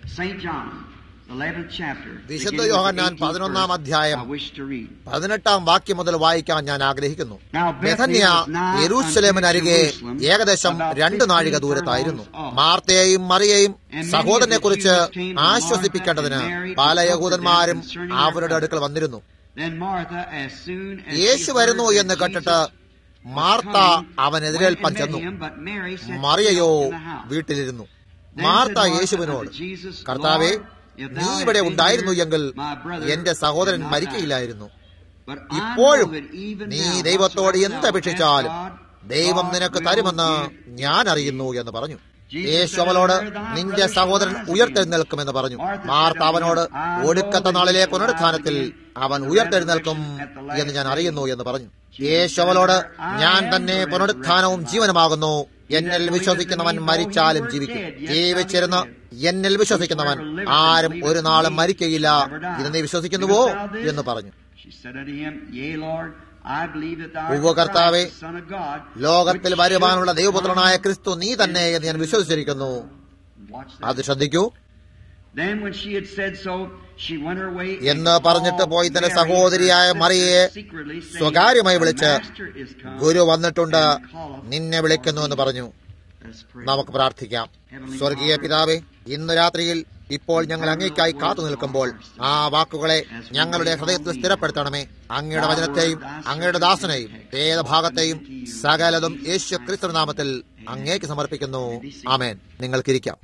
St. John, 11th chapter. വിശുദ്ധ beginning with the Yohannan 18th പതിനൊന്നാം verse, അധ്യായം I wish to read. പതിനെട്ടാം വാക്യം മുതൽ വായിക്കാൻ ഞാൻ ആഗ്രഹിക്കുന്നു Now Bethany ബെഥന്യ was nigh യെരൂശലേമിനരികെ unto Jerusalem, ഏകദേശം about രണ്ട് 15 നാഴിക ദൂരത്തായിരുന്നു furlongs off. മാർത്തയെയും മറിയയും And many സഹോദരനെ of the കുറിച്ച് Jews came to ആശ്വസിപ്പിക്കേണ്ടതിന് Martha and Mary to പല comfort യഹൂദന്മാരും them concerning their അവരുടെ brother. അടുക്കൽ വന്നിരുന്നു Then Martha, as soon as she യേശു heard വരുന്നു that എന്ന് Jesus കേട്ടിട്ട് was മാർത്ത coming, അവൻ went എതിരേൽപ്പാൻ and met ചെന്നു him, but Mary sat മറിയയോ still in the house. വീട്ടിലിരുന്നു Then മാർത്ത said Martha യേശുവിനോട് unto Jesus, കർത്താവേ Lord, if thou നീ hadst ഇവിടെ been ഉണ്ടായിരുന്നു here, എങ്കിൽ my brother എന്റെ സഹോദരൻ had not died. മരിക്കയില്ലായിരുന്നു But I ഇപ്പോഴും know that even നീ now, ദൈവത്തോട് whatsoever എന്ത് thou അപേക്ഷിച്ചാലും ask God, ദൈവം God നിനക്ക് will തരുമെന്ന് give ഞാൻ thee. അറിയുന്നു എന്ന് പറഞ്ഞു Jesus യേശു said അവളോട് unto her, Thy നിന്റെ brother സഹോദരൻ shall rise ഉയർത്തെഴുന്നേൽക്കുമെന്ന് പറഞ്ഞു Martha said മാർത്ത unto അവനോട് him, I know ഒടുക്കത്തെ that he നാളിലെ shall rise പുനരുത്ഥാനത്തിൽ again അവൻ in the ഉയർത്തെഴുന്നേൽക്കും resurrection at the last എന്ന് ഞാൻ day. അറിയുന്നു എന്ന് പറഞ്ഞു Jesus യേശു said അവളോട് unto her, I ഞാൻ am തന്നെ the പുനരുത്ഥാനവും resurrection ജീവനുമാകുന്നു He എന്നിൽ that വിശ്വസിക്കുന്നവൻ believeth in me, though he മരിച്ചാലും were ജീവിക്കും dead, yet ജീവിച്ചിരുന്ന് shall he live. എന്നിൽ വിശ്വസിക്കുന്നവൻ Whosoever liveth and ആരും believeth ഒരു in നാളും me മരിക്കയില്ല shall never die. ഇത് നീ വിശ്വസിക്കുന്നുവോ Believest thou this? എന്ന് പറഞ്ഞു She said unto him, Yea, Lord, I believe that thou ഉവ്വ് art കർത്താവേ, Christ, the Son of God, ലോകത്തിൽ which വരുവാനുള്ള should ദൈവപുത്രനായ come ക്രിസ്തു നീ തന്നെ എന്ന് ഞാൻ വിശ്വസിച്ചിരിക്കുന്നു Watch അത് that. ശ്രദ്ധിക്കൂ Then when she had said so, she went her way and എന്ന് പറഞ്ഞിട്ട് called പോയി തന്റെ Mary, സഹോദരിയായ her sister, മറിയയെ secretly, saying, സ്വകാര്യമായി "The വിളിച്ച് Master is come, ഗുരു വന്നിട്ടുണ്ട് and calleth നിന്നെ വിളിക്കുന്നു എന്ന് പറഞ്ഞു Let's pray. നമുക്ക് പ്രാർത്ഥിക്കാം സ്വർഗീയ പിതാവേ ഇന്ന് രാത്രിയിൽ ഇപ്പോൾ ഞങ്ങൾ അങ്ങേക്കായി കാത്തു നിൽക്കുമ്പോൾ ആ വാക്കുകളെ ഞങ്ങളുടെ ഹൃദയത്തിൽ സ്ഥിരപ്പെടുത്തണമേ അങ്ങയുടെ വചനത്തെയും അങ്ങയുടെ ദാസനെയും വേദഭാഗത്തെയും സകലതും യേശു ക്രിസ്തു നാമത്തിൽ അങ്ങേക്ക് സമർപ്പിക്കുന്നു ആമേൻ നിങ്ങൾക്കിരിക്കാം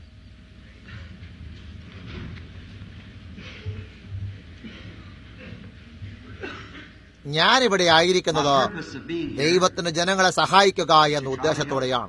ഞാനിവിടെ ആയിരിക്കുന്നത് Our purpose of being here ദൈവത്തിന് ജനങ്ങളെ സഹായിക്കുക എന്ന ഉദ്ദേശത്തോടെയാണ്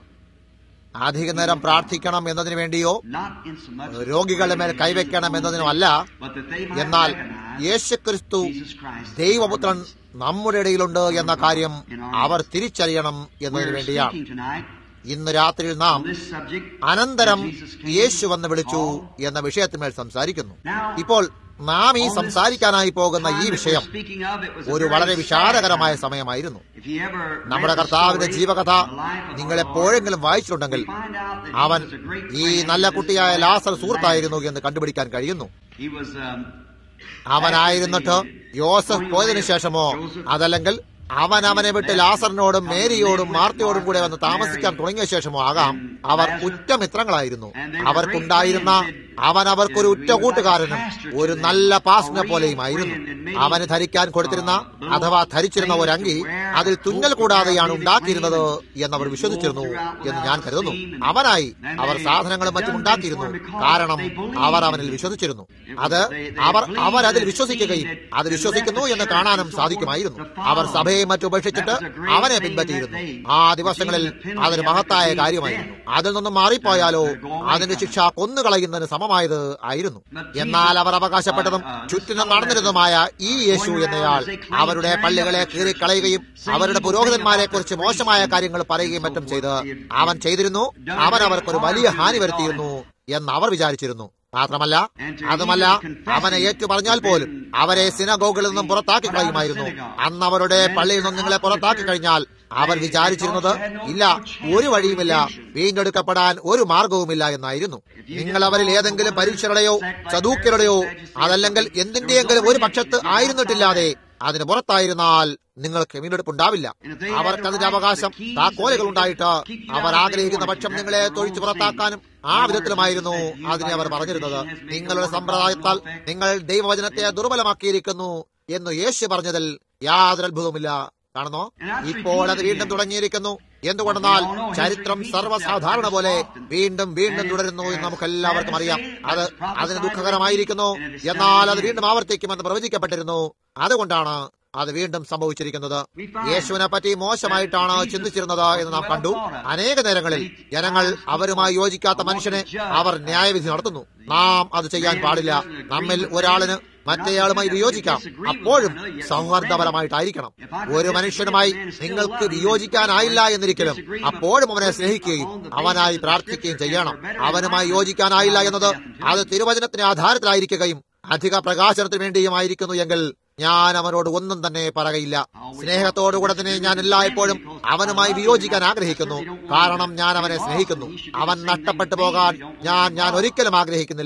അധിക നേരം പ്രാർത്ഥിക്കണം എന്നതിനു വേണ്ടിയോ not in so much രോഗികളുടെ മേൽ കൈവയ്ക്കണം എന്നതിനോ അല്ല but that they might എന്നാൽ recognize യേശുക്രിസ്തു Jesus Christ ദൈവപുത്രൻ നമ്മുടെ ഇടയിലുണ്ട് എന്ന കാര്യം അവർ തിരിച്ചറിയണം എന്നതിനു We're വേണ്ടിയാണ് speaking tonight ഇന്ന് രാത്രിയിൽ നാം on this subject. അനന്തരം Jesus came, യേശു വന്ന് വിളിച്ചു called. എന്ന വിഷയത്തിന്മേൽ സംസാരിക്കുന്നു Now, ഇപ്പോൾ നാം ഈ on this സംസാരിക്കാനായി പോകുന്ന time ഈ that we're വിഷയം speaking of, it was a ഒരു very വളരെ sad വിഷാദകരമായ time. സമയമായിരുന്നു If you ever read നമ്മുടെ the കർത്താവിന്റെ story ജീവകഥ of the life of നിങ്ങൾ our എപ്പോഴെങ്കിലും Lord, വായിച്ചിട്ടുണ്ടെങ്കിൽ we find out that he അവൻ was a great ഈ friend നല്ല of this കുട്ടിയായ man, Lazar സുഹൃത്തായിരുന്നു Lazarus. എന്ന് കണ്ടുപിടിക്കാൻ കഴിയുന്നു He was, um, അവനായിരുന്നിട്ട് യോസഫ് പോയതിനു ശേഷമോ അതല്ലെങ്കിൽ അവൻ അവനെ വിട്ട് ലാസറിനോടും മേരിയോടും മാർത്തയോടും കൂടെ വന്ന് താമസിക്കാൻ തുടങ്ങിയ ശേഷമോ ആകാം അവർ ഉറ്റമിത്രങ്ങളായിരുന്നു അവർക്കുണ്ടായിരുന്ന അവൻ അവർക്കൊരു ഉറ്റ കൂട്ടുകാരനും ഒരു നല്ല പാസ്റ്റിനെ പോലെയുമായിരുന്നു അവന് ധരിക്കാൻ കൊടുത്തിരുന്ന അഥവാ ധരിച്ചിരുന്ന ഒരു അങ്കി അതിൽ തുന്നൽ കൂടാതെയാണ് ഉണ്ടാക്കിയിരുന്നത് എന്നവർ വിശ്വസിച്ചിരുന്നു എന്ന് ഞാൻ കരുതുന്നു അവനായി അവർ സാധനങ്ങളും മറ്റും ഉണ്ടാക്കിയിരുന്നു കാരണം അവർ അവനിൽ വിശ്വസിച്ചിരുന്നു അത് അവർ അവർ അതിൽ വിശ്വസിക്കുകയും അത് വിശ്വസിക്കുന്നു എന്ന് കാണാനും സാധിക്കുമായിരുന്നു അവർ സഭയെ മറ്റും ഉപേക്ഷിച്ചിട്ട് അവനെ പിൻപറ്റിയിരുന്നു ആ ദിവസങ്ങളിൽ അതൊരു മഹത്തായ കാര്യമായിരുന്നു അതിൽ നിന്നും മാറിപ്പോയാലോ അതിന്റെ ശിക്ഷ കൊന്നുകളയുന്നതിന് സമമായത് ആയിരുന്നു എന്നാൽ അവർ അവകാശപ്പെട്ടതും ചുറ്റിനും നടന്നിരുന്നതുമായ ഈ യേശു എന്നയാൾ അവരുടെ പള്ളികളെ കീറിക്കളയുകയും അവരുടെ പുരോഹിതന്മാരെ കുറിച്ച് മോശമായ കാര്യങ്ങൾ പറയുകയും മറ്റും ചെയ്ത് അവൻ ചെയ്തിരുന്നു അവൻ അവർക്കൊരു വലിയ ഹാനി വരുത്തിയിരുന്നു എന്ന് അവർ വിചാരിച്ചിരുന്നു മാത്രമല്ല അതുമല്ല അവനെ ഏറ്റു പറഞ്ഞാൽ പോലും അവരെ സിനഗോഗിൽ നിന്നും പുറത്താക്കി കളയുമായിരുന്നു അന്ന് അവരുടെ പള്ളിയിൽ നിന്നും നിങ്ങളെ പുറത്താക്കി കഴിഞ്ഞാൽ അവർ വിചാരിച്ചിരുന്നത് ഇല്ല ഒരു വഴിയുമില്ല വീണ്ടെടുക്കപ്പെടാൻ ഒരു മാർഗവുമില്ല എന്നായിരുന്നു നിങ്ങൾ അവരിൽ ഏതെങ്കിലും പരീക്ഷയുടെയോ ചതൂക്യരുടെയോ അതല്ലെങ്കിൽ എന്തിന്റെയെങ്കിലും ഒരു പക്ഷത്ത് ആയിരുന്നിട്ടില്ലാതെ അതിന് പുറത്തായിരുന്നാൽ നിങ്ങൾക്ക് വീണ്ടെടുപ്പുണ്ടാവില്ല അവർക്ക് അതിന്റെ അവകാശം താക്കോലുകൾ ഉണ്ടായിട്ട് അവർ ആഗ്രഹിക്കുന്ന പക്ഷം നിങ്ങളെ തൊഴിച്ചു പുറത്താക്കാനും ആ വിധത്തിലുമായിരുന്നു അതിനെ അവർ പറഞ്ഞിരുന്നത് നിങ്ങളുടെ സമ്പ്രദായത്താൽ നിങ്ങൾ ദൈവവചനത്തെ ദുർബലമാക്കിയിരിക്കുന്നു എന്ന് യേശു പറഞ്ഞതിൽ യാതൊരു അത്ഭുതവുമില്ല കാണുന്നോ ഇപ്പോൾ അത് വീണ്ടും തുടങ്ങിയിരിക്കുന്നു എന്തുകൊണ്ടെന്നാൽ ചരിത്രം സർവ്വസാധാരണ പോലെ വീണ്ടും വീണ്ടും തുടരുന്നു എന്ന് നമുക്ക് എല്ലാവർക്കും അറിയാം അത് അതിന് ദുഃഖകരമായിരിക്കുന്നു എന്നാൽ അത് വീണ്ടും ആവർത്തിക്കുമെന്ന് പ്രവചിക്കപ്പെട്ടിരുന്നു അതുകൊണ്ടാണ് അത് വീണ്ടും സംഭവിച്ചിരിക്കുന്നത് യേശുവിനെ പറ്റി മോശമായിട്ടാണ് ചിന്തിച്ചിരുന്നത് എന്ന് നാം കണ്ടു അനേക നേരങ്ങളിൽ ജനങ്ങൾ അവരുമായി യോജിക്കാത്ത മനുഷ്യനെ അവർ ന്യായവിധി നടത്തുന്നു നാം അത് ചെയ്യാൻ പാടില്ല നമ്മിൽ ഒരാളിന് മറ്റേയാളുമായി വിയോജിക്കാം അപ്പോഴും സൗഹാർദ്ദപരമായിട്ടായിരിക്കണം ഒരു മനുഷ്യനുമായി നിങ്ങൾക്ക് വിയോജിക്കാനായില്ല എന്നിരിക്കലും അപ്പോഴും അവനെ സ്നേഹിക്കുകയും അവനായി പ്രാർത്ഥിക്കുകയും ചെയ്യണം അവനുമായി യോജിക്കാനായില്ല എന്നത് അത് തിരുവചനത്തിന്റെ ആധാരത്തിലായിരിക്കുകയും അധിക പ്രകാശനത്തിന് വേണ്ടിയുമായിരിക്കുന്നു എങ്കിൽ ഞാൻ അവനോട് ഒന്നും തന്നെ പറകയില്ല സ്നേഹത്തോടുകൂടെ തന്നെ ഞാൻ എല്ലായ്പ്പോഴും അവനുമായി വിയോജിക്കാൻ ആഗ്രഹിക്കുന്നു കാരണം ഞാൻ അവനെ സ്നേഹിക്കുന്നു അവൻ നഷ്ടപ്പെട്ടു പോകാൻ ഞാൻ ഞാൻ ഒരിക്കലും ആഗ്രഹിക്കുന്നില്ല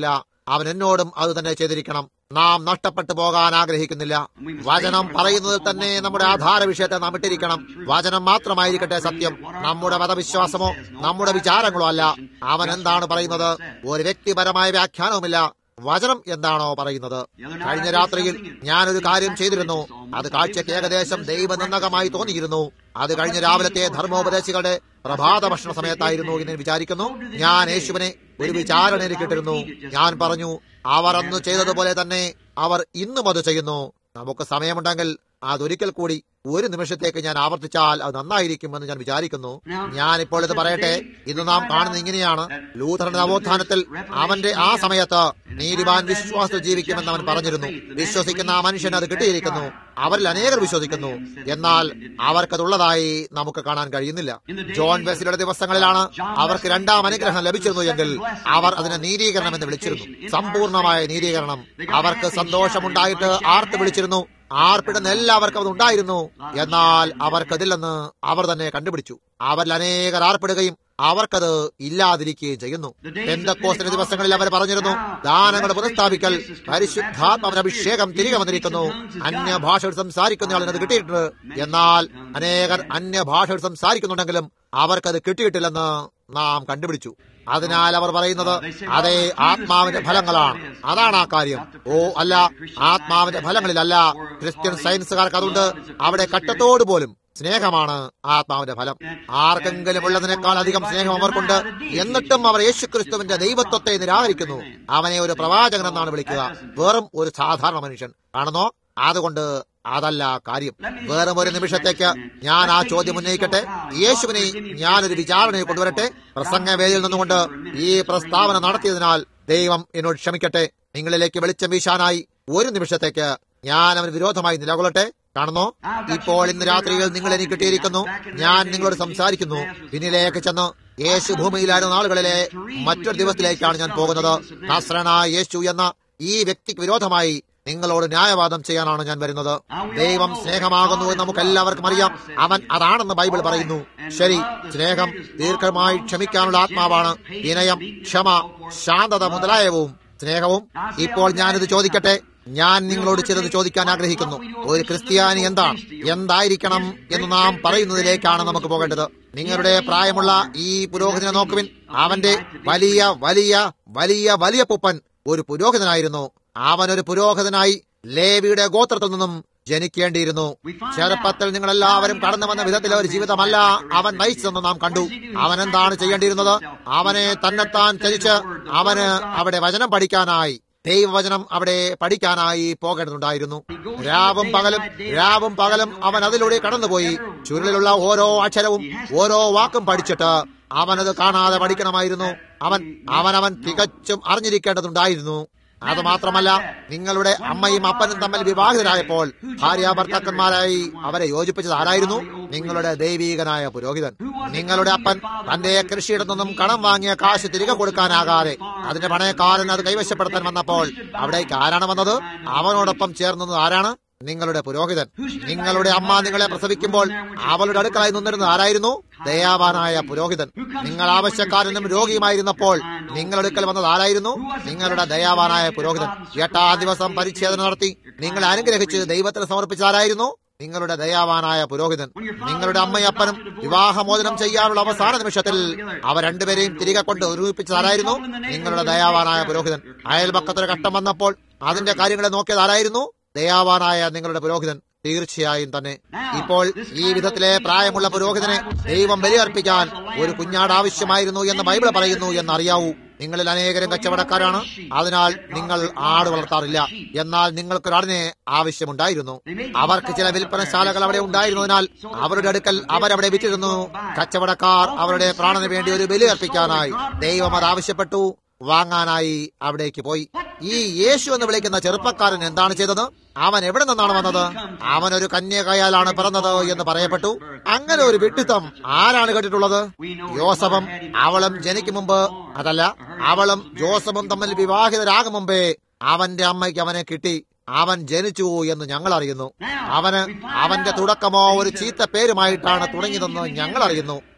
അവൻ എന്നോടും അത് തന്നെ ചെയ്തിരിക്കണം നാം നഷ്ടപ്പെട്ടു പോകാൻ ആഗ്രഹിക്കുന്നില്ല വചനം പറയുന്നതിൽ തന്നെ നമ്മുടെ ആധാര വിഷയത്തെ നാം ഇട്ടിരിക്കണം വചനം മാത്രമായിരിക്കട്ടെ സത്യം നമ്മുടെ മതവിശ്വാസമോ നമ്മുടെ വിചാരങ്ങളോ അല്ല അവൻ എന്താണ് പറയുന്നത് ഒരു വ്യക്തിപരമായ വ്യാഖ്യാനവുമില്ല വചനം എന്താണോ പറയുന്നത് കഴിഞ്ഞ രാത്രിയിൽ ഞാനൊരു കാര്യം ചെയ്തിരുന്നു അത് കാഴ്ചയ്ക്ക് ഏകദേശം ദൈവനിന്ദകമായി തോന്നിയിരുന്നു അത് കഴിഞ്ഞ രാവിലത്തെ ധർമ്മോപദേശികളുടെ പ്രഭാത ഭക്ഷണ സമയത്തായിരുന്നു എന്ന് ഞാൻ വിചാരിക്കുന്നു ഞാൻ യേശുവിനെ ഒരു വിചാരണയിൽ കിട്ടിരുന്നു ഞാൻ പറഞ്ഞു അവർ അന്ന് ചെയ്തതുപോലെ തന്നെ അവർ ഇന്നും അത് ചെയ്യുന്നു നമുക്ക് സമയമുണ്ടെങ്കിൽ അതൊരിക്കൽ കൂടി ഒരു നിമിഷത്തേക്ക് ഞാൻ ആവർത്തിച്ചാൽ അത് നന്നായിരിക്കുമെന്ന് ഞാൻ വിചാരിക്കുന്നു ഞാൻ ഇപ്പോൾ ഇത് പറയട്ടെ ഇത് നാം കാണുന്നത് ഇങ്ങനെയാണ് ലൂഥറിന്റെ നവോത്ഥാനത്തിൽ അവന്റെ ആ സമയത്ത് നീതിമാൻ വിശ്വാസത്തിൽ ജീവിക്കുമെന്ന് അവൻ പറഞ്ഞിരുന്നു വിശ്വസിക്കുന്ന ആ മനുഷ്യന് അത് കിട്ടിയിരിക്കുന്നു അവരിൽ അനേകർ വിശ്വസിക്കുന്നു എന്നാൽ അവർക്കതുള്ളതായി നമുക്ക് കാണാൻ കഴിയുന്നില്ല ജോൺ വെസിയുടെ ദിവസങ്ങളിലാണ് അവർക്ക് രണ്ടാം അനുഗ്രഹം ലഭിച്ചിരുന്നു എങ്കിൽ അവർ അതിനെ നീതീകരണം എന്ന് വിളിച്ചിരുന്നു സമ്പൂർണമായ നീതീകരണം അവർക്ക് സന്തോഷമുണ്ടായിട്ട് ആർത്ത് വിളിച്ചിരുന്നു ആർപ്പിടുന്ന എല്ലാവർക്കും അത് ഉണ്ടായിരുന്നു എന്നാൽ അവർക്കതില്ലെന്ന് അവർ തന്നെ കണ്ടുപിടിച്ചു അവരിൽ അനേകർ ആർപ്പിടുകയും അവർക്കത് ഇല്ലാതിരിക്കുകയും ചെയ്യുന്നു പെന്തക്കോസ്തിന്റെ ദിവസങ്ങളിൽ അവർ പറഞ്ഞിരുന്നു ദാനങ്ങൾ പുനഃസ്ഥാപിക്കൽ പരിശുദ്ധാത്മാവിന് അഭിഷേകം തിരികെ വന്നിരിക്കുന്നു അന്യഭാഷകൾ സംസാരിക്കുന്ന ആളിന് അത് കിട്ടിയിട്ടുണ്ട് എന്നാൽ അനേകർ അന്യഭാഷകൾ സംസാരിക്കുന്നുണ്ടെങ്കിലും അവർക്കത് കിട്ടിയിട്ടില്ലെന്ന് നാം കണ്ടുപിടിച്ചു അതിനാൽ അവർ പറയുന്നത് അതേ ആത്മാവിന്റെ ഫലങ്ങളാണ് അതാണ് ആ കാര്യം ഓ അല്ല ആത്മാവിന്റെ ഫലങ്ങളിലല്ല ക്രിസ്ത്യൻ സയൻസുകാർക്ക് അതുണ്ട് അവിടെ കട്ടത്തോട് പോലും സ്നേഹമാണ് ആത്മാവിന്റെ ഫലം ആർക്കെങ്കിലും ഉള്ളതിനേക്കാൾ അധികം സ്നേഹം അവർക്കുണ്ട് എന്നിട്ടും അവർ യേശുക്രിസ്തുവിന്റെ ദൈവത്വത്തെ നിരാകരിക്കുന്നു അവനെ ഒരു പ്രവാചകൻ എന്നാണ് വിളിക്കുക വെറും ഒരു സാധാരണ മനുഷ്യൻ കാണുന്നോ അതുകൊണ്ട് അതല്ല കാര്യം വേറും ഒരു നിമിഷത്തേക്ക് ഞാൻ ആ ചോദ്യം ഉന്നയിക്കട്ടെ യേശുവിനെ ഞാനൊരു വിചാരണയെ കൊണ്ടുവരട്ടെ പ്രസംഗവേദിയിൽ നിന്നുകൊണ്ട് ഈ പ്രസ്താവന നടത്തിയതിനാൽ ദൈവം എന്നോട് ക്ഷമിക്കട്ടെ നിങ്ങളിലേക്ക് വെളിച്ചം വീശാനായി ഒരു നിമിഷത്തേക്ക് ഞാൻ അവന് വിരോധമായി നിലകൊള്ളട്ടെ കാണുന്നോ ഇപ്പോൾ ഇന്ന് രാത്രിയിൽ നിങ്ങൾ എനിക്ക് കിട്ടിയിരിക്കുന്നു ഞാൻ നിങ്ങളോട് സംസാരിക്കുന്നു പിന്നിലേക്ക് ചെന്ന് യേശു ഭൂമിയിലായിരുന്ന നാളുകളിലെ മറ്റൊരു ദിവസത്തിലേക്കാണ് ഞാൻ പോകുന്നത് നസ്രനായ യേശു എന്ന ഈ വ്യക്തിക്ക് വിരോധമായി നിങ്ങളോട് ന്യായവാദം ചെയ്യാനാണ് ഞാൻ വരുന്നത് ദൈവം സ്നേഹമാകുന്നു എന്ന് നമുക്ക് എല്ലാവർക്കും അറിയാം അവൻ അതാണെന്ന് ബൈബിൾ പറയുന്നു ശരി സ്നേഹം ദീർഘമായി ക്ഷമിക്കാനുള്ള ആത്മാവാണ് വിനയം ക്ഷമ ശാന്തത മുതലായവും സ്നേഹവും ഇപ്പോൾ ഞാനിത് ചോദിക്കട്ടെ ഞാൻ നിങ്ങളോട് ചിലത് ചോദിക്കാൻ ആഗ്രഹിക്കുന്നു ഒരു ക്രിസ്ത്യാനി എന്താണ് എന്തായിരിക്കണം എന്ന് നാം പറയുന്നതിലേക്കാണ് നമുക്ക് പോകേണ്ടത് നിങ്ങളുടെ പ്രായമുള്ള ഈ പുരോഹിതനെ നോക്കുവിൻ അവന്റെ വലിയ വലിയ വലിയ വലിയ പുപ്പൻ ഒരു പുരോഹിതനായിരുന്നു അവൻ ഒരു പുരോഹിതനായി ലേവിയുടെ ഗോത്രത്തിൽ നിന്നും ജനിക്കേണ്ടിയിരുന്നു ചെറുപ്പത്തിൽ നിങ്ങൾ എല്ലാവരും കടന്നു വന്ന വിധത്തിലെ ഒരു ജീവിതമല്ല അവൻ നയിച്ചതെന്ന് നാം കണ്ടു അവൻ എന്താണ് ചെയ്യേണ്ടിയിരുന്നത് അവനെ തന്നെത്താൻ ചരിച്ച് അവന് അവിടെ വചനം പഠിക്കാനായി ദൈവവചനം അവിടെ പഠിക്കാനായി പോകേണ്ടതുണ്ടായിരുന്നു രാവും പകലും രാവും പകലും അവൻ അതിലൂടെ കടന്നുപോയി ചുരുളിലുള്ള ഓരോ അക്ഷരവും ഓരോ വാക്കും പഠിച്ചിട്ട് അവനത് കാണാതെ പഠിക്കണമായിരുന്നു അവൻ അവനവൻ തികച്ചും അറിഞ്ഞിരിക്കേണ്ടതുണ്ടായിരുന്നു അത് മാത്രമല്ല നിങ്ങളുടെ അമ്മയും അപ്പനും തമ്മിൽ വിവാഹിതരായപ്പോൾ ഭാര്യ ഭർത്താക്കന്മാരായി അവരെ യോജിപ്പിച്ചത് ആരായിരുന്നു നിങ്ങളുടെ ദൈവീകനായ പുരോഹിതൻ നിങ്ങളുടെ അപ്പൻ തന്റെ കൃഷിയിടത്തു നിന്നും കടം വാങ്ങിയ കാശ് തിരികെ കൊടുക്കാനാകാതെ അതിന്റെ പണയക്കാരൻ അത് കൈവശപ്പെടുത്താൻ വന്നപ്പോൾ അവിടേക്ക് ആരാണ് വന്നത് അവനോടൊപ്പം ചേർന്നത് ആരാണ് നിങ്ങളുടെ പുരോഹിതൻ നിങ്ങളുടെ അമ്മ നിങ്ങളെ പ്രസവിക്കുമ്പോൾ അവളുടെ അടുക്കളയിൽ നിന്നിരുന്നത് ആരായിരുന്നു ദയാവാനായ പുരോഹിതൻ നിങ്ങൾ ആവശ്യക്കാരനും രോഗിയുമായിരുന്നപ്പോൾ നിങ്ങളുടെ അടുക്കൽ വന്നത് ആരായിരുന്നു നിങ്ങളുടെ ദയാവാനായ പുരോഹിതൻ എട്ടാം ദിവസം പരിച്ഛേദന നടത്തി നിങ്ങളെ അനുഗ്രഹിച്ച് ദൈവത്തിന് സമർപ്പിച്ചാരായിരുന്നു നിങ്ങളുടെ ദയാവാനായ പുരോഹിതൻ നിങ്ങളുടെ അമ്മയപ്പനും വിവാഹമോചനം ചെയ്യാനുള്ള അവസാന നിമിഷത്തിൽ അവ രണ്ടുപേരെയും തിരികെ കൊണ്ട് ഒരുമിപ്പിച്ചതാരായിരുന്നു നിങ്ങളുടെ ദയാവാനായ പുരോഹിതൻ അയൽപക്കത്തൊരു ഘട്ടം വന്നപ്പോൾ അതിന്റെ കാര്യങ്ങളെ നോക്കിയത് ആരായിരുന്നു ദയാവാനായ നിങ്ങളുടെ പുരോഹിതൻ തീർച്ചയായും തന്നെ ഇപ്പോൾ ഈ വിധത്തിലെ പ്രായമുള്ള പുരോഹിതനെ ദൈവം ബലിയർപ്പിക്കാൻ ഒരു കുഞ്ഞാട് ആവശ്യമായിരുന്നു എന്ന് ബൈബിൾ പറയുന്നു എന്നറിയാവൂ നിങ്ങളിൽ അനേകരും കച്ചവടക്കാരാണ് അതിനാൽ നിങ്ങൾ ആട് വളർത്താറില്ല എന്നാൽ നിങ്ങൾക്കൊരാടിനെ ആവശ്യമുണ്ടായിരുന്നു അവർക്ക് ചില വിൽപ്പനശാലകൾ അവിടെ ഉണ്ടായിരുന്നതിനാൽ അവരുടെ അടുക്കൽ അവരവിടെ വിറ്റിരുന്നു കച്ചവടക്കാർ അവരുടെ പ്രാണന് വേണ്ടി ഒരു ബലി അർപ്പിക്കാനായി ദൈവം അത് ആവശ്യപ്പെട്ടു വാങ്ങാനായി അവിടേക്ക് പോയി ഈ യേശു എന്ന് വിളിക്കുന്ന ചെറുപ്പക്കാരൻ എന്താണ് ചെയ്തത് അവൻ എവിടെ നിന്നാണ് വന്നത് അവൻ ഒരു കന്യകയാലാണ് പിറന്നത് എന്ന് പറയപ്പെട്ടു അങ്ങനെ ഒരു വിഡിത്തം ആരാണ് കേട്ടിട്ടുള്ളത് യോസഫും അവളും ജനിക്കും മുമ്പ് അതല്ല അവളും ജോസഫും തമ്മിൽ വിവാഹിതരാകും മുമ്പേ അവന്റെ അമ്മയ്ക്ക് അവനെ കിട്ടി അവൻ ജനിച്ചു എന്ന് ഞങ്ങൾ അറിയുന്നു അവന് അവന്റെ തുടക്കമോ ഒരു ചീത്ത പേരുമായിട്ടാണ് തുടങ്ങിയതെന്ന് ഞങ്ങൾ അറിയുന്നു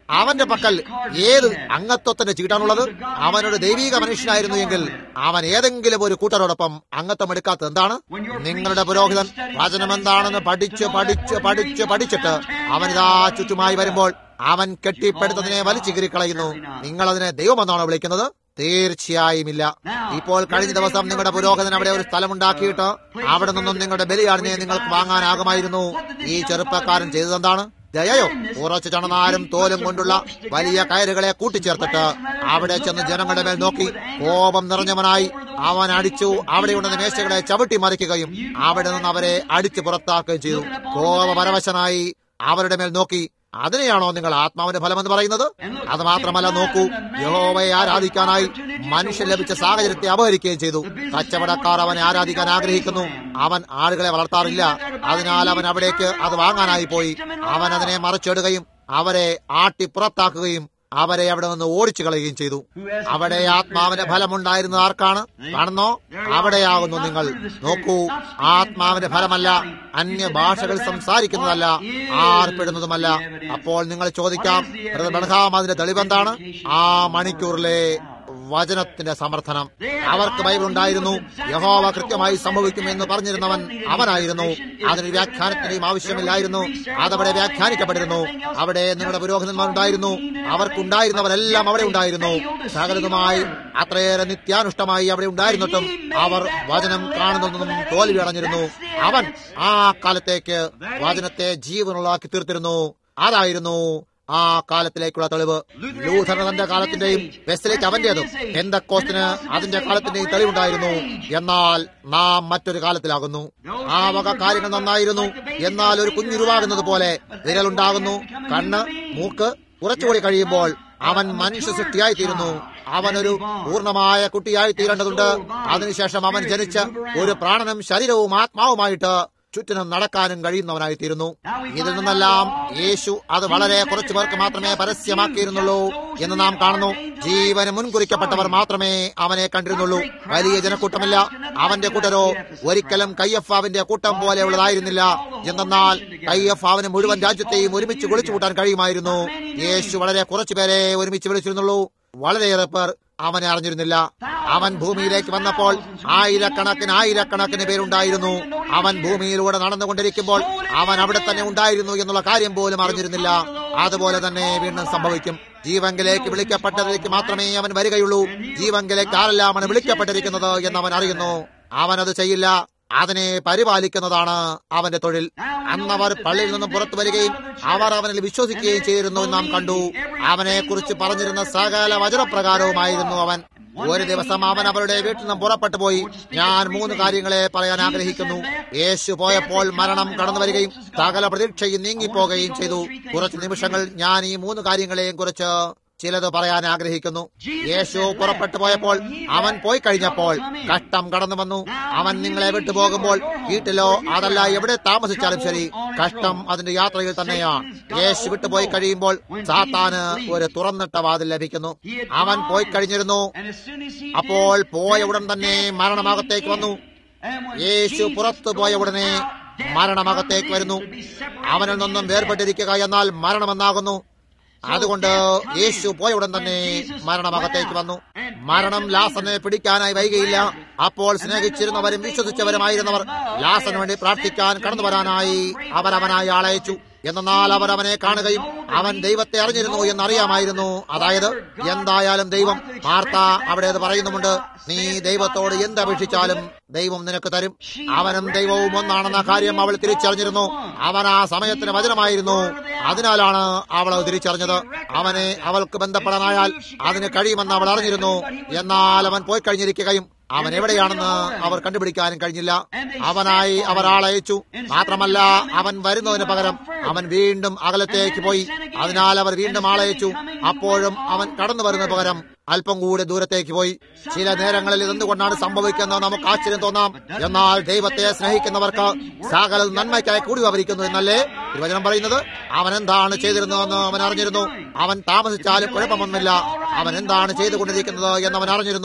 അവന്റെ പക്കൽ ഏത് അംഗത്വത്തിന്റെ ചീട്ടാണുള്ളത് അവനൊരു ദൈവീക മനുഷ്യനായിരുന്നു എങ്കിൽ അവൻ ഏതെങ്കിലും ഒരു കൂട്ടരോടൊപ്പം അംഗത്വം എടുക്കാത്തത് എന്താണ് നിങ്ങളുടെ പുരോഹിതൻ വചനം എന്താണെന്ന് പഠിച്ച് പഠിച്ച് പഠിച്ച് പഠിച്ചിട്ട് അവനിതാ ചുറ്റുമായി വരുമ്പോൾ അവൻ കെട്ടിപ്പടുത്തതിനെ വലിച്ചു കീറിക്കളയുന്നു നിങ്ങൾ അതിനെ ദൈവമെന്നാണോ വിളിക്കുന്നത് തീർച്ചയായും ഇല്ല ഇപ്പോൾ കഴിഞ്ഞ ദിവസം നിങ്ങളുടെ പുരോഹിതൻ അവിടെ ഒരു സ്ഥലമുണ്ടാക്കിയിട്ട് അവിടെ നിന്നും നിങ്ങളുടെ ബലിയാടിനെ നിങ്ങൾക്ക് വാങ്ങാനാകുമായിരുന്നു ഈ ചെറുപ്പക്കാരൻ ചെയ്തതെന്താണ് ദയയോ ഉറച്ചു ചണനാരും തോലും കൊണ്ടുള്ള വലിയ കയറുകളെ കൂട്ടിച്ചേർത്തിട്ട് അവിടെ ചെന്ന് ജനങ്ങളുടെ മേൽ നോക്കി കോപം നിറഞ്ഞവനായി അവൻ അടിച്ചു അവിടെയുണ്ടെന്ന മേശകളെ ചവിട്ടി മറിക്കുകയും അവിടെ നിന്ന് അവരെ അടിച്ചു പുറത്താക്കുകയും ചെയ്തു കോപപരവശനായി അവരുടെ മേൽ നോക്കി അതിനെയാണോ നിങ്ങൾ ആത്മാവിന്റെ ഫലമെന്ന് പറയുന്നത് അത് മാത്രമല്ല നോക്കൂ യഹോവയെ ആരാധിക്കാനായി മനുഷ്യൻ ലഭിച്ച സാഹചര്യത്തെ അപഹരിക്കുകയും ചെയ്തു കച്ചവടക്കാർ അവനെ ആരാധിക്കാൻ ആഗ്രഹിക്കുന്നു അവൻ ആളുകളെ വളർത്താറില്ല അതിനാൽ അവൻ അവിടേക്ക് അത് വാങ്ങാനായി പോയി അവൻ അതിനെ മറിച്ചിടുകയും അവരെ ആട്ടി പുറത്താക്കുകയും അവരെ അവിടെ നിന്ന് ഓടിച്ചു കളയുകയും ചെയ്തു അവിടെ ആത്മാവിന്റെ ഫലമുണ്ടായിരുന്നത് ആർക്കാണ് കാണുന്നോ അവിടെയാകുന്നു നിങ്ങൾ നോക്കൂ ആത്മാവിന്റെ ഫലമല്ല അന്യ ഭാഷകൾ സംസാരിക്കുന്നതല്ല ആർപ്പെടുന്നതുമല്ല അപ്പോൾ നിങ്ങൾ ചോദിക്കാം ബ്രദർ ബർഹാം അതിന്റെ തെളിവെന്താണ് ആ മണിക്കൂറിലെ വചനത്തിന്റെ സമർത്ഥനം അവർക്ക് ബൈബിൾ ഉണ്ടായിരുന്നു യഹോവ കൃത്യമായി സംഭവിക്കുമെന്ന് പറഞ്ഞിരുന്നവൻ അവനായിരുന്നു അതിന് വ്യാഖ്യാനത്തിന്റെയും ആവശ്യമില്ലായിരുന്നു അതവിടെ വ്യാഖ്യാനിക്കപ്പെട്ടിരുന്നു അവിടെ നിങ്ങളുടെ പുരോഹിതന്മാരുണ്ടായിരുന്നു അവർക്കുണ്ടായിരുന്നവരെല്ലാം അവിടെ ഉണ്ടായിരുന്നു സകലതുമായി അത്രയേറെ നിത്യാനുഷ്ടമായി അവിടെ ഉണ്ടായിരുന്നിട്ടും അവർ വചനം കാണുന്നതൊന്നും തോൽവി അടഞ്ഞിരുന്നു അവൻ ആ കാലത്തേക്ക് വചനത്തെ ജീവനുള്ളാക്കി തീർത്തിരുന്നു അതായിരുന്നു ആ കാലത്തിലേക്കുള്ള തെളിവ് ലൂഥറിന് തന്റെ കാലത്തിന്റെയും വെസ്റ്റിലേക്ക് അവന്റേതും എന്തൊക്കോസ്റ്റിന് അതിന്റെ കാലത്തിന്റെയും തെളിവുണ്ടായിരുന്നു എന്നാൽ നാം മറ്റൊരു കാലത്തിലാകുന്നു ആ വക കാര്യങ്ങൾ നന്നായിരുന്നു എന്നാൽ ഒരു കുഞ്ഞുരുവാകുന്നത് പോലെ വിരലുണ്ടാകുന്നു കണ്ണ് മൂക്ക് കുറച്ചുകൂടി കഴിയുമ്പോൾ അവൻ മനുഷ്യ സൃഷ്ടിയായി തീരുന്നു അവനൊരു പൂർണ്ണമായ കുട്ടിയായി തീരേണ്ടതുണ്ട് അതിനുശേഷം അവൻ ജനിച്ച ഒരു പ്രാണനും ശരീരവും ആത്മാവുമായിട്ട് ചുറ്റിനും നടക്കാനും കഴിയുന്നവനായി തീരുന്നു ഇതിൽ നിന്നെല്ലാം യേശു അത് വളരെ കുറച്ചു പേർക്ക് മാത്രമേ പരസ്യമാക്കിയിരുന്നുള്ളൂ എന്ന് നാം കാണുന്നു ജീവന് മുൻകുറിക്കപ്പെട്ടവർ മാത്രമേ അവനെ കണ്ടിരുന്നുള്ളൂ വലിയ ജനക്കൂട്ടമില്ല അവന്റെ കൂട്ടരോ ഒരിക്കലും കയ്യഫാവിന്റെ കൂട്ടം പോലെയുള്ളതായിരുന്നില്ല എന്തെന്നാൽ കയ്യഫാവിന് മുഴുവൻ രാജ്യത്തെയും ഒരുമിച്ച് വിളിച്ചു കൂട്ടാൻ കഴിയുമായിരുന്നു യേശു വളരെ കുറച്ചു പേരെ ഒരുമിച്ച് വിളിച്ചിരുന്നുള്ളൂ വളരെയേറെ പേർ അവനെ അറിഞ്ഞിരുന്നില്ല അവൻ ഭൂമിയിലേക്ക് വന്നപ്പോൾ ആയിരക്കണക്കിന് ആയിരക്കണക്കിന് പേരുണ്ടായിരുന്നു അവൻ ഭൂമിയിലൂടെ നടന്നുകൊണ്ടിരിക്കുമ്പോൾ അവൻ അവിടെ തന്നെ ഉണ്ടായിരുന്നു എന്നുള്ള കാര്യം പോലും അറിഞ്ഞിരുന്നില്ല അതുപോലെ തന്നെ വീണ്ടും സംഭവിക്കും ജീവങ്കിലേക്ക് വിളിക്കപ്പെട്ടതിലേക്ക് മാത്രമേ അവൻ വരികയുള്ളൂ ജീവങ്കിലേക്ക് ആരെല്ലാമാണ് വിളിക്കപ്പെട്ടിരിക്കുന്നത് എന്ന് അവൻ അറിയുന്നു അവനത് ചെയ്യില്ല അതിനെ പരിപാലിക്കുന്നതാണ് അവന്റെ തൊഴിൽ അന്നവർ പള്ളിയിൽ നിന്നും പുറത്തു വരികയും അവർ അവനിൽ വിശ്വസിക്കുകയും ചെയ്തിരുന്നു എന്ന് നാം കണ്ടു അവനെ കുറിച്ച് പറഞ്ഞിരുന്ന സകല വചനപ്രകാരവുമായിരുന്നു അവൻ ഒരു ദിവസം അവൻ അവരുടെ വീട്ടിൽ നിന്നും പുറപ്പെട്ടു പോയി ഞാൻ മൂന്ന് കാര്യങ്ങളെ പറയാൻ ആഗ്രഹിക്കുന്നു യേശു പോയപ്പോൾ മരണം കടന്നു വരികയും സകല പ്രതീക്ഷയും നീങ്ങിപ്പോകുകയും ചെയ്തു കുറച്ച് നിമിഷങ്ങൾ ഞാൻ ഈ മൂന്ന് കാര്യങ്ങളെയും കുറിച്ച് ചിലത് പറയാൻ ആഗ്രഹിക്കുന്നു യേശു പുറപ്പെട്ടു പോയപ്പോൾ അവൻ പോയി കഴിഞ്ഞപ്പോൾ കഷ്ടം കടന്നു വന്നു അവൻ നിങ്ങളെ വിട്ടുപോകുമ്പോൾ വീട്ടിലോ അതല്ല എവിടെ താമസിച്ചാലും ശരി കഷ്ടം അതിന്റെ യാത്രയിൽ തന്നെയാണ് യേശു വിട്ടുപോയി കഴിയുമ്പോൾ സാത്താന് ഒരു തുറന്നിട്ട വാതിൽ ലഭിക്കുന്നു അവൻ പോയി കഴിഞ്ഞിരുന്നു അപ്പോൾ പോയ ഉടൻ തന്നെ മരണമാകത്തേക്ക് വന്നു യേശു പുറത്തു പോയ ഉടനെ മരണമകത്തേക്ക് വരുന്നു അവനിൽ നിന്നും വേർപെട്ടിരിക്കുക എന്നാൽ മരണമെന്നാകുന്നു അതുകൊണ്ട് യേശു പോയ ഉടൻ തന്നെ മരണമകത്തേക്ക് വന്നു മരണം ലാസനെ പിടിക്കാനായി വൈകിയില്ല അപ്പോൾ സ്നേഹിച്ചിരുന്നവരും വിശ്വസിച്ചവരുമായിരുന്നവർ ലാസന് വേണ്ടി പ്രാർത്ഥിക്കാൻ കടന്നു വരാനായി അവരവനായി ആളയച്ചു എന്നാൽ അവർ അവനെ കാണുകയും അവൻ ദൈവത്തെ അറിഞ്ഞിരുന്നു എന്നറിയാമായിരുന്നു അതായത് എന്തായാലും ദൈവം വാർത്ത അവിടെ അത് പറയുന്നുമുണ്ട് നീ ദൈവത്തോട് എന്തപേക്ഷിച്ചാലും ദൈവം നിനക്ക് തരും അവനും ദൈവവും ഒന്നാണെന്ന കാര്യം അവൾ തിരിച്ചറിഞ്ഞിരുന്നു അവൻ ആ സമയത്തിന് വചനമായിരുന്നു അതിനാലാണ് അവൾ അത് തിരിച്ചറിഞ്ഞത് അവനെ അവൾക്ക് ബന്ധപ്പെടാനായാൽ അതിന് കഴിയുമെന്ന് അവൾ അറിഞ്ഞിരുന്നു എന്നാൽ അവൻ പോയി കഴിഞ്ഞിരിക്കുകയും അവൻ എവിടെയാണെന്ന് അവർ കണ്ടുപിടിക്കാനും കഴിഞ്ഞില്ല അവനായി അവർ ആളയച്ചു മാത്രമല്ല അവൻ വരുന്നതിന് പകരം അവൻ വീണ്ടും അകലത്തേക്ക് പോയി അതിനാൽ അവർ വീണ്ടും ആളയച്ചു അപ്പോഴും അവൻ കടന്നു വരുന്നതിന് പകരം അല്പം കൂടി ദൂരത്തേക്ക് പോയി ചില നേരങ്ങളിൽ ഇതെന്തുകൊണ്ടാണ് സംഭവിക്കുന്നത് നമുക്ക് ആശ്ചര്യം തോന്നാം എന്നാൽ ദൈവത്തെ സ്നേഹിക്കുന്നവർക്ക് സകല നന്മയ്ക്കായി കൂടി വിവരിക്കുന്നു എന്നല്ലേ തിരുവചനം പറയുന്നത് അവൻ എന്താണ് ചെയ്തിരുന്നതെന്ന് അവൻ അറിഞ്ഞിരുന്നു അവൻ താമസിച്ചാലും കുഴപ്പമൊന്നുമില്ല അവൻ എന്താണ് ചെയ്തുകൊണ്ടിരിക്കുന്നത് എന്ന് അവൻ അറിഞ്ഞിരുന്നു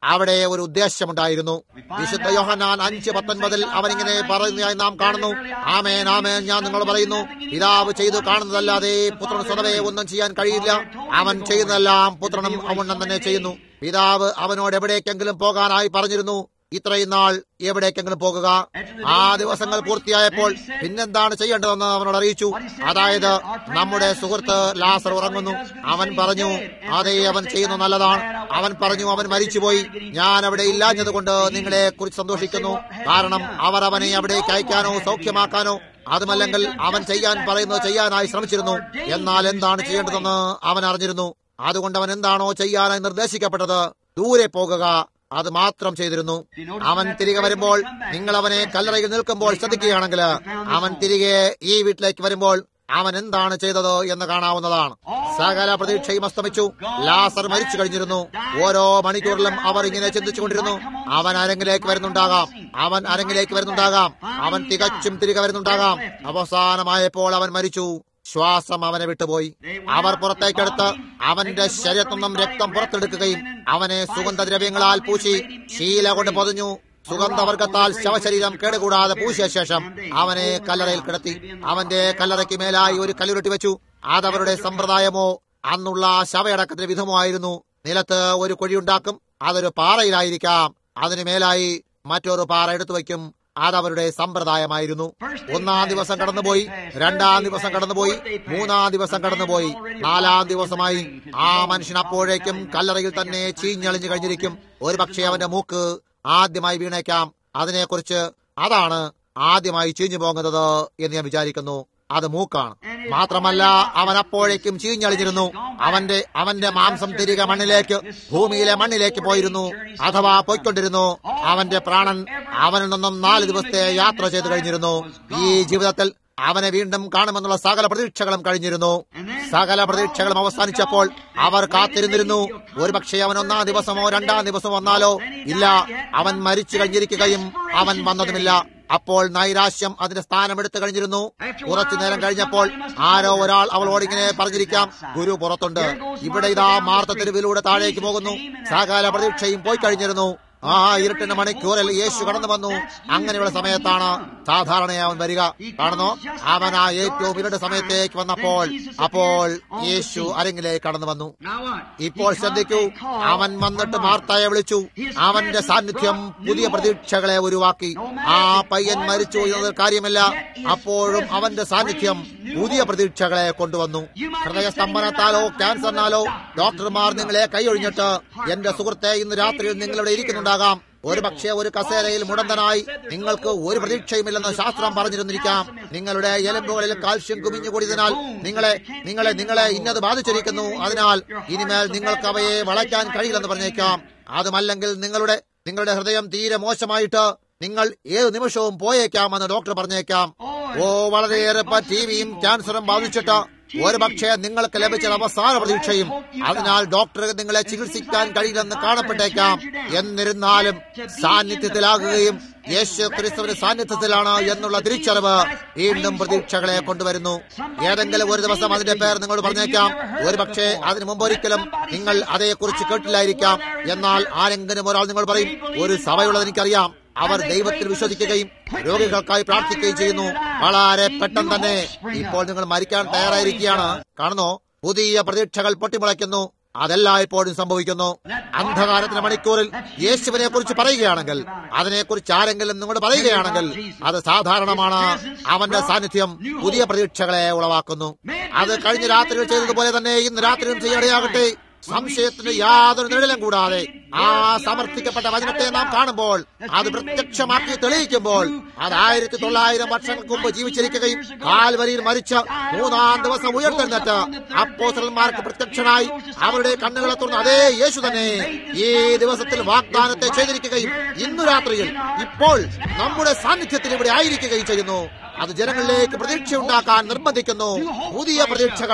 അവിടെ ഒരു ഉദ്ദേശമുണ്ടായിരുന്നു വിശുദ്ധ യോഹന്നാൻ അഞ്ച് പത്തൊൻപതിൽ അവനിങ്ങനെ പറയുന്നതായി നാം കാണുന്നു ആമേൻ ആമേൻ ഞാൻ നിങ്ങൾ പറയുന്നു പിതാവ് ചെയ്തു കാണുന്നതല്ലാതെ പുത്രൻ സ്വതവേ ഒന്നും ചെയ്യാൻ കഴിയില്ല അവൻ ചെയ്യുന്നതെല്ലാം പുത്രനും അവണ്ണം തന്നെ ചെയ്യുന്നു പിതാവ് അവനോട് എവിടേക്കെങ്കിലും പോകാനായി പറഞ്ഞിരുന്നു ഇത്രയും നാൾ എവിടേക്കെങ്കിലും പോകുക ആ ദിവസങ്ങൾ പൂർത്തിയായപ്പോൾ പിന്നെന്താണ് ചെയ്യേണ്ടതെന്ന് അവനോട് അറിയിച്ചു അതായത് നമ്മുടെ സുഹൃത്ത് ലാസർ ഉറങ്ങുന്നു അവൻ പറഞ്ഞു അതേ അവൻ ചെയ്യുന്നു നല്ലതാണ് അവൻ പറഞ്ഞു അവൻ മരിച്ചുപോയി ഞാൻ അവിടെ ഇല്ലാഞ്ഞതുകൊണ്ട് നിങ്ങളെ കുറിച്ച് സന്തോഷിക്കുന്നു കാരണം അവർ അവനെ അവിടേക്ക് അയക്കാനോ സൗഖ്യമാക്കാനോ അതുമല്ലെങ്കിൽ അവൻ ചെയ്യാൻ പറയുന്നത് ചെയ്യാനായി ശ്രമിച്ചിരുന്നു എന്നാൽ എന്താണ് ചെയ്യേണ്ടതെന്ന് അവൻ അറിഞ്ഞിരുന്നു അതുകൊണ്ട് അവൻ എന്താണോ ചെയ്യാനായി നിർദ്ദേശിക്കപ്പെട്ടത് ദൂരെ പോകുക അത് മാത്രം ചെയ്തിരുന്നു അവൻ തിരികെ വരുമ്പോൾ നിങ്ങൾ അവനെ കല്ലറയിൽ നിൽക്കുമ്പോൾ ശ്രദ്ധിക്കുകയാണെങ്കിൽ അവൻ തിരികെ ഈ വീട്ടിലേക്ക് വരുമ്പോൾ അവൻ എന്താണ് ചെയ്തത് എന്ന് കാണാവുന്നതാണ് സകല പ്രതീക്ഷയും അസ്തമിച്ചു ലാസർ മരിച്ചു കഴിഞ്ഞിരുന്നു ഓരോ മണിക്കൂറിലും അവർ ഇങ്ങനെ ചിന്തിച്ചുകൊണ്ടിരുന്നു അവൻ അരങ്ങിലേക്ക് വരുന്നുണ്ടാകാം അവൻ അരങ്ങിലേക്ക് വരുന്നുണ്ടാകാം അവൻ തികച്ചും തിരികെ വരുന്നുണ്ടാകാം അവസാനമായപ്പോൾ അവൻ മരിച്ചു ശ്വാസം അവനെ വിട്ടുപോയി അവർ പുറത്തേക്കെടുത്ത് അവന്റെ ശരീരത്തിൽ നിന്നും രക്തം പുറത്തെടുക്കുകയും അവനെ സുഗന്ധദ്രവ്യങ്ങളാൽ പൂശി ശീല കൊണ്ട് പൊതിഞ്ഞു സുഗന്ധവർഗത്താൽ ശവശരീരം കേടുകൂടാതെ പൂശിയ ശേഷം അവനെ കല്ലറയിൽ കിടത്തി അവന്റെ കല്ലറയ്ക്ക് മേലായി ഒരു കല്ലുരുട്ടി വെച്ചു അതവരുടെ സമ്പ്രദായമോ അന്നുള്ള ശവയടക്കത്തിന് വിധമോ ആയിരുന്നു നിലത്ത് ഒരു കുഴിയുണ്ടാക്കും അതൊരു പാറയിലായിരിക്കാം അതിനു മേലായി മറ്റൊരു പാറ എടുത്തു വയ്ക്കും അതവരുടെ സമ്പ്രദായമായിരുന്നു ഒന്നാം ദിവസം കടന്നുപോയി രണ്ടാം ദിവസം കടന്നുപോയി മൂന്നാം ദിവസം കടന്നുപോയി നാലാം ദിവസമായി ആ മനുഷ്യൻ അപ്പോഴേക്കും കല്ലറയിൽ തന്നെ ചീഞ്ഞളിഞ്ഞു കഴിഞ്ഞിരിക്കും ഒരു പക്ഷേ അവന്റെ മൂക്ക് ആദ്യമായി വീണേക്കാം അതിനെക്കുറിച്ച് അതാണ് ആദ്യമായി ചീഞ്ഞു പോകുന്നത് എന്ന് ഞാൻ വിചാരിക്കുന്നു അത് മൂക്കാണ് മാത്രമല്ല അവൻ അപ്പോഴേക്കും ചീഞ്ഞളിഞ്ഞിരുന്നു അവന്റെ അവന്റെ മാംസം തിരികെ മണ്ണിലേക്ക് ഭൂമിയിലെ മണ്ണിലേക്ക് പോയിരുന്നു അഥവാ പോയിക്കൊണ്ടിരുന്നു അവന്റെ പ്രാണൻ അവനിൽ നിന്നും നാല് ദിവസത്തെ യാത്ര ചെയ്തു കഴിഞ്ഞിരുന്നു ഈ ജീവിതത്തിൽ അവനെ വീണ്ടും കാണുമെന്നുള്ള സകല പ്രതീക്ഷകളും കഴിഞ്ഞിരുന്നു സകല പ്രതീക്ഷകളും അവസാനിച്ചപ്പോൾ അവർ കാത്തിരുന്നിരുന്നു ഒരുപക്ഷെ അവൻ ഒന്നാം ദിവസമോ രണ്ടാം ദിവസമോ വന്നാലോ ഇല്ല അവൻ മരിച്ചു കഴിഞ്ഞിരിക്കുകയും അവൻ വന്നതുമില്ല അപ്പോൾ നൈരാശ്യം അതിന്റെ സ്ഥാനം എടുത്തു കഴിഞ്ഞിരുന്നു കുറച്ചു നേരം കഴിഞ്ഞപ്പോൾ ആരോ ഒരാൾ അവളോട് ഇങ്ങനെ പറഞ്ഞിരിക്കാം ഗുരു പുറത്തുണ്ട് ഇവിടെ ഇതാ മാർത്ത തെരുവിലൂടെ താഴേക്ക് പോകുന്നു സകല പ്രതീക്ഷയും പോയി കഴിഞ്ഞിരുന്നു ആ ഇരുട്ടിന്റെ മണിക്കൂറിൽ യേശു കടന്നു വന്നു അങ്ങനെയുള്ള സമയത്താണ് സാധാരണ അവൻ വരിക കാണുന്നു അവൻ ആ ഏറ്റവും ഇരുട്ട് സമയത്തേക്ക് വന്നപ്പോൾ അപ്പോൾ യേശു അരങ്ങിലേക്ക് കടന്നു വന്നു ഇപ്പോൾ ശ്രദ്ധിക്കൂ അവൻ വന്നിട്ട് മാർത്തായെ വിളിച്ചു അവന്റെ സാന്നിധ്യം പുതിയ പ്രതീക്ഷകളെ ഉരുവാക്കി ആ പയ്യൻ മരിച്ചു എന്നത് കാര്യമില്ല അപ്പോഴും അവന്റെ സാന്നിധ്യം പുതിയ പ്രതീക്ഷകളെ കൊണ്ടുവന്നു ഹൃദയസ്തംഭനത്താലോ ക്യാൻസറിനാലോ ഡോക്ടർമാർ നിങ്ങളെ കൈയൊഴിഞ്ഞിട്ട് എന്റെ സുഹൃത്തെ ഇന്ന് രാത്രിയിൽ നിങ്ങളിവിടെ ഇരിക്കുന്നുണ്ടാകാം ഒരു പക്ഷേ ഒരു കസേരയിൽ മുടന്തനായി നിങ്ങൾക്ക് ഒരു പ്രതീക്ഷയുമില്ലെന്ന് ശാസ്ത്രം പറഞ്ഞിരുന്നിരിക്കാം നിങ്ങളുടെ എലുമ്പുകളിൽ കാൽഷ്യം കുമിഞ്ഞുകൂടിയതിനാൽ നിങ്ങളെ നിങ്ങളെ നിങ്ങളെ ഇന്നത് ബാധിച്ചിരിക്കുന്നു അതിനാൽ ഇനിമേൽ നിങ്ങൾക്ക് അവയെ വളയ്ക്കാൻ കഴിയില്ലെന്ന് പറഞ്ഞേക്കാം അതുമല്ലെങ്കിൽ നിങ്ങളുടെ നിങ്ങളുടെ ഹൃദയം തീരെ മോശമായിട്ട് നിങ്ങൾ ഏത് നിമിഷവും പോയേക്കാമെന്ന് ഡോക്ടർ പറഞ്ഞേക്കാം ഓ വളരെയേറെ ടി വിയും ക്യാൻസറും ബാധിച്ചിട്ട് ഒരു പക്ഷേ നിങ്ങൾക്ക് ലഭിച്ച അവസാന പ്രതീക്ഷയും അതിനാൽ ഡോക്ടർ നിങ്ങളെ ചികിത്സിക്കാൻ കഴിയില്ലെന്ന് കാണപ്പെട്ടേക്കാം എന്നിരുന്നാലും സാന്നിധ്യത്തിലാകുകയും യേശു ക്രിസ്തുവിന്റെ സാന്നിധ്യത്തിലാണ് എന്നുള്ള തിരിച്ചറിവ് വീണ്ടും പ്രതീക്ഷകളെ കൊണ്ടുവരുന്നു ഏതെങ്കിലും ഒരു ദിവസം അതിന്റെ പേർ നിങ്ങളോട് പറഞ്ഞേക്കാം ഒരു പക്ഷേ അതിനു മുമ്പൊരിക്കലും നിങ്ങൾ അതേക്കുറിച്ച് കേട്ടില്ലായിരിക്കാം എന്നാൽ ആരെങ്കിലും ഒരാൾ നിങ്ങൾ പറയും ഒരു സഭയുള്ളത് എനിക്കറിയാം അവർ ദൈവത്തിൽ വിശ്വസിക്കുകയും രോഗികൾക്കായി പ്രാർത്ഥിക്കുകയും ചെയ്യുന്നു വളരെ പെട്ടെന്ന് തന്നെ ഇപ്പോൾ നിങ്ങൾ മരിക്കാൻ തയ്യാറായിരിക്കുകയാണ് കാണുന്നു പുതിയ പ്രതീക്ഷകൾ പൊട്ടിമുളയ്ക്കുന്നു അതെല്ലായ്പ്പോഴും സംഭവിക്കുന്നു അന്ധകാരത്തിന്റെ മണിക്കൂറിൽ യേശുവിനെ കുറിച്ച് പറയുകയാണെങ്കിൽ അതിനെക്കുറിച്ച് ആരെങ്കിലും നിങ്ങളോട് പറയുകയാണെങ്കിൽ അത് സാധാരണമാണ് അവന്റെ സാന്നിധ്യം പുതിയ പ്രതീക്ഷകളെ ഉളവാക്കുന്നു അത് കഴിഞ്ഞ രാത്രിയിൽ ചെയ്തതുപോലെ തന്നെ ഇന്ന് രാത്രിയും ചെയ്യടയാകട്ടെ സംശയത്തിന് യാതൊരു നിഴലും കൂടാതെ ആ സമർത്ഥിക്കപ്പെട്ട വചനത്തെ നാം കാണുമ്പോൾ അത് പ്രത്യക്ഷമാക്കി തെളിയിക്കുമ്പോൾ അത് ആയിരത്തി തൊള്ളായിരം വർഷങ്ങൾക്ക് മുമ്പ് ജീവിച്ചിരിക്കുകയും കാൽവരിയിൽ മരിച്ച മൂന്നാം ദിവസം ഉയർത്തെഴുന്നേറ്റ് അപ്പോസലന്മാർക്ക് പ്രത്യക്ഷനായി അവരുടെ കണ്ണുകളെ തുറന്ന് അതേ യേശു തന്നെ ഈ ദിവസത്തിൽ വാഗ്ദാനത്തെ ചെയ്തിരിക്കുകയും ഇന്നു രാത്രിയിൽ ഇപ്പോൾ നമ്മുടെ സാന്നിധ്യത്തിൽ ഇവിടെ ആയിരിക്കുകയും ചെയ്യുന്നു അത് ജനങ്ങളിലേക്ക് പ്രതീക്ഷ ഉണ്ടാക്കാൻ നിർബന്ധിക്കുന്നു പുതിയ പ്രതീക്ഷകൾ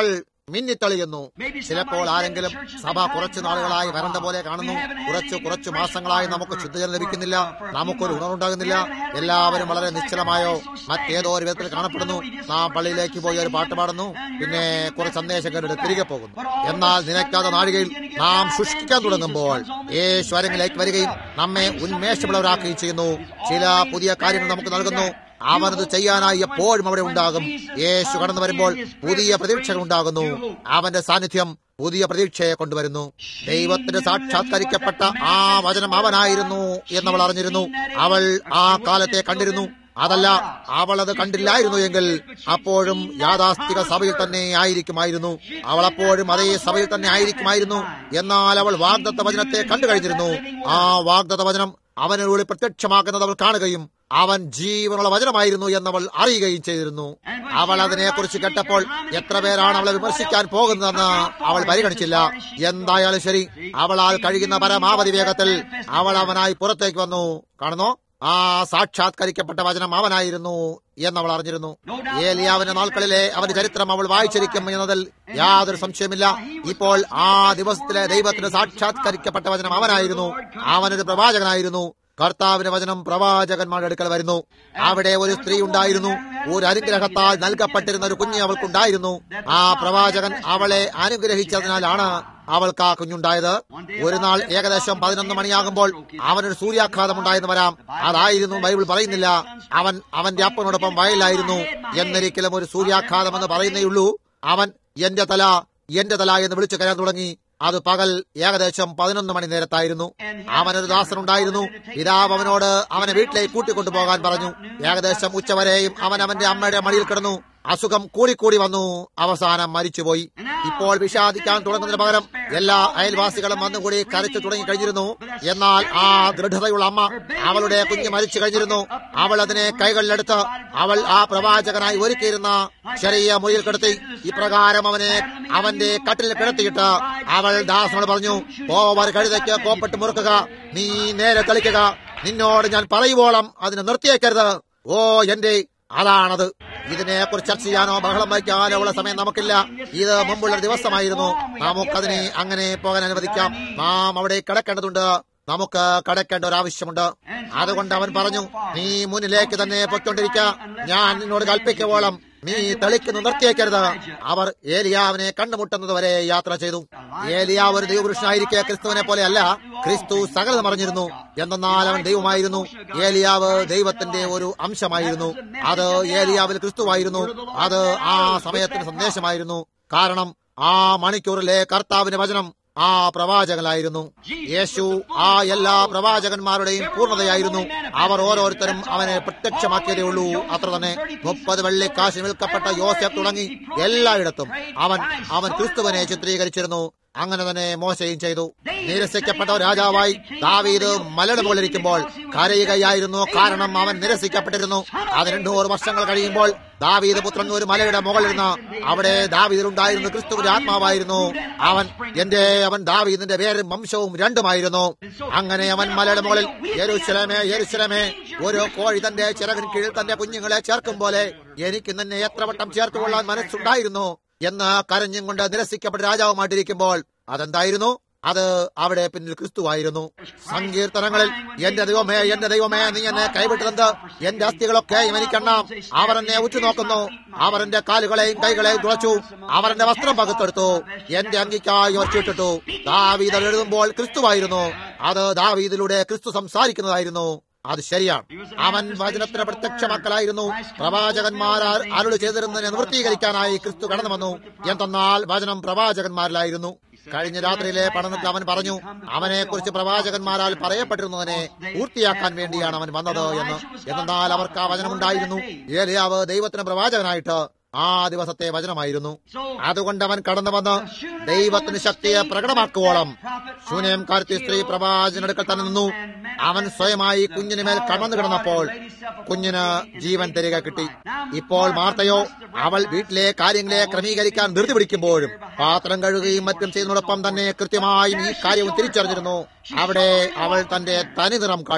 മിന്നിത്തെളിയുന്നു ചിലപ്പോൾ ആരെങ്കിലും സഭ കുറച്ചു നാളുകളായി വരണ്ട പോലെ കാണുന്നു കുറച്ച് കുറച്ചു മാസങ്ങളായി നമുക്ക് ശുദ്ധജലം ലഭിക്കുന്നില്ല നമുക്കൊരു ഉണർവുണ്ടാകുന്നില്ല എല്ലാവരും വളരെ നിശ്ചലമായോ മറ്റേതോ ഒരു വിധത്തിൽ കാണപ്പെടുന്നു നാം പള്ളിയിലേക്ക് പോയി ഒരു പാട്ട് പാടുന്നു പിന്നെ കുറച്ച് സന്ദേശം കേട്ടിട്ട് തിരികെ പോകുന്നു എന്നാൽ നിലയ്ക്കാത്ത നാഴികയിൽ നാം ശുഷ്കിക്കാൻ തുടങ്ങുമ്പോൾ യേശ്വരങ്ങളിലേക്ക് വരികയും നമ്മെ ഉന്മേഷമുള്ളവരാക്കുകയും ചെയ്യുന്നു ചില പുതിയ കാര്യങ്ങൾ നമുക്ക് നൽകുന്നു അവനത് ചെയ്യാനായി എപ്പോഴും അവിടെ ഉണ്ടാകും യേശു കടന്നു വരുമ്പോൾ പുതിയ പ്രതീക്ഷകൾ ഉണ്ടാകുന്നു അവന്റെ സാന്നിധ്യം പുതിയ പ്രതീക്ഷയെ കൊണ്ടുവരുന്നു ദൈവത്തിന് സാക്ഷാത്കരിക്കപ്പെട്ട ആ വചനം അവനായിരുന്നു എന്നവൾ അറിഞ്ഞിരുന്നു അവൾ ആ കാലത്തെ കണ്ടിരുന്നു അതല്ല അവൾ അത് കണ്ടില്ലായിരുന്നു എങ്കിൽ അപ്പോഴും യാഥാസ്ഥിക സഭയിൽ തന്നെ ആയിരിക്കുമായിരുന്നു അവൾ അപ്പോഴും അതേ സഭയിൽ തന്നെ ആയിരിക്കുമായിരുന്നു എന്നാൽ അവൾ വാഗ്ദത്ത വചനത്തെ കണ്ടു കഴിഞ്ഞിരുന്നു ആ വാഗ്ദത്ത വചനം അവനുള്ളിൽ പ്രത്യക്ഷമാക്കുന്നത് അവൾ കാണുകയും അവൻ ജീവനുള്ള വചനമായിരുന്നു എന്നവൾ അറിയുകയും ചെയ്തിരുന്നു അവൾ അതിനെക്കുറിച്ച് കേട്ടപ്പോൾ എത്ര പേരാണ് അവളെ വിമർശിക്കാൻ പോകുന്നതെന്ന് അവൾ പരിഗണിച്ചില്ല എന്തായാലും ശരി അവളാൽ കഴിയുന്ന പരമാവധി വേഗത്തിൽ അവൾ അവനായി പുറത്തേക്ക് വന്നു കാണുന്നോ ആ സാക്ഷാത്കരിക്കപ്പെട്ട വചനം അവനായിരുന്നു എന്നവൾ അറിഞ്ഞിരുന്നു ഏലിയാവിന്റെ നാൾക്കളിലെ അവന്റെ ചരിത്രം അവൾ വായിച്ചിരിക്കും എന്നതിൽ യാതൊരു സംശയമില്ല ഇപ്പോൾ ആ ദിവസത്തിലെ ദൈവത്തിന് സാക്ഷാത്കരിക്കപ്പെട്ട വചനം അവനായിരുന്നു അവനൊരു പ്രവാചകനായിരുന്നു കർത്താവിന്റെ വചനം പ്രവാചകന്മാരുടെ അടുക്കൽ വരുന്നു അവിടെ ഒരു സ്ത്രീ ഉണ്ടായിരുന്നു ഒരു അനുഗ്രഹത്താൽ നൽകപ്പെട്ടിരുന്ന ഒരു കുഞ്ഞ് അവൾക്കുണ്ടായിരുന്നു ആ പ്രവാചകൻ അവളെ അനുഗ്രഹിച്ചതിനാലാണ് അവൾക്ക് ആ കുഞ്ഞുണ്ടായത് ഒരു നാൾ ഏകദേശം പതിനൊന്ന് മണിയാകുമ്പോൾ അവനൊരു സൂര്യാഘാതം ഉണ്ടായെന്ന് വരാം അതായിരുന്നു ബൈബിൾ പറയുന്നില്ല അവൻ അവന്റെ അപ്പനോടൊപ്പം വയലിലായിരുന്നു എന്നൊരിക്കലും ഒരു സൂര്യാഘാതം എന്ന് പറയുന്നേയുള്ളൂ അവൻ എന്റെ തല എന്റെ തല എന്ന് വിളിച്ചു കയറാൻ തുടങ്ങി അത് പകൽ ഏകദേശം പതിനൊന്ന് മണി നേരത്തായിരുന്നു അവനൊരു ദാസനുണ്ടായിരുന്നു പിതാവ് അവനോട് അവനെ വീട്ടിലേക്ക് കൂട്ടിക്കൊണ്ടുപോകാൻ പറഞ്ഞു ഏകദേശം ഉച്ചവരെയും അവൻ അവന്റെ അമ്മയുടെ മടിയിൽ കിടന്നു അസുഖം കൂടിക്കൂടി വന്നു അവസാനം മരിച്ചുപോയി ഇപ്പോൾ വിഷാദിക്കാൻ തുടങ്ങുന്നതിന് പകരം എല്ലാ അയൽവാസികളും വന്നുകൂടി കരച്ചു തുടങ്ങി കഴിഞ്ഞിരുന്നു എന്നാൽ ആ ദൃഢതയുള്ള അമ്മ അവളുടെ കുഞ്ഞ് മരിച്ചു കഴിഞ്ഞിരുന്നു അവൾ അതിനെ കൈകളിലെടുത്ത് അവൾ ആ പ്രവാചകനായി ഒരുക്കിയിരുന്ന ചെറിയ മുറിയിൽ കിടത്തി ഇപ്രകാരം അവനെ അവന്റെ കട്ടിൽ കിടത്തിയിട്ട് അവൾ ദാസനോട് പറഞ്ഞു പോവർ കഴുതയ്ക്ക് കോപ്പിട്ട് മുറുക്കുക നീ നേരെ കളിക്കുക നിന്നോട് ഞാൻ പറയുവോളം അതിനെ നിർത്തിയേക്കരുത് ഓ എന്റെ അതാണത് ഇതിനെക്കുറിച്ച് ചർച്ച ചെയ്യാനോ ബഹളം വയ്ക്കാനോ ഉള്ള സമയം നമുക്കില്ല ഇത് മുമ്പുള്ള ഒരു ദിവസമായിരുന്നു നമുക്കതിനെ അങ്ങനെ പോകാൻ അനുവദിക്കാം നാം അവിടെ കിടക്കേണ്ടതുണ്ട് നമുക്ക് കടക്കേണ്ട ഒരു ആവശ്യമുണ്ട് അതുകൊണ്ട് അവൻ പറഞ്ഞു നീ മുന്നിലേക്ക് തന്നെ പൊയ്ക്കൊണ്ടിരിക്ക ഞാൻ നിന്നോട് കൽപ്പിക്കുവോളം നീ തെളിക്കുന്നു നിർത്തിയേക്കരുത് അവർ ഏലിയാവിനെ കണ്ടുമുട്ടുന്നത് വരെ യാത്ര ചെയ്തു ഏലിയാവ് ഒരു ദൈവപുരുഷനായിരിക്കെ ക്രിസ്തുവിനെ പോലെയല്ല ക്രിസ്തു സകലം അറിഞ്ഞിരുന്നു എന്നാൽ അവൻ ദൈവമായിരുന്നു ഏലിയാവ് ദൈവത്തിന്റെ ഒരു അംശമായിരുന്നു അത് ഏലിയാവിൽ ക്രിസ്തുവായിരുന്നു അത് ആ സമയത്തിന് സന്ദേശമായിരുന്നു കാരണം ആ മണിക്കൂറിലെ കർത്താവിന്റെ വചനം ആ പ്രവാചകനായിരുന്നു യേശു ആ എല്ലാ പ്രവാചകന്മാരുടെയും പൂർണ്ണതയായിരുന്നു അവർ ഓരോരുത്തരും അവനെ പ്രത്യക്ഷമാക്കിയതേ ഉള്ളൂ അത്ര തന്നെ മുപ്പത് വെള്ളിക്കാശ് വിൽക്കപ്പെട്ട യോസഫ് തുടങ്ങി എല്ലായിടത്തും അവൻ അവൻ ക്രിസ്തുവിനെ ചിത്രീകരിച്ചിരുന്നു അങ്ങനെ തന്നെ മോശയും ചെയ്തു നിരസിക്കപ്പെട്ട ഒരു രാജാവായി ദാവീദ് മലയുടെ പോലിരിക്കുമ്പോൾ കരയുകയായിരുന്നു കാരണം അവൻ നിരസിക്കപ്പെട്ടിരുന്നു അത് രണ്ടൂറ് വർഷങ്ങൾ കഴിയുമ്പോൾ ദാവീദ് പുത്രൻ ഒരു മലയുടെ മുകളിലിരുന്ന് അവിടെ ദാവീദിലുണ്ടായിരുന്ന ക്രിസ്തുവിന്റെ ആത്മാവായിരുന്നു അവൻ എന്റെ അവൻ ദാവീദിന്റെ പേരും വംശവും രണ്ടുമായിരുന്നു അങ്ങനെ അവൻ മലയുടെ മുകളിൽ യെരുശലമേ യെരുശലമേ ഓരോ കോഴി തന്റെ ചിറകിന് കീഴിൽ തന്റെ കുഞ്ഞുങ്ങളെ ചേർക്കും പോലെ എനിക്ക് നിന്നെ എത്ര വട്ടം ചേർത്തുകൊള്ളാൻ മനസ്സുണ്ടായിരുന്നു എന്ന് കരഞ്ഞും കൊണ്ട് നിരസിക്കപ്പെട്ട രാജാവുമായിട്ടിരിക്കുമ്പോൾ അതെന്തായിരുന്നു അത് അവിടെ പിന്നിൽ ക്രിസ്തുവായിരുന്നു സങ്കീർത്തനങ്ങളിൽ എന്റെ ദൈവമേ എന്റെ ദൈവമേ നീ എന്നെ കൈവിട്ടതെന്ത് എന്റെ അസ്ഥികളൊക്കെ എനിക്കെണ്ണാം അവർ എന്നെ ഉറ്റുനോക്കുന്നു അവർ എന്റെ കാലുകളെയും കൈകളെയും തുളച്ചു അവർ എന്റെ വസ്ത്രം പകുത്തെടുത്തു എന്റെ അങ്കിക്കായി ഒച്ചിട്ടിട്ടു ദാവീത് എഴുതുമ്പോൾ ക്രിസ്തുവായിരുന്നു അത് ദാവീദിലൂടെ ക്രിസ്തു സംസാരിക്കുന്നതായിരുന്നു അത് ശരിയാണ് അവൻ വചനത്തിന് പ്രത്യക്ഷമാക്കലായിരുന്നു പ്രവാചകന്മാരാൽ അരുളി ചെയ്തിരുന്നതിനെ നിവൃത്തീകരിക്കാനായി ക്രിസ്തു കടന്നു വന്നു എന്തെന്നാൽ വചനം പ്രവാചകന്മാരിലായിരുന്നു കഴിഞ്ഞ രാത്രിയിലെ പഠനത്തിൽ അവൻ പറഞ്ഞു അവനെ കുറിച്ച് പ്രവാചകന്മാരാൽ പറയപ്പെട്ടിരുന്നതിനെ പൂർത്തിയാക്കാൻ വേണ്ടിയാണ് അവൻ വന്നത് എന്ന് എന്നാൽ അവർക്ക് ആ വചനമുണ്ടായിരുന്നു ഏലിയാവ് ദൈവത്തിന് പ്രവാചകനായിട്ട് ആ ദിവസത്തെ വചനമായിരുന്നു അതുകൊണ്ട് അവൻ കടന്നു വന്ന് ദൈവത്തിന് ശക്തിയെ പ്രകടമാക്കുവോളം ശൂന്യം കാർത്തി സ്ത്രീ പ്രവാചനടുക്കൽ തന്നെ നിന്നു അവൻ സ്വയമായി കുഞ്ഞിന് മേൽ കടന്നു കിടന്നപ്പോൾ കുഞ്ഞിന് ജീവൻ തിരികെ കിട്ടി ഇപ്പോൾ മാർത്തയോ അവൾ വീട്ടിലെ കാര്യങ്ങളെ ക്രമീകരിക്കാൻ ധൃതി പിടിക്കുമ്പോഴും പാത്രം കഴുകുകയും മറ്റും ചെയ്യുന്നതോടൊപ്പം തന്നെ കൃത്യമായും ഈ കാര്യവും തിരിച്ചറിഞ്ഞിരുന്നു അവിടെ അവൾ തന്റെ തനിനിറം കാട്ടി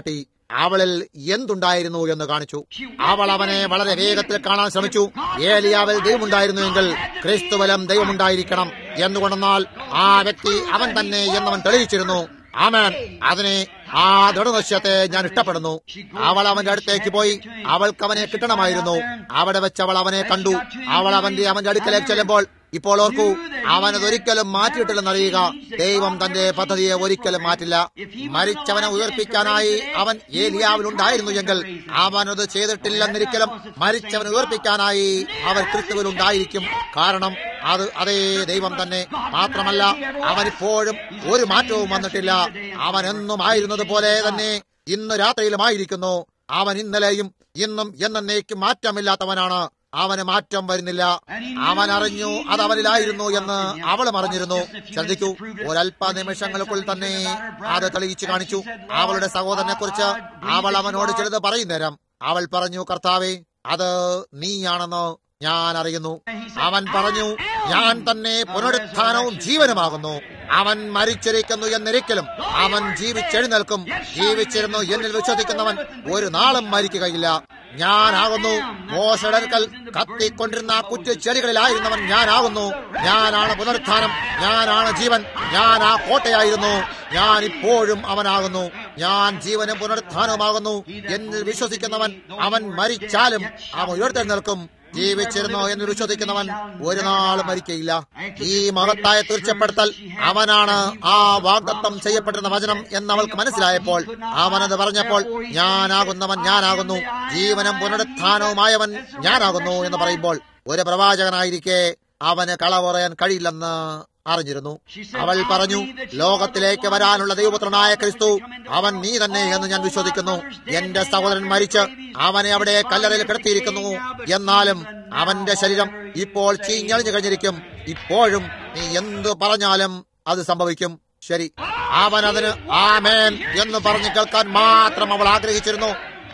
അവളിൽ എന്തുണ്ടായിരുന്നു എന്ന് കാണിച്ചു അവൾ അവനെ വളരെ വേഗത്തിൽ കാണാൻ ശ്രമിച്ചു ഏലിയാവിൽ ദൈവമുണ്ടായിരുന്നുവെങ്കിൽ ക്രിസ്തുവലം ദൈവമുണ്ടായിരിക്കണം എന്നുകൊണ്ടെന്നാൽ ആ വ്യക്തി അവൻ തന്നെ എന്നവൻ തെളിയിച്ചിരുന്നു ആമേൻ അതിനെ ആ ദൃഢനിശ്ചയത്തെ ഞാൻ ഇഷ്ടപ്പെടുന്നു അവൾ അവന്റെ അടുത്തേക്ക് പോയി അവൾക്ക് അവനെ കിട്ടണമായിരുന്നു അവിടെ വെച്ച് അവൾ അവനെ കണ്ടു അവൾ അവന്റെ അവന്റെ അടുക്കലേക്ക് ചെല്ലുമ്പോൾ ഇപ്പോൾ ഓർക്കൂ അവനത് ഒരിക്കലും മാറ്റിയിട്ടില്ലെന്നറിയുക ദൈവം തന്റെ പദ്ധതിയെ ഒരിക്കലും മാറ്റില്ല മരിച്ചവനെ ഉയർപ്പിക്കാനായി അവൻ ഏലിയാവിലുണ്ടായിരുന്നു എങ്കിൽ അവനത് ചെയ്തിട്ടില്ലെന്നിരിക്കലും മരിച്ചവനെ ഉയർപ്പിക്കാനായി അവർ ക്രിസ്തുവിൽ ഉണ്ടായിരിക്കും കാരണം അത് അതേ ദൈവം തന്നെ മാത്രമല്ല അവനിപ്പോഴും ഒരു മാറ്റവും വന്നിട്ടില്ല അവൻ എന്നും ആയിരുന്നത് പോലെ തന്നെ ഇന്ന് രാത്രിയിലുമായിരിക്കുന്നു അവൻ ഇന്നലെയും ഇന്നും എന്നേക്കും മാറ്റമില്ലാത്തവനാണ് അവന് മാറ്റം വരുന്നില്ല അവൻ അറിഞ്ഞു അത് അവനിലായിരുന്നു എന്ന് അവളും അറിഞ്ഞിരുന്നു ശ്രദ്ധിക്കൂ ഒരല്പ നിമിഷങ്ങൾക്കുള്ളിൽ തന്നെ അത് തെളിയിച്ചു കാണിച്ചു അവളുടെ സഹോദരനെ കുറിച്ച് അവൾ അവനോട് ചിലത് പറയുന്നേരം അവൾ പറഞ്ഞു കർത്താവേ അത് നീയാണെന്ന് ഞാൻ അറിയുന്നു അവൻ പറഞ്ഞു ഞാൻ തന്നെ പുനരുത്ഥാനവും ജീവനുമാകുന്നു അവൻ മരിച്ചിരിക്കുന്നു എന്നിരിക്കലും അവൻ ജീവിച്ചെഴുന്നേൽക്കും ജീവിച്ചിരുന്നു എന്നിൽ വിശ്വസിക്കുന്നവൻ ഒരു നാളും മരിക്കുകയില്ല ഞാനാകുന്നു മോശടൽക്കൽ കത്തിക്കൊണ്ടിരുന്ന ആ കുറ്റിച്ചെടികളിലായിരുന്നവൻ ഞാനാകുന്നു ഞാനാണ് പുനരുത്ഥാനം ഞാനാണ് ജീവൻ ഞാൻ ആ കോട്ടയായിരുന്നു ഞാൻ ഇപ്പോഴും അവനാകുന്നു ഞാൻ ജീവനും പുനരുത്ഥാനവുമാകുന്നു എന്നിൽ വിശ്വസിക്കുന്നവൻ അവൻ മരിച്ചാലും അവൻ ഉയർത്തെഴുന്നേൽക്കും ജീവിച്ചിരുന്നോ എന്ന് വിശ്വസിക്കുന്നവൻ ഒരു നാളും മരിക്കയില്ല ഈ മഹത്തായ തീർച്ചപ്പെടുത്തൽ അവനാണ് ആ വാഗ്ദത്തം ചെയ്യപ്പെട്ടിരുന്ന വചനം എന്ന് അവൾക്ക് മനസ്സിലായപ്പോൾ അവനത് പറഞ്ഞപ്പോൾ ഞാനാകുന്നവൻ ഞാനാകുന്നു ജീവനും പുനരുത്ഥാനവുമായവൻ ഞാനാകുന്നു എന്ന് പറയുമ്പോൾ ഒരു പ്രവാചകനായിരിക്കെ അവന് കള പറയാൻ കഴിയില്ലെന്ന് അറിഞ്ഞിരുന്നു അവൾ പറഞ്ഞു ലോകത്തിലേക്ക് വരാനുള്ള ദൈവപുത്രനായ ക്രിസ്തു അവൻ നീ തന്നെ എന്ന് ഞാൻ വിശ്വസിക്കുന്നു എന്റെ സഹോദരൻ മരിച്ച് അവനെ അവിടെ കല്ലറയിൽ കിടത്തിയിരിക്കുന്നു എന്നാലും അവന്റെ ശരീരം ഇപ്പോൾ ചീഞ്ഞളിഞ്ഞു കഴിഞ്ഞിരിക്കും ഇപ്പോഴും നീ എന്തു പറഞ്ഞാലും അത് സംഭവിക്കും ശരി അവൻ അതിന് ആമേൻ എന്ന് പറഞ്ഞു കേൾക്കാൻ മാത്രം അവൾ ആഗ്രഹിച്ചിരുന്നു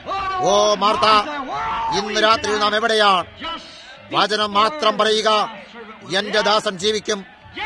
ഓ മാർത്ത ഇന്ന് രാത്രി നാം എവിടെയാണ് വചനം മാത്രം പറയുക എന്റെ ദാസൻ ജീവിക്കും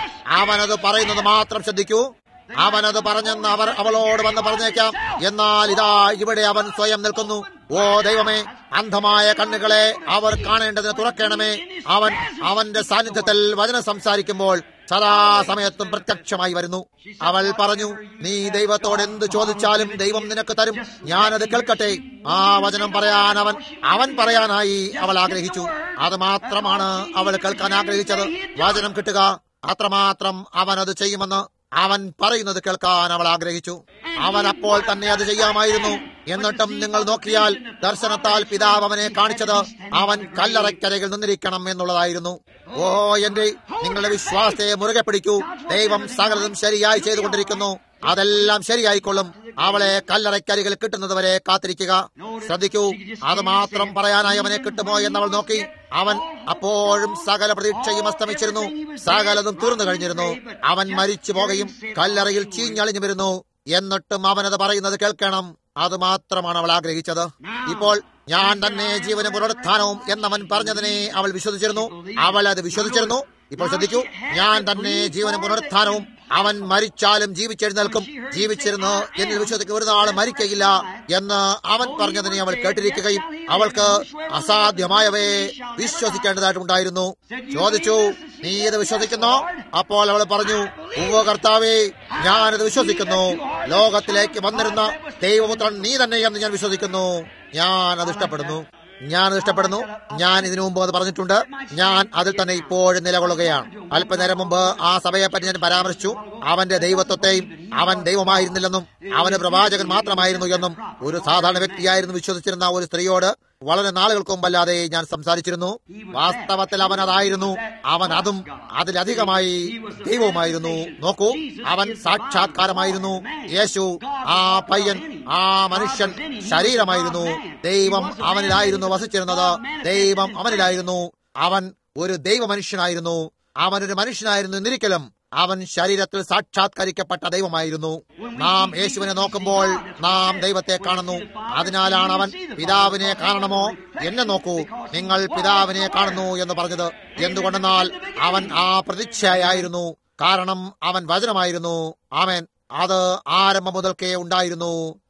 അവനത് പറയുന്നത് മാത്രം ശ്രദ്ധിക്കൂ അവനത് പറഞ്ഞെന്ന് അവർ അവളോട് വന്ന് പറഞ്ഞേക്കാം എന്നാൽ ഇതാ ഇവിടെ അവൻ സ്വയം നിൽക്കുന്നു ഓ ദൈവമേ അന്ധമായ കണ്ണുകളെ അവർ കാണേണ്ടതിന് തുറക്കണമേ അവൻ അവന്റെ സാന്നിധ്യത്തിൽ വചനം സംസാരിക്കുമ്പോൾ സദാസമയത്തും പ്രത്യക്ഷമായി വരുന്നു അവൾ പറഞ്ഞു നീ ദൈവത്തോട് എന്ത് ചോദിച്ചാലും ദൈവം നിനക്ക് തരും ഞാനത് കേൾക്കട്ടെ ആ വചനം പറയാൻ അവൻ അവൻ പറയാനായി അവൾ ആഗ്രഹിച്ചു അത് മാത്രമാണ് അവൾ കേൾക്കാൻ ആഗ്രഹിച്ചത് വചനം കിട്ടുക അത്രമാത്രം അവൻ അത് ചെയ്യുമെന്ന് അവൻ പറയുന്നത് കേൾക്കാൻ അവൾ ആഗ്രഹിച്ചു അവൻ അപ്പോൾ തന്നെ അത് ചെയ്യാമായിരുന്നു എന്നിട്ടും നിങ്ങൾ നോക്കിയാൽ ദർശനത്താൽ പിതാവ് അവനെ കാണിച്ചത് അവൻ കല്ലറയ്ക്കരയിൽ നിന്നിരിക്കണം എന്നുള്ളതായിരുന്നു ഓ എന്റെ നിങ്ങളുടെ വിശ്വാസത്തെ മുറുകെ പിടിക്കൂ ദൈവം സകലതും ശരിയായി ചെയ്തുകൊണ്ടിരിക്കുന്നു അതെല്ലാം ശരിയായിക്കൊള്ളും അവളെ കല്ലറയ്ക്കരികൾ കിട്ടുന്നതുവരെ കാത്തിരിക്കുക ശ്രദ്ധിക്കൂ അത് മാത്രം പറയാനായി അവനെ കിട്ടുമോ എന്നവൾ നോക്കി അവൻ അപ്പോഴും സകല പ്രതീക്ഷയും അസ്തമിച്ചിരുന്നു സകലതും തീർന്നു കഴിഞ്ഞിരുന്നു അവൻ മരിച്ചു പോകുകയും കല്ലറയിൽ ചീഞ്ഞളിഞ്ഞു വരുന്നു എന്നിട്ടും അവനത് പറയുന്നത് കേൾക്കണം അത് മാത്രമാണ് അവൾ ആഗ്രഹിച്ചത് ഇപ്പോൾ ഞാൻ തന്നെ ജീവനും പുനരുത്ഥാനവും എന്നവൻ പറഞ്ഞതിനെ അവൾ വിശ്വസിച്ചിരുന്നു അവൾ അത് വിശ്വസിച്ചിരുന്നു ഇപ്പോൾ ശ്രദ്ധിക്കൂ ഞാൻ തന്നെ ജീവനും പുനരുത്ഥാനവും അവൻ മരിച്ചാലും ജീവിച്ചെഴുന്നേൽക്കും ജീവിച്ചിരുന്നു എന്നിൽ വിശ്വസിക്ക് ഒരു നാൾ മരിക്കയില്ല എന്ന് അവൻ പറഞ്ഞതിനെ അവൾ കേട്ടിരിക്കുകയും അവൾക്ക് അസാധ്യമായവയെ വിശ്വസിക്കേണ്ടതായിട്ടുണ്ടായിരുന്നു ചോദിച്ചു നീ ഇത് വിശ്വസിക്കുന്നോ അപ്പോൾ അവൾ പറഞ്ഞു ഉവ്വ കർത്താവേ ഞാനിത് വിശ്വസിക്കുന്നു ലോകത്തിലേക്ക് വന്നിരുന്ന ദൈവപുത്രൻ നീ തന്നെ എന്ന് ഞാൻ വിശ്വസിക്കുന്നു ഞാൻ അത് ഇഷ്ടപ്പെടുന്നു ഞാൻ അത് ഇഷ്ടപ്പെടുന്നു ഞാൻ ഇതിനു മുമ്പ് അത് പറഞ്ഞിട്ടുണ്ട് ഞാൻ അതിൽ തന്നെ ഇപ്പോഴും നിലകൊള്ളുകയാണ് അല്പനേരം മുമ്പ് ആ സഭയെപ്പറ്റി ഞാൻ പരാമർശിച്ചു അവന്റെ ദൈവത്വത്തെയും അവൻ ദൈവമായിരുന്നില്ലെന്നും അവന് പ്രവാചകൻ മാത്രമായിരുന്നു എന്നും ഒരു സാധാരണ വ്യക്തിയായിരുന്നു വിശ്വസിച്ചിരുന്ന ഒരു സ്ത്രീയോട് വളരെ നാളുകൾക്ക് മുമ്പല്ലാതെ ഞാൻ സംസാരിച്ചിരുന്നു വാസ്തവത്തിൽ അവൻ അതായിരുന്നു അവൻ അതും അതിലധികമായി ദൈവവുമായിരുന്നു നോക്കൂ അവൻ സാക്ഷാത്കാരമായിരുന്നു യേശു ആ പയ്യൻ ആ മനുഷ്യൻ ശരീരമായിരുന്നു ദൈവം അവനിലായിരുന്നു വസിച്ചിരുന്നത് ദൈവം അവനിലായിരുന്നു അവൻ ഒരു ദൈവ മനുഷ്യനായിരുന്നു അവനൊരു മനുഷ്യനായിരുന്നു എന്നിരിക്കലും അവൻ ശരീരത്തിൽ സാക്ഷാത്കരിക്കപ്പെട്ട ദൈവമായിരുന്നു നാം യേശുവിനെ നോക്കുമ്പോൾ നാം ദൈവത്തെ കാണുന്നു അതിനാലാണ് അവൻ പിതാവിനെ കാണണമോ എന്നെ നോക്കൂ നിങ്ങൾ പിതാവിനെ കാണുന്നു എന്ന് പറഞ്ഞത് എന്തുകൊണ്ടെന്നാൽ അവൻ ആ പ്രതീക്ഷയായിരുന്നു കാരണം അവൻ വചനമായിരുന്നു ആമേൻ അത് ആരംഭം മുതൽക്കേ ഉണ്ടായിരുന്നു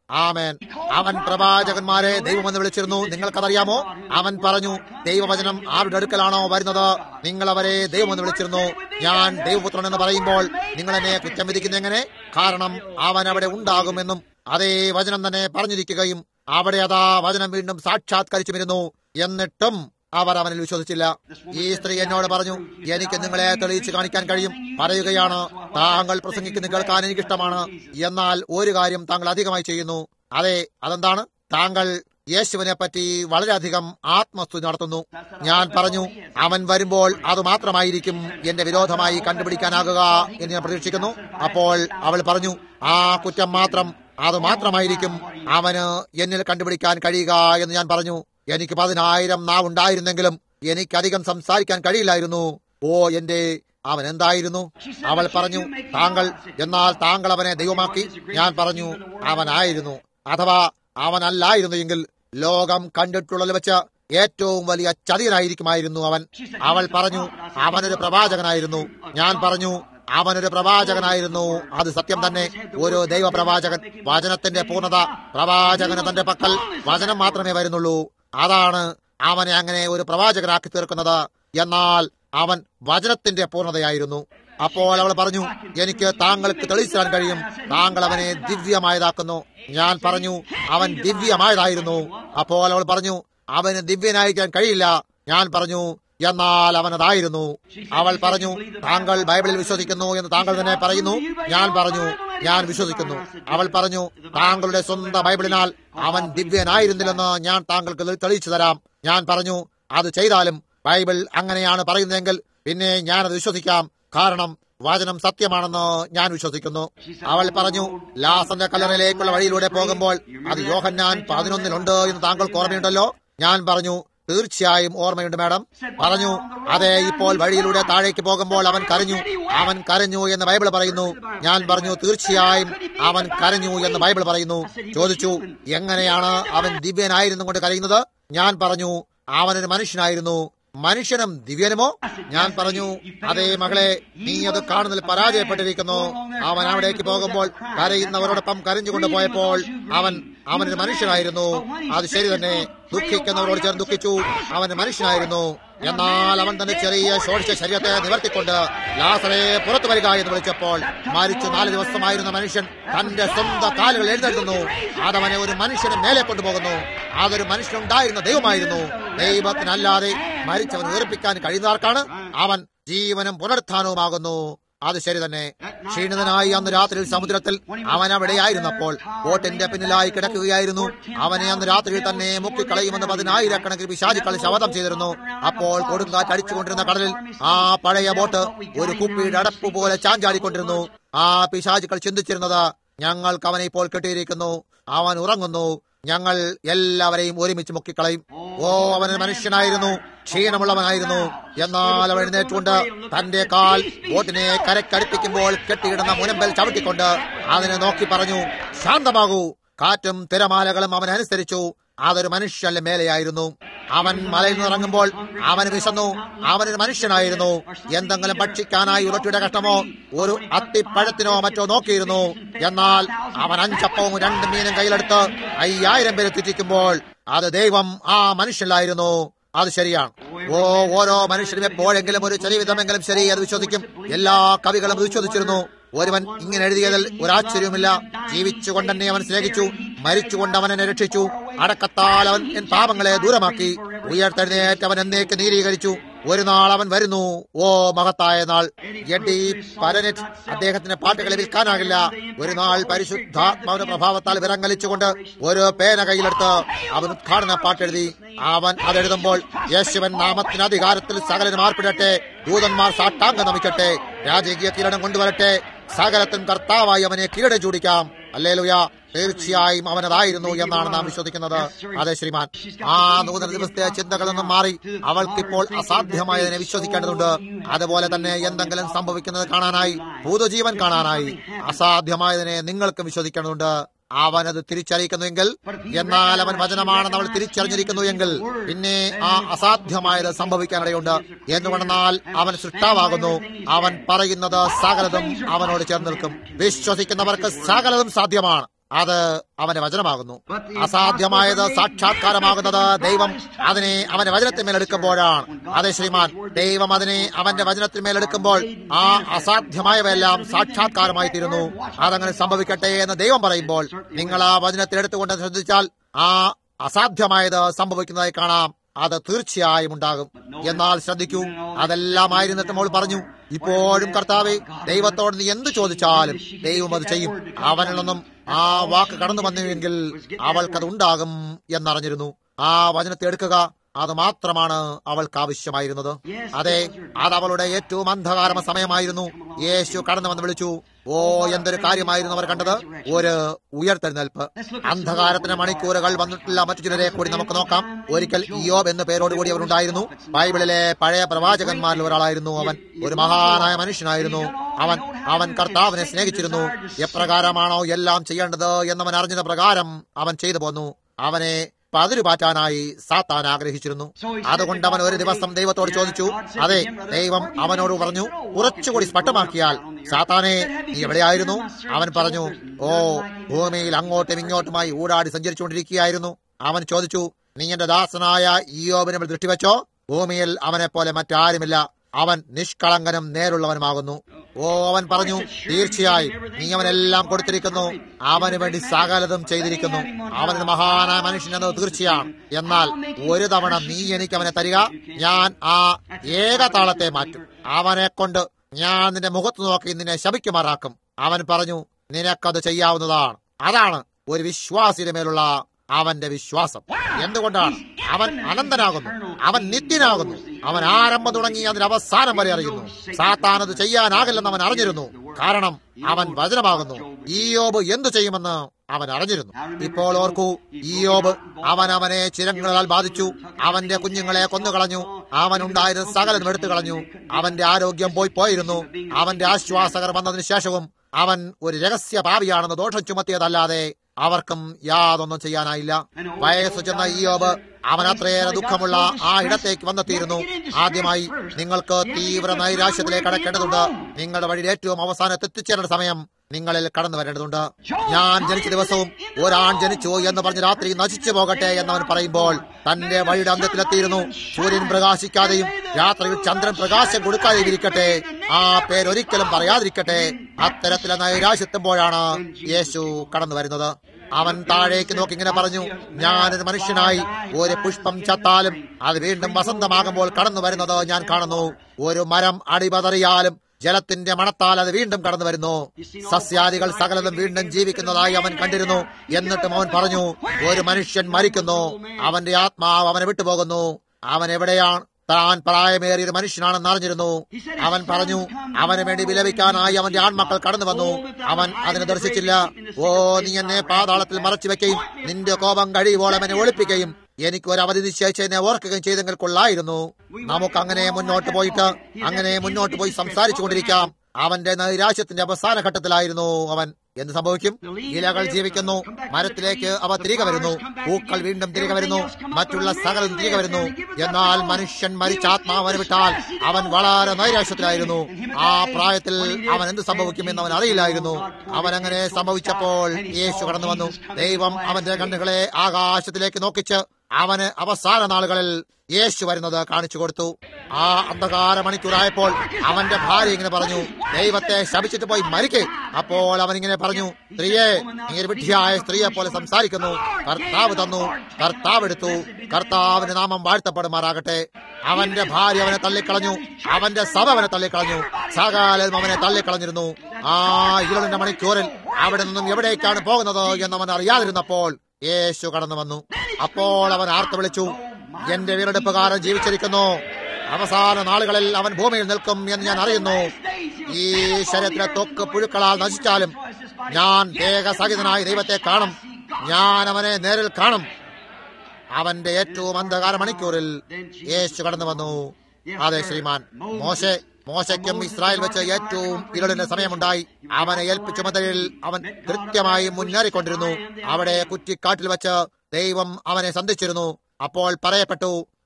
ആമേൻ അവൻ പ്രവാചകന്മാരെ ദൈവമെന്ന് വിളിച്ചിരുന്നു നിങ്ങൾക്കതറിയാമോ അവൻ പറഞ്ഞു ദൈവവചനം ആരുടെ അടുക്കലാണോ വരുന്നത് നിങ്ങൾ അവരെ ദൈവമെന്ന് വിളിച്ചിരുന്നു ഞാൻ ദൈവപുത്രൻ എന്ന് പറയുമ്പോൾ നിങ്ങൾ എന്നെ കുറ്റം വിധിക്കുന്ന എങ്ങനെ കാരണം അവൻ അവിടെ ഉണ്ടാകുമെന്നും അതേ വചനം തന്നെ പറഞ്ഞിരിക്കുകയും അവിടെ അതാ വചനം വീണ്ടും സാക്ഷാത്കരിച്ചുമിരുന്നു എന്നിട്ടും അവർ അവനിൽ വിശ്വസിച്ചില്ല ഈ സ്ത്രീ എന്നോട് പറഞ്ഞു എനിക്ക് നിങ്ങളെ തെളിയിച്ച് കാണിക്കാൻ കഴിയും പറയുകയാണ് താങ്കൾ പ്രസംഗിക്കുന്ന കേൾക്കാൻ എനിക്കിഷ്ടമാണ് എന്നാൽ ഒരു കാര്യം താങ്കൾ അധികമായി ചെയ്യുന്നു അതെ അതെന്താണ് താങ്കൾ യേശുവിനെ പറ്റി വളരെയധികം ആത്മസ്തുതി നടത്തുന്നു ഞാൻ പറഞ്ഞു അവൻ വരുമ്പോൾ അത് മാത്രമായിരിക്കും എന്റെ വിരോധമായി കണ്ടുപിടിക്കാനാകുക എന്ന് ഞാൻ പ്രതീക്ഷിക്കുന്നു അപ്പോൾ അവൾ പറഞ്ഞു ആ കുറ്റം മാത്രം അത് മാത്രമായിരിക്കും അവന് എന്നിൽ കണ്ടുപിടിക്കാൻ കഴിയുക എന്ന് ഞാൻ പറഞ്ഞു എനിക്ക് പതിനായിരം നാവുണ്ടായിരുന്നെങ്കിലും എനിക്കധികം സംസാരിക്കാൻ കഴിയില്ലായിരുന്നു ഓ എന്റെ അവൻ എന്തായിരുന്നു അവൾ പറഞ്ഞു താങ്കൾ എന്നാൽ താങ്കൾ അവനെ ദൈവമാക്കി ഞാൻ പറഞ്ഞു അവനായിരുന്നു അഥവാ അവനല്ലായിരുന്നു എങ്കിൽ ലോകം കണ്ടിട്ടുള്ളതിൽ വെച്ച് ഏറ്റവും വലിയ ചതിയനായിരിക്കുമായിരുന്നു അവൻ അവൾ പറഞ്ഞു അവനൊരു പ്രവാചകനായിരുന്നു ഞാൻ പറഞ്ഞു അവനൊരു പ്രവാചകനായിരുന്നു അത് സത്യം തന്നെ ഒരു ദൈവ പ്രവാചകൻ വചനത്തിന്റെ പൂർണ്ണത പ്രവാചകന് തന്റെ പക്കൽ വചനം മാത്രമേ വരുന്നുള്ളൂ അതാണ് അവനെ അങ്ങനെ ഒരു പ്രവാചകനാക്കി തീർക്കുന്നത് എന്നാൽ അവൻ വചനത്തിന്റെ പൂർണ്ണതയായിരുന്നു അപ്പോൾ അവൾ പറഞ്ഞു എനിക്ക് താങ്കൾക്ക് തെളിയിച്ചാൻ കഴിയും താങ്കൾ അവനെ ദിവ്യമായതാക്കുന്നു ഞാൻ പറഞ്ഞു അവൻ ദിവ്യമായതായിരുന്നു അപ്പോൾ അവൾ പറഞ്ഞു അവന് ദിവ്യനായിരിക്കാൻ കഴിയില്ല ഞാൻ പറഞ്ഞു എന്നാൽ അവനതായിരുന്നു അവൾ പറഞ്ഞു താങ്കൾ ബൈബിളിൽ വിശ്വസിക്കുന്നു എന്ന് താങ്കൾ തന്നെ പറയുന്നു ഞാൻ പറഞ്ഞു ഞാൻ വിശ്വസിക്കുന്നു അവൾ പറഞ്ഞു താങ്കളുടെ സ്വന്തം ബൈബിളിനാൽ അവൻ ദിവ്യനായിരുന്നില്ലെന്ന് ഞാൻ താങ്കൾക്ക് തെളിയിച്ചു തരാം ഞാൻ പറഞ്ഞു അത് ചെയ്താലും ബൈബിൾ അങ്ങനെയാണ് പറയുന്നതെങ്കിൽ പിന്നെ ഞാനത് വിശ്വസിക്കാം കാരണം വചനം സത്യമാണെന്ന് ഞാൻ വിശ്വസിക്കുന്നു അവൾ പറഞ്ഞു ലാസന്റെ കല്ലറയിലേക്കുള്ള വഴിയിലൂടെ പോകുമ്പോൾ അത് യോഹന്നാൻ പതിനൊന്നിലുണ്ട് എന്ന് താങ്കൾക്ക് ഓർമ്മയുണ്ടല്ലോ ഞാൻ പറഞ്ഞു തീർച്ചയായും ഓർമ്മയുണ്ട് മാഡം പറഞ്ഞു അതെ ഇപ്പോൾ വഴിയിലൂടെ താഴേക്ക് പോകുമ്പോൾ അവൻ കരഞ്ഞു അവൻ കരഞ്ഞു എന്ന് ബൈബിൾ പറയുന്നു ഞാൻ പറഞ്ഞു തീർച്ചയായും അവൻ കരഞ്ഞു എന്ന് ബൈബിൾ പറയുന്നു ചോദിച്ചു എങ്ങനെയാണ് അവൻ ദിവ്യനായിരുന്നു കൊണ്ട് കരയുന്നത് ഞാൻ പറഞ്ഞു അവനൊരു മനുഷ്യനായിരുന്നു മനുഷ്യനും ദിവ്യനുമോ ഞാൻ പറഞ്ഞു അതേ മകളെ നീ അത് കാണുന്നതിൽ പരാജയപ്പെട്ടിരിക്കുന്നു അവൻ അവിടേക്ക് പോകുമ്പോൾ കരയുന്നവരോടൊപ്പം കരഞ്ഞുകൊണ്ട് പോയപ്പോൾ അവൻ അവനൊരു മനുഷ്യനായിരുന്നു അത് ശരി തന്നെ ദുഃഖിക്കുന്നവരോട് ചേർന്ന് ദുഃഖിച്ചു അവൻ മനുഷ്യനായിരുന്നു എന്നാൽ അവൻ തന്റെ ചെറിയ ശോഷിച്ച ശരീരത്തെ നിവർത്തിക്കൊണ്ട് ലാസറെ പുറത്തു വരിക എന്ന് വിളിച്ചപ്പോൾ മരിച്ചു നാല് ദിവസമായിരുന്ന മനുഷ്യൻ തന്റെ സ്വന്തം കാലുകൾ എഴുന്നേൽക്കുന്നു അതവനെ ഒരു മനുഷ്യന് മേലെ കൊണ്ടുപോകുന്നു അതൊരു മനുഷ്യനുണ്ടായിരുന്ന ദൈവമായിരുന്നു ദൈവത്തിനല്ലാതെ മരിച്ചവൻ ഉയർപ്പിക്കാൻ കഴിയുന്നവർക്കാണ് അവൻ ജീവനും പുനരുത്ഥാനവുമാകുന്നു അത് ശരി തന്നെ ക്ഷീണിതനായി അന്ന് രാത്രിയിൽ സമുദ്രത്തിൽ അവൻ അവിടെയായിരുന്നപ്പോൾ ബോട്ടിന്റെ പിന്നിലായി കിടക്കുകയായിരുന്നു അവനെ അന്ന് രാത്രിയിൽ തന്നെ മുക്കിക്കളയുമെന്ന് പതിനായിരക്കണക്കിന് പിശാചുക്കൾ ശപഥം ചെയ്തിരുന്നു അപ്പോൾ കൊടുങ്കാറ്റ് അടിച്ചുകൊണ്ടിരുന്ന കടലിൽ ആ പഴയ ബോട്ട് ഒരു കുപ്പിയുടെ അടപ്പ് പോലെ ചാഞ്ചാടിക്കൊണ്ടിരുന്നു ആ പിശാചുക്കൾ ചിന്തിച്ചിരുന്നത് ഞങ്ങൾക്ക് അവനെ ഇപ്പോൾ കെട്ടിയിരിക്കുന്നു അവൻ ഉറങ്ങുന്നു ഞങ്ങൾ എല്ലാവരെയും ഒരുമിച്ച് മുക്കിക്കളയും ഓ അവൻ മനുഷ്യനായിരുന്നു ക്ഷീണമുള്ളവനായിരുന്നു എന്നാൽ അവൻ എഴുന്നേറ്റുകൊണ്ട് തന്റെ കാൽ ബോട്ടിനെ കരക്കടുപ്പിക്കുമ്പോൾ കെട്ടിയിടുന്ന മുനമ്പൽ ചവിട്ടിക്കൊണ്ട് അതിനെ നോക്കി പറഞ്ഞു ശാന്തമാകൂ കാറ്റും തിരമാലകളും അവൻ അനുസരിച്ചു അതൊരു മനുഷ്യന്റെ മേലെയായിരുന്നു അവൻ മലയിൽ നിന്നിറങ്ങുമ്പോൾ അവന് വിശന്നു അവനൊരു മനുഷ്യനായിരുന്നു എന്തെങ്കിലും ഭക്ഷിക്കാനായി ഉറട്ടിയുടെ കഷ്ടമോ ഒരു അത്തിപ്പഴത്തിനോ മറ്റോ നോക്കിയിരുന്നു എന്നാൽ അവൻ അഞ്ചപ്പവും രണ്ട് മീനും കയ്യിലെടുത്ത് അയ്യായിരം പേരെ തെറ്റിക്കുമ്പോൾ അത് ദൈവം ആ മനുഷ്യനിലായിരുന്നു അത് ശരിയാണ് ഓ ഓരോ മനുഷ്യരും എപ്പോഴെങ്കിലും ഒരു ചെറിയ വിധമെങ്കിലും ശരി അത് വിശ്വസിക്കും എല്ലാ കവികളും അത് വിശ്വസിച്ചിരുന്നു ഒരുവൻ ഇങ്ങനെ എഴുതിയതിൽ ഒരാശ്ചര്യവുമില്ല ജീവിച്ചുകൊണ്ട് തന്നെ അവൻ സ്നേഹിച്ചു മരിച്ചുകൊണ്ട് അവൻ എന്നെ രക്ഷിച്ചു അടക്കത്താൽ അവൻ എൻ പാപങ്ങളെ ദൂരമാക്കി ഉയർത്തെഴുന്നേറ്റ് അവൻ എന്നേക്ക് നീരീകരിച്ചു ഒരു നാൾ അവൻ വരുന്നു ഓ മഹത്തായ നാൾ എഡി പരനെറ്റ് അദ്ദേഹത്തിന്റെ പാട്ടുകളെ വിൽക്കാനാകില്ല ഒരു നാൾ പരിശുദ്ധാത്മാവിന്റെ പ്രഭാവത്താൽ വിറങ്ങലിച്ചുകൊണ്ട് ഒരു പേന കയ്യിലെടുത്ത് അവൻ ഉദ്ഘാടന പാട്ടെഴുതി അവൻ അതെഴുതുമ്പോൾ യേശുവൻ നാമത്തിന് അധികാരത്തിൽ സകലനും ആർപ്പിടട്ടെ ദൂതന്മാർ സാട്ടാങ്കം നമിക്കട്ടെ രാജകീയ കിരീടം കൊണ്ടുവരട്ടെ സകലത്തും കർത്താവായി അവനെ കിരീടം ചൂടിക്കാം അല്ലേലുയ തീർച്ചയായും അവനതായിരുന്നു എന്നാണ് നാം വിശ്വസിക്കുന്നത് അതെ ശ്രീമാൻ ആ നൂതന ദിവസത്തെ ചിന്തകളിൽ നിന്നും മാറി അവൾക്കിപ്പോൾ അസാധ്യമായതിനെ വിശ്വസിക്കേണ്ടതുണ്ട് അതുപോലെ തന്നെ എന്തെങ്കിലും സംഭവിക്കുന്നത് കാണാനായി പുതുജീവൻ കാണാനായി അസാധ്യമായതിനെ നിങ്ങൾക്കും വിശ്വസിക്കേണ്ടതുണ്ട് അവനത് തിരിച്ചറിയിക്കുന്നുവെങ്കിൽ എന്നാൽ അവൻ വചനമാണെന്ന് അവൾ തിരിച്ചറിഞ്ഞിരിക്കുന്നു എങ്കിൽ പിന്നെ ആ അസാധ്യമായത് സംഭവിക്കാനിടയുണ്ട് എന്നുകൊണ്ടെന്നാൽ അവൻ സൃഷ്ടാവാകുന്നു അവൻ പറയുന്നത് സകലതും അവനോട് ചേർന്ന് നിൽക്കും വിശ്വസിക്കുന്നവർക്ക് സകലതും സാധ്യമാണ് അത് അവന്റെ വചനമാകുന്നു അസാധ്യമായത് സാക്ഷാത്കാരമാകുന്നത് ദൈവം അതിനെ അവന്റെ വചനത്തിന്മേൽ എടുക്കുമ്പോഴാണ് അതെ ശ്രീമാൻ ദൈവം അതിനെ അവന്റെ വചനത്തിന്മേൽ എടുക്കുമ്പോൾ ആ അസാധ്യമായവയെല്ലാം സാക്ഷാത്കാരമായി തീരുന്നു അതങ്ങനെ സംഭവിക്കട്ടെ എന്ന് ദൈവം പറയുമ്പോൾ നിങ്ങൾ ആ വചനത്തിൽ എടുത്തുകൊണ്ട് ശ്രദ്ധിച്ചാൽ ആ അസാധ്യമായത് സംഭവിക്കുന്നതായി കാണാം അത് തീർച്ചയായും ഉണ്ടാകും എന്നാൽ ശ്രദ്ധിക്കൂ അതെല്ലാം ആയിരുന്നിട്ട് മോൾ പറഞ്ഞു ഇപ്പോഴും കർത്താവെ ദൈവത്തോട് നീ എന്ത് ചോദിച്ചാലും ദൈവം അത് ചെയ്യും അവനിൽ നിന്നും ആ വാക്ക് കടന്നു വന്നുവെങ്കിൽ അവൾക്കത് ഉണ്ടാകും എന്നറിഞ്ഞിരുന്നു ആ വചനത്തെ എടുക്കുക അത് മാത്രമാണ് അവൾക്ക് ആവശ്യമായിരുന്നത് അതെ അത് അവളുടെ ഏറ്റവും അന്ധകാരമ സമയമായിരുന്നു യേശു കടന്നു വന്ന് വിളിച്ചു ഓ എന്തൊരു കാര്യമായിരുന്നു അവർ കണ്ടത് ഒരു ഉയർത്തെഴുന്നേൽപ്പ് അന്ധകാരത്തിന് മണിക്കൂറുകൾ വന്നിട്ടുള്ള മറ്റു ചിലരെ കൂടി നമുക്ക് നോക്കാം ഒരിക്കൽ ഇയോബ് എന്ന പേരോടുകൂടി അവരുണ്ടായിരുന്നു ബൈബിളിലെ പഴയ പ്രവാചകന്മാരിൽ ഒരാളായിരുന്നു അവൻ ഒരു മഹാനായ മനുഷ്യനായിരുന്നു അവൻ അവൻ കർത്താവിനെ സ്നേഹിച്ചിരുന്നു എപ്രകാരമാണോ എല്ലാം ചെയ്യേണ്ടത് എന്നവൻ അറിഞ്ഞത് പ്രകാരം അവൻ ചെയ്തു പോന്നു അവനെ പതിരുപാറ്റാനായി സാത്താൻ ആഗ്രഹിച്ചിരുന്നു അതുകൊണ്ട് അവൻ ഒരു ദിവസം ദൈവത്തോട് ചോദിച്ചു അതെ ദൈവം അവനോട് പറഞ്ഞു കുറച്ചുകൂടി സ്പഷ്ടമാക്കിയാൽ സാത്താനെ നീ എവിടെയായിരുന്നു അവൻ പറഞ്ഞു ഓ ഭൂമിയിൽ അങ്ങോട്ടും ഇങ്ങോട്ടുമായി ഊടാടി സഞ്ചരിച്ചുകൊണ്ടിരിക്കുകയായിരുന്നു അവൻ ചോദിച്ചു നീ എന്റെ ദാസനായ ഈയോബിനെ ദൃഷ്ടിവെച്ചോ ഭൂമിയിൽ അവനെ പോലെ മറ്റാരുമില്ല അവൻ നിഷ്കളങ്കനും നേരുള്ളവനുമാകുന്നു ഓ അവൻ പറഞ്ഞു തീർച്ചയായും നീ അവനെല്ലാം കൊടുത്തിരിക്കുന്നു അവന് വേണ്ടി സകലതും ചെയ്തിരിക്കുന്നു അവനൊരു മഹാനായ മനുഷ്യനെന്നത് തീർച്ചയാണ് എന്നാൽ ഒരു തവണ നീ എനിക്ക് അവനെ തരിക ഞാൻ ആ ഏകതാളത്തെ മാറ്റും അവനെ കൊണ്ട് ഞാൻ നിന്റെ മുഖത്ത് നോക്കി നിന്നെ ശപിക്കുമാറാക്കും അവൻ പറഞ്ഞു നിനക്കത് ചെയ്യാവുന്നതാണ് അതാണ് ഒരു വിശ്വാസിയുടെ മേലുള്ള അവന്റെ വിശ്വാസം എന്തുകൊണ്ടാണ് അവൻ അനന്തനാകുന്നു അവൻ നിത്യനാകുന്നു അവൻ ആരംഭം തുടങ്ങി അതിന്റെ അവസാനം വരെ അറിയുന്നു സാത്താൻ അത് ചെയ്യാനാകില്ലെന്ന് അവൻ അറിഞ്ഞിരുന്നു കാരണം അവൻ വചനമാകുന്നു ഈ യോബ് എന്തു ചെയ്യുമെന്ന് അവൻ അറിഞ്ഞിരുന്നു ഇപ്പോൾ ഓർക്കൂ ഈ യോബ് അവൻ അവനെ ചിരങ്ങളാൽ ബാധിച്ചു അവന്റെ കുഞ്ഞുങ്ങളെ കൊന്നുകളഞ്ഞു അവൻ ഉണ്ടായിരുന്ന സകലം എടുത്തു കളഞ്ഞു അവന്റെ ആരോഗ്യം പോയി പോയിരുന്നു അവന്റെ ആശ്വാസകർ വന്നതിന് ശേഷവും അവൻ ഒരു രഹസ്യ പാവിയാണെന്ന് ദോഷം ചുമത്തിയതല്ലാതെ അവർക്കും യാതൊന്നും ചെയ്യാനായില്ല വയസ്സ് ചെന്ന ഈയോബ് അവൻ അത്രയേറെ ദുഃഖമുള്ള ആ ഇടത്തേക്ക് വന്നെത്തിയിരുന്നു ആദ്യമായി നിങ്ങൾക്ക് തീവ്ര നൈരാശ്യത്തിലേക്ക് കടക്കേണ്ടതുണ്ട് നിങ്ങളുടെ വഴിയിൽ ഏറ്റവും അവസാനത്ത് എത്തിച്ചേരേണ്ട സമയം നിങ്ങളിൽ കടന്നു വരേണ്ടതുണ്ട് ഞാൻ ജനിച്ച ദിവസവും ഒരാൺ ജനിച്ചു എന്ന് പറഞ്ഞ് രാത്രി നശിച്ചു പോകട്ടെ എന്നവൻ പറയുമ്പോൾ തന്റെ വഴിയുടെ അന്ത്യത്തിലെത്തിയിരുന്നു സൂര്യൻ പ്രകാശിക്കാതെയും രാത്രിയിൽ ചന്ദ്രൻ പ്രകാശം കൊടുക്കാതെയും ഇരിക്കട്ടെ ആ പേരൊരിക്കലും പറയാതിരിക്കട്ടെ അത്തരത്തിലെ നൈരാശ്യത്തുമ്പോഴാണ് യേശു കടന്നു വരുന്നത് അവൻ താഴേക്ക് നോക്കി ഇങ്ങനെ പറഞ്ഞു ഞാനൊരു മനുഷ്യനായി ഒരു പുഷ്പം ചത്താലും അത് വീണ്ടും വസന്തമാകുമ്പോൾ കടന്നു വരുന്നത് ഞാൻ കാണുന്നു ഒരു മരം അടിപതറിയാലും ജലത്തിന്റെ മണത്താൽ അത് വീണ്ടും കടന്നു വരുന്നു സസ്യാദികൾ സകലതും വീണ്ടും ജീവിക്കുന്നതായി അവൻ കണ്ടിരുന്നു എന്നിട്ടും അവൻ പറഞ്ഞു ഒരു മനുഷ്യൻ മരിക്കുന്നു അവന്റെ ആത്മാവ് അവനെ വിട്ടുപോകുന്നു അവൻ എവിടെയാണ് താൻ പ്രായമേറിയ ഒരു മനുഷ്യനാണെന്ന് അറിഞ്ഞിരുന്നു അവൻ പറഞ്ഞു അവന് വേണ്ടി വിലപിക്കാനായി അവന്റെ ആൺമക്കൾ കടന്നു വന്നു അവൻ അതിനെ ദർശിച്ചില്ല ഓ നീ എന്നെ പാതാളത്തിൽ മറച്ചു വെക്കുകയും നിന്റെ കോപം കഴിയുവോളം എന്നെ ഒളിപ്പിക്കുകയും എനിക്ക് ഒരു അവധി നിശ്ചയിച്ച് എന്നെ ഓർക്കുകയും ചെയ്തെങ്കിൽ കൊള്ളായിരുന്നു നമുക്ക് അങ്ങനെ മുന്നോട്ട് പോയിട്ട് അങ്ങനെ മുന്നോട്ട് പോയി സംസാരിച്ചു കൊണ്ടിരിക്കാം അവന്റെ നൈരാശ്യത്തിന്റെ അവസാന ഘട്ടത്തിലായിരുന്നു അവൻ എന്ത് സംഭവിക്കും ഇലകൾ ജീവിക്കുന്നു മരത്തിലേക്ക് അവ തിരികെ വരുന്നു പൂക്കൾ വീണ്ടും തിരികെ വരുന്നു മറ്റുള്ള സകലം തിരികെ വരുന്നു എന്നാൽ മനുഷ്യൻ മരിച്ച ആത്മാവനെ വിട്ടാൽ അവൻ വളരെ നൈരാശ്യത്തിലായിരുന്നു ആ പ്രായത്തിൽ അവൻ എന്ത് സംഭവിക്കുമെന്ന് അവൻ അറിയില്ലായിരുന്നു അവൻ അങ്ങനെ സംഭവിച്ചപ്പോൾ യേശു കടന്നു വന്നു ദൈവം അവന്റെ കണ്ണുകളെ ആകാശത്തിലേക്ക് നോക്കിച്ച് അവന് അവസാന നാളുകളിൽ യേശു വരുന്നത് കാണിച്ചു കൊടുത്തു ആ അന്ധകാര മണിക്കൂറായപ്പോൾ അവന്റെ ഭാര്യ ഇങ്ങനെ പറഞ്ഞു ദൈവത്തെ ശപിച്ചിട്ട് പോയി മരിക്കേ അപ്പോൾ അവൻ ഇങ്ങനെ പറഞ്ഞു സ്ത്രീയെ നീ ഒരു വിഡ്ഢിയായ സ്ത്രീയെ പോലെ സംസാരിക്കുന്നു കർത്താവ് തന്നു കർത്താവ് എടുത്തു കർത്താവിന്റെ നാമം വാഴ്ത്തപ്പെടുമാറാകട്ടെ അവന്റെ ഭാര്യ അവനെ തള്ളിക്കളഞ്ഞു അവന്റെ സഭ അവനെ തള്ളിക്കളഞ്ഞു സകാലം അവനെ തള്ളിക്കളഞ്ഞിരുന്നു ആ ഇരുളിന്റെ മണിക്കൂറിൽ അവിടെ നിന്നും എവിടേക്കാണ് പോകുന്നത് എന്നവൻ അറിയാതിരുന്നപ്പോൾ യേശു കടന്നു വന്നു അപ്പോൾ അവൻ ആർത്തു വിളിച്ചു എന്റെ വീണ്ടെടുപ്പുകാരൻ ജീവിച്ചിരിക്കുന്നു അവസാന നാളുകളിൽ അവൻ ഭൂമിയിൽ നിൽക്കും എന്ന് ഞാൻ അറിയുന്നു ഈ ശരീരത്തിലെ തൊക്ക് പുഴുക്കളാൽ നശിച്ചാലും ഞാൻ ദേഹസഹിതനായി ദൈവത്തെ കാണും ഞാൻ അവനെ നേരിൽ കാണും അവന്റെ ഏറ്റവും അന്ധകാര മണിക്കൂറിൽ യേശു കടന്നു വന്നു അതെ ശ്രീമാൻ മോശെ മോശയ്ക്കും ഇസ്രായേൽ വെച്ച് ഏറ്റവും ഇരുളിന്റെ സമയമുണ്ടായി അവനെ ഏൽപ്പിച്ച ചുമതലയിൽ അവൻ കൃത്യമായി മുന്നേറിക്കൊണ്ടിരുന്നു അവിടെ കുറ്റിക്കാട്ടിൽ വെച്ച് ദൈവം അവനെ സന്ധിച്ചിരുന്നു അപ്പോൾ പറയപ്പെട്ടു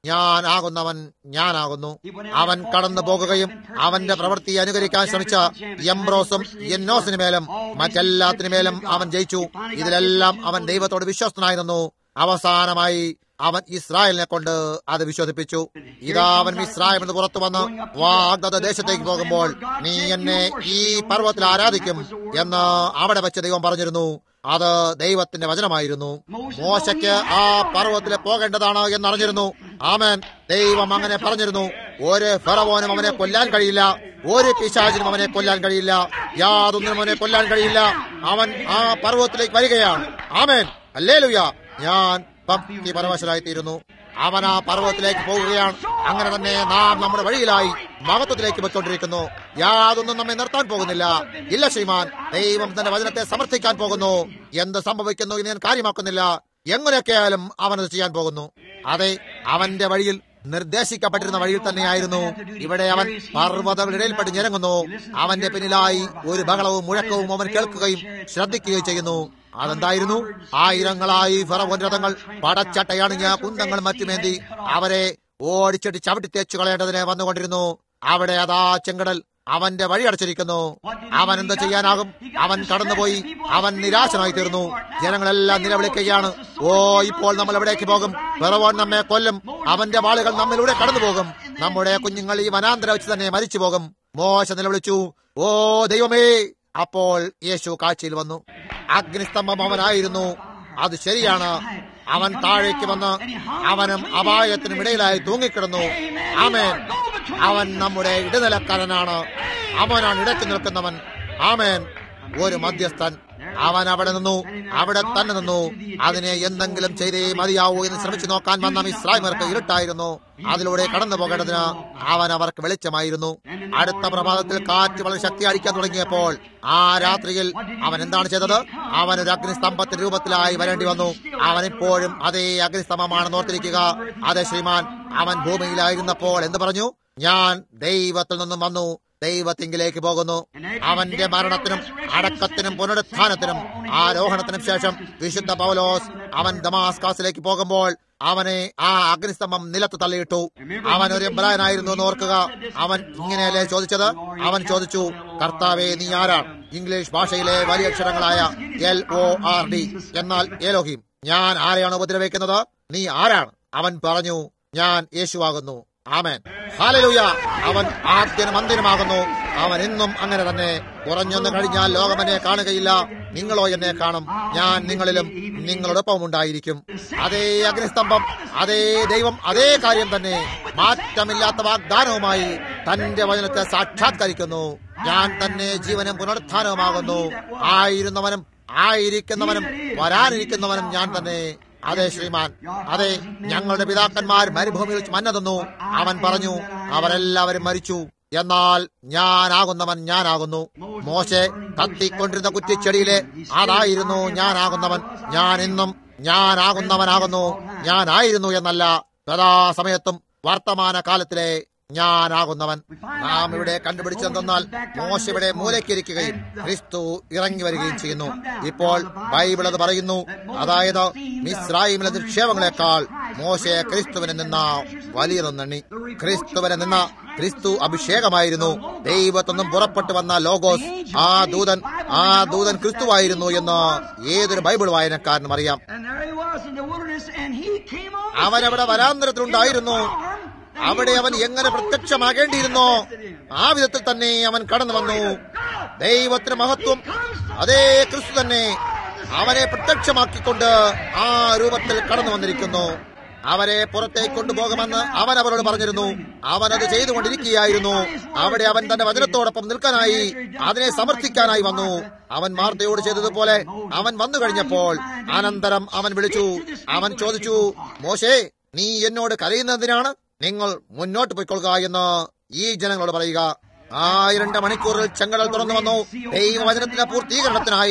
ഞാനാകുന്നവൻ ഞാനാകുന്നു അവൻ കടന്നു പോകുകയും അവന്റെ പ്രവൃത്തി അനുകരിക്കാൻ ശ്രമിച്ച എംബ്രോസും എന്നോസിന് മേലും മറ്റെല്ലാത്തിനു മേലും അവൻ ജയിച്ചു ഇതിലെല്ലാം അവൻ ദൈവത്തോട് വിശ്വസ്തനായി നിന്നു അവസാനമായി അവൻ ഇസ്രായേലിനെ കൊണ്ട് അത് വിശ്വസിപ്പിച്ചു ഇതാ അവൻ ഇസ്രായേൽ നിന്ന് പുറത്തു വന്ന് വാഗ്ദത്ത ദേശത്തേക്ക് പോകുമ്പോൾ നീ എന്നെ ഈ പർവ്വത്തിൽ ആരാധിക്കും എന്ന് അവിടെ വെച്ച് ദൈവം പറഞ്ഞിരുന്നു അത് ദൈവത്തിന്റെ വചനമായിരുന്നു മോശയ്ക്ക് ആ പർവ്വത്തിൽ പോകേണ്ടതാണ് എന്നറിഞ്ഞിരുന്നു ആമേൻ ദൈവം അങ്ങനെ പറഞ്ഞിരുന്നു ഒരു ഫെറവോനും അവനെ കൊല്ലാൻ കഴിയില്ല ഒരു പിശാചിനും അവനെ കൊല്ലാൻ കഴിയില്ല യാതൊന്നിനും അവനെ കൊല്ലാൻ കഴിയില്ല അവൻ ആ പർവ്വതത്തിലേക്ക് വരികയാണ് ആമേൻ അല്ലേലുയ ഞാൻ ഭക്തി പരവശരായിത്തീരുന്നു അവൻ ആ പർവ്വതത്തിലേക്ക് പോവുകയാണ് അങ്ങനെ തന്നെ നാം നമ്മുടെ വഴിയിലായി മഹത്വത്തിലേക്ക് വെച്ചോണ്ടിരിക്കുന്നു യാതൊന്നും നമ്മെ നിർത്താൻ പോകുന്നില്ല ഇല്ല ശ്രീമാൻ ദൈവം തന്റെ വചനത്തെ സമർത്ഥിക്കാൻ പോകുന്നു എന്ത് സംഭവിക്കുന്നു എന്ന് ഞാൻ കാര്യമാക്കുന്നില്ല എങ്ങനെയൊക്കെയായാലും അവനത് ചെയ്യാൻ പോകുന്നു അതെ അവന്റെ വഴിയിൽ നിർദ്ദേശിക്കപ്പെട്ടിരുന്ന വഴിയിൽ തന്നെയായിരുന്നു ഇവിടെ അവൻ പർവ്വതങ്ങളിടയിൽപ്പെട്ട് ഞെരങ്ങുന്നു അവന്റെ പിന്നിലായി ഒരു ബഹളവും മുഴക്കവും അവൻ കേൾക്കുകയും ശ്രദ്ധിക്കുകയും ചെയ്യുന്നു അതെന്തായിരുന്നു ആയിരങ്ങളായി ഫറവോൻ രഥങ്ങൾ പടച്ചട്ടയണിഞ്ഞ കുന്തങ്ങൾ മറ്റുമേന്തി അവരെ ഓടിച്ചിട്ട് ചവിട്ടി തേച്ചു കളയേണ്ടതിന് വന്നുകൊണ്ടിരുന്നു അവിടെ അതാ ചെങ്കടൽ അവന്റെ വഴി അടച്ചിരിക്കുന്നു അവൻ എന്ത് ചെയ്യാനാകും അവൻ കടന്നുപോയി അവൻ നിരാശനായി തീർന്നു ജനങ്ങളെല്ലാം നിലവിളിക്കുകയാണ് ഓ ഇപ്പോൾ നമ്മൾ എവിടേക്ക് പോകും പിറവോൻ നമ്മെ കൊല്ലും അവന്റെ വാളുകൾ നമ്മിലൂടെ കടന്നു പോകും നമ്മുടെ കുഞ്ഞുങ്ങൾ ഈ വനാന്തര വെച്ച് തന്നെ മരിച്ചു പോകും മോശ നിലവിളിച്ചു ഓ ദൈവമേ അപ്പോൾ യേശു കാഴ്ചയിൽ വന്നു അഗ്നിസ്തംഭം അവനായിരുന്നു അത് ശരിയാണ് അവൻ താഴേക്ക് വന്ന് അവനും അപായത്തിനും ഇടയിലായി തൂങ്ങിക്കിടന്നു ആമേൻ അവൻ നമ്മുടെ ഇടനിലക്കാരനാണ് അവനാണ് ഇടയ്ക്ക് നിൽക്കുന്നവൻ ആമേൻ ഒരു മധ്യസ്ഥൻ അവൻ അവിടെ നിന്നു അവിടെ തന്നെ നിന്നു അതിനെ എന്തെങ്കിലും ചെയ്തേ മതിയാവൂ എന്ന് ശ്രമിച്ചു നോക്കാൻ വന്ന ഇസ്രായേമർക്ക് ഇരുട്ടായിരുന്നു അതിലൂടെ കടന്നു പോകേണ്ടതിന് അവൻ അവർക്ക് വെളിച്ചമായിരുന്നു അടുത്ത പ്രഭാതത്തിൽ കാറ്റ് വളരെ ശക്തി അടിക്കാൻ തുടങ്ങിയപ്പോൾ ആ രാത്രിയിൽ അവൻ എന്താണ് ചെയ്തത് അവൻ ഒരു അഗ്നിസ്തംഭത്തിന്റെ രൂപത്തിലായി വരേണ്ടി വന്നു അവൻ ഇപ്പോഴും അതേ അഗ്നിസ്തംഭമാണെന്ന് ഓർത്തിരിക്കുക അതെ ശ്രീമാൻ അവൻ ഭൂമിയിലായിരുന്നപ്പോൾ എന്ത് പറഞ്ഞു ഞാൻ ദൈവത്തിൽ നിന്നും വന്നു ദൈവത്തിങ്കിലേക്ക് പോകുന്നു അവന്റെ മരണത്തിനും അടക്കത്തിനും പുനരുത്ഥാനത്തിനും ആരോഹണത്തിനും ശേഷം വിശുദ്ധ പൗലോസ് അവൻ ദമാസ്കാസിലേക്ക് പോകുമ്പോൾ അവനെ ആ അഗ്നിസ്തംഭം നിലത്ത് തള്ളിയിട്ടു അവൻ ഒരു എബ്രായനായിരുന്നു എന്ന് ഓർക്കുക അവൻ ഇങ്ങനെയല്ലേ ചോദിച്ചത് അവൻ ചോദിച്ചു കർത്താവെ നീ ആരാണ് ഇംഗ്ലീഷ് ഭാഷയിലെ വലിയ അക്ഷരങ്ങളായ എൽ ഒ ആർ ഡി എന്നാൽ ഏലോഹിം ഞാൻ ആരെയാണ് ഉപദ്രവിക്കുന്നത് നീ ആരാണ് അവൻ പറഞ്ഞു ഞാൻ യേശുവാകുന്നു ആമേൻ ഹാലലൂയ അവൻ ആദ്യനും അന്തിനുമാകുന്നു അവൻ എന്നും അങ്ങനെ തന്നെ കുറഞ്ഞൊന്ന് കഴിഞ്ഞാൽ ലോകം എന്നെ കാണുകയില്ല നിങ്ങളോ എന്നെ കാണും ഞാൻ നിങ്ങളിലും നിങ്ങളോടൊപ്പം ഉണ്ടായിരിക്കും അതേ അഗ്നിസ്തംഭം അതേ ദൈവം അതേ കാര്യം തന്നെ മാറ്റമില്ലാത്ത വാഗ്ദാനവുമായി തന്റെ വചനത്തെ സാക്ഷാത്കരിക്കുന്നു ഞാൻ തന്നെ ജീവനും പുനരുത്ഥാനവുമാകുന്നു ആയിരുന്നവനും ആയിരിക്കുന്നവനും വരാനിരിക്കുന്നവനും ഞാൻ തന്നെ അതെ ശ്രീമാൻ അതെ ഞങ്ങളുടെ പിതാക്കന്മാർ മരുഭൂമിയിൽ വെച്ച് മന്ന തന്നു അവൻ പറഞ്ഞു അവരെല്ലാവരും മരിച്ചു എന്നാൽ ഞാനാകുന്നവൻ ഞാനാകുന്നു മോശെ കത്തിക്കൊണ്ടിരുന്ന കുറ്റിച്ചെടിയിലെ അതായിരുന്നു ഞാനാകുന്നവൻ ഞാൻ ഇന്നും ഞാനാകുന്നവനാകുന്നു ഞാനായിരുന്നു എന്നല്ല സദാസമയത്തും വർത്തമാന കാലത്തിലെ ഞാനാകുന്നവൻ നാം ഇവിടെ കണ്ടുപിടിച്ചെന്തെന്നാൽ മോശ ഇവിടെ മൂലയ്ക്കിരിക്കുകയും ക്രിസ്തു ഇറങ്ങി വരികയും ചെയ്യുന്നു ഇപ്പോൾ ബൈബിൾ അത് പറയുന്നു അതായത് മിസ്രായിമിലെ നിക്ഷേപങ്ങളെക്കാൾ മോശയെ ക്രിസ്തുവിനെ നിന്ന വലിയതൊന്നെണ്ണി ക്രിസ്തുവിനെ നിന്ന ക്രിസ്തു അഭിഷേകമായിരുന്നു ദൈവത്തൊന്നും പുറപ്പെട്ടു വന്ന ലോഗോസ് ആ ദൂതൻ ആ ദൂതൻ ക്രിസ്തുവായിരുന്നു എന്ന് ഏതൊരു ബൈബിൾ വായനക്കാരനും അറിയാം അവനവിടെ വരാന്തരത്തിലുണ്ടായിരുന്നു അവിടെ അവൻ എങ്ങനെ പ്രത്യക്ഷമാകേണ്ടിയിരുന്നോ ആ വിധത്തിൽ തന്നെ അവൻ കടന്നു വന്നു ദൈവത്തിന് മഹത്വം അതേ ക്രിസ്തു തന്നെ അവനെ പ്രത്യക്ഷമാക്കിക്കൊണ്ട് ആ രൂപത്തിൽ കടന്നു വന്നിരിക്കുന്നു അവരെ പുറത്തേക്ക് കൊണ്ടുപോകുമെന്ന് അവൻ അവരോട് പറഞ്ഞിരുന്നു അവൻ അത് ചെയ്തുകൊണ്ടിരിക്കുകയായിരുന്നു അവിടെ അവൻ തന്റെ വചനത്തോടൊപ്പം നിൽക്കാനായി അതിനെ സമർത്ഥിക്കാനായി വന്നു അവൻ മാർത്തയോട് ചെയ്തതുപോലെ അവൻ വന്നു കഴിഞ്ഞപ്പോൾ അനന്തരം അവൻ വിളിച്ചു അവൻ ചോദിച്ചു മോശേ നീ എന്നോട് കരയുന്നതിനാണ് നിങ്ങൾ മുന്നോട്ട് പോയിക്കൊള്ളുക എന്ന് ഈ ജനങ്ങളോട് പറയുക ആ രണ്ട് മണിക്കൂറിൽ ചെങ്കടൽ തുറന്നു വന്നു ദൈവവചനത്തിന്റെ പൂർത്തീകരണത്തിനായി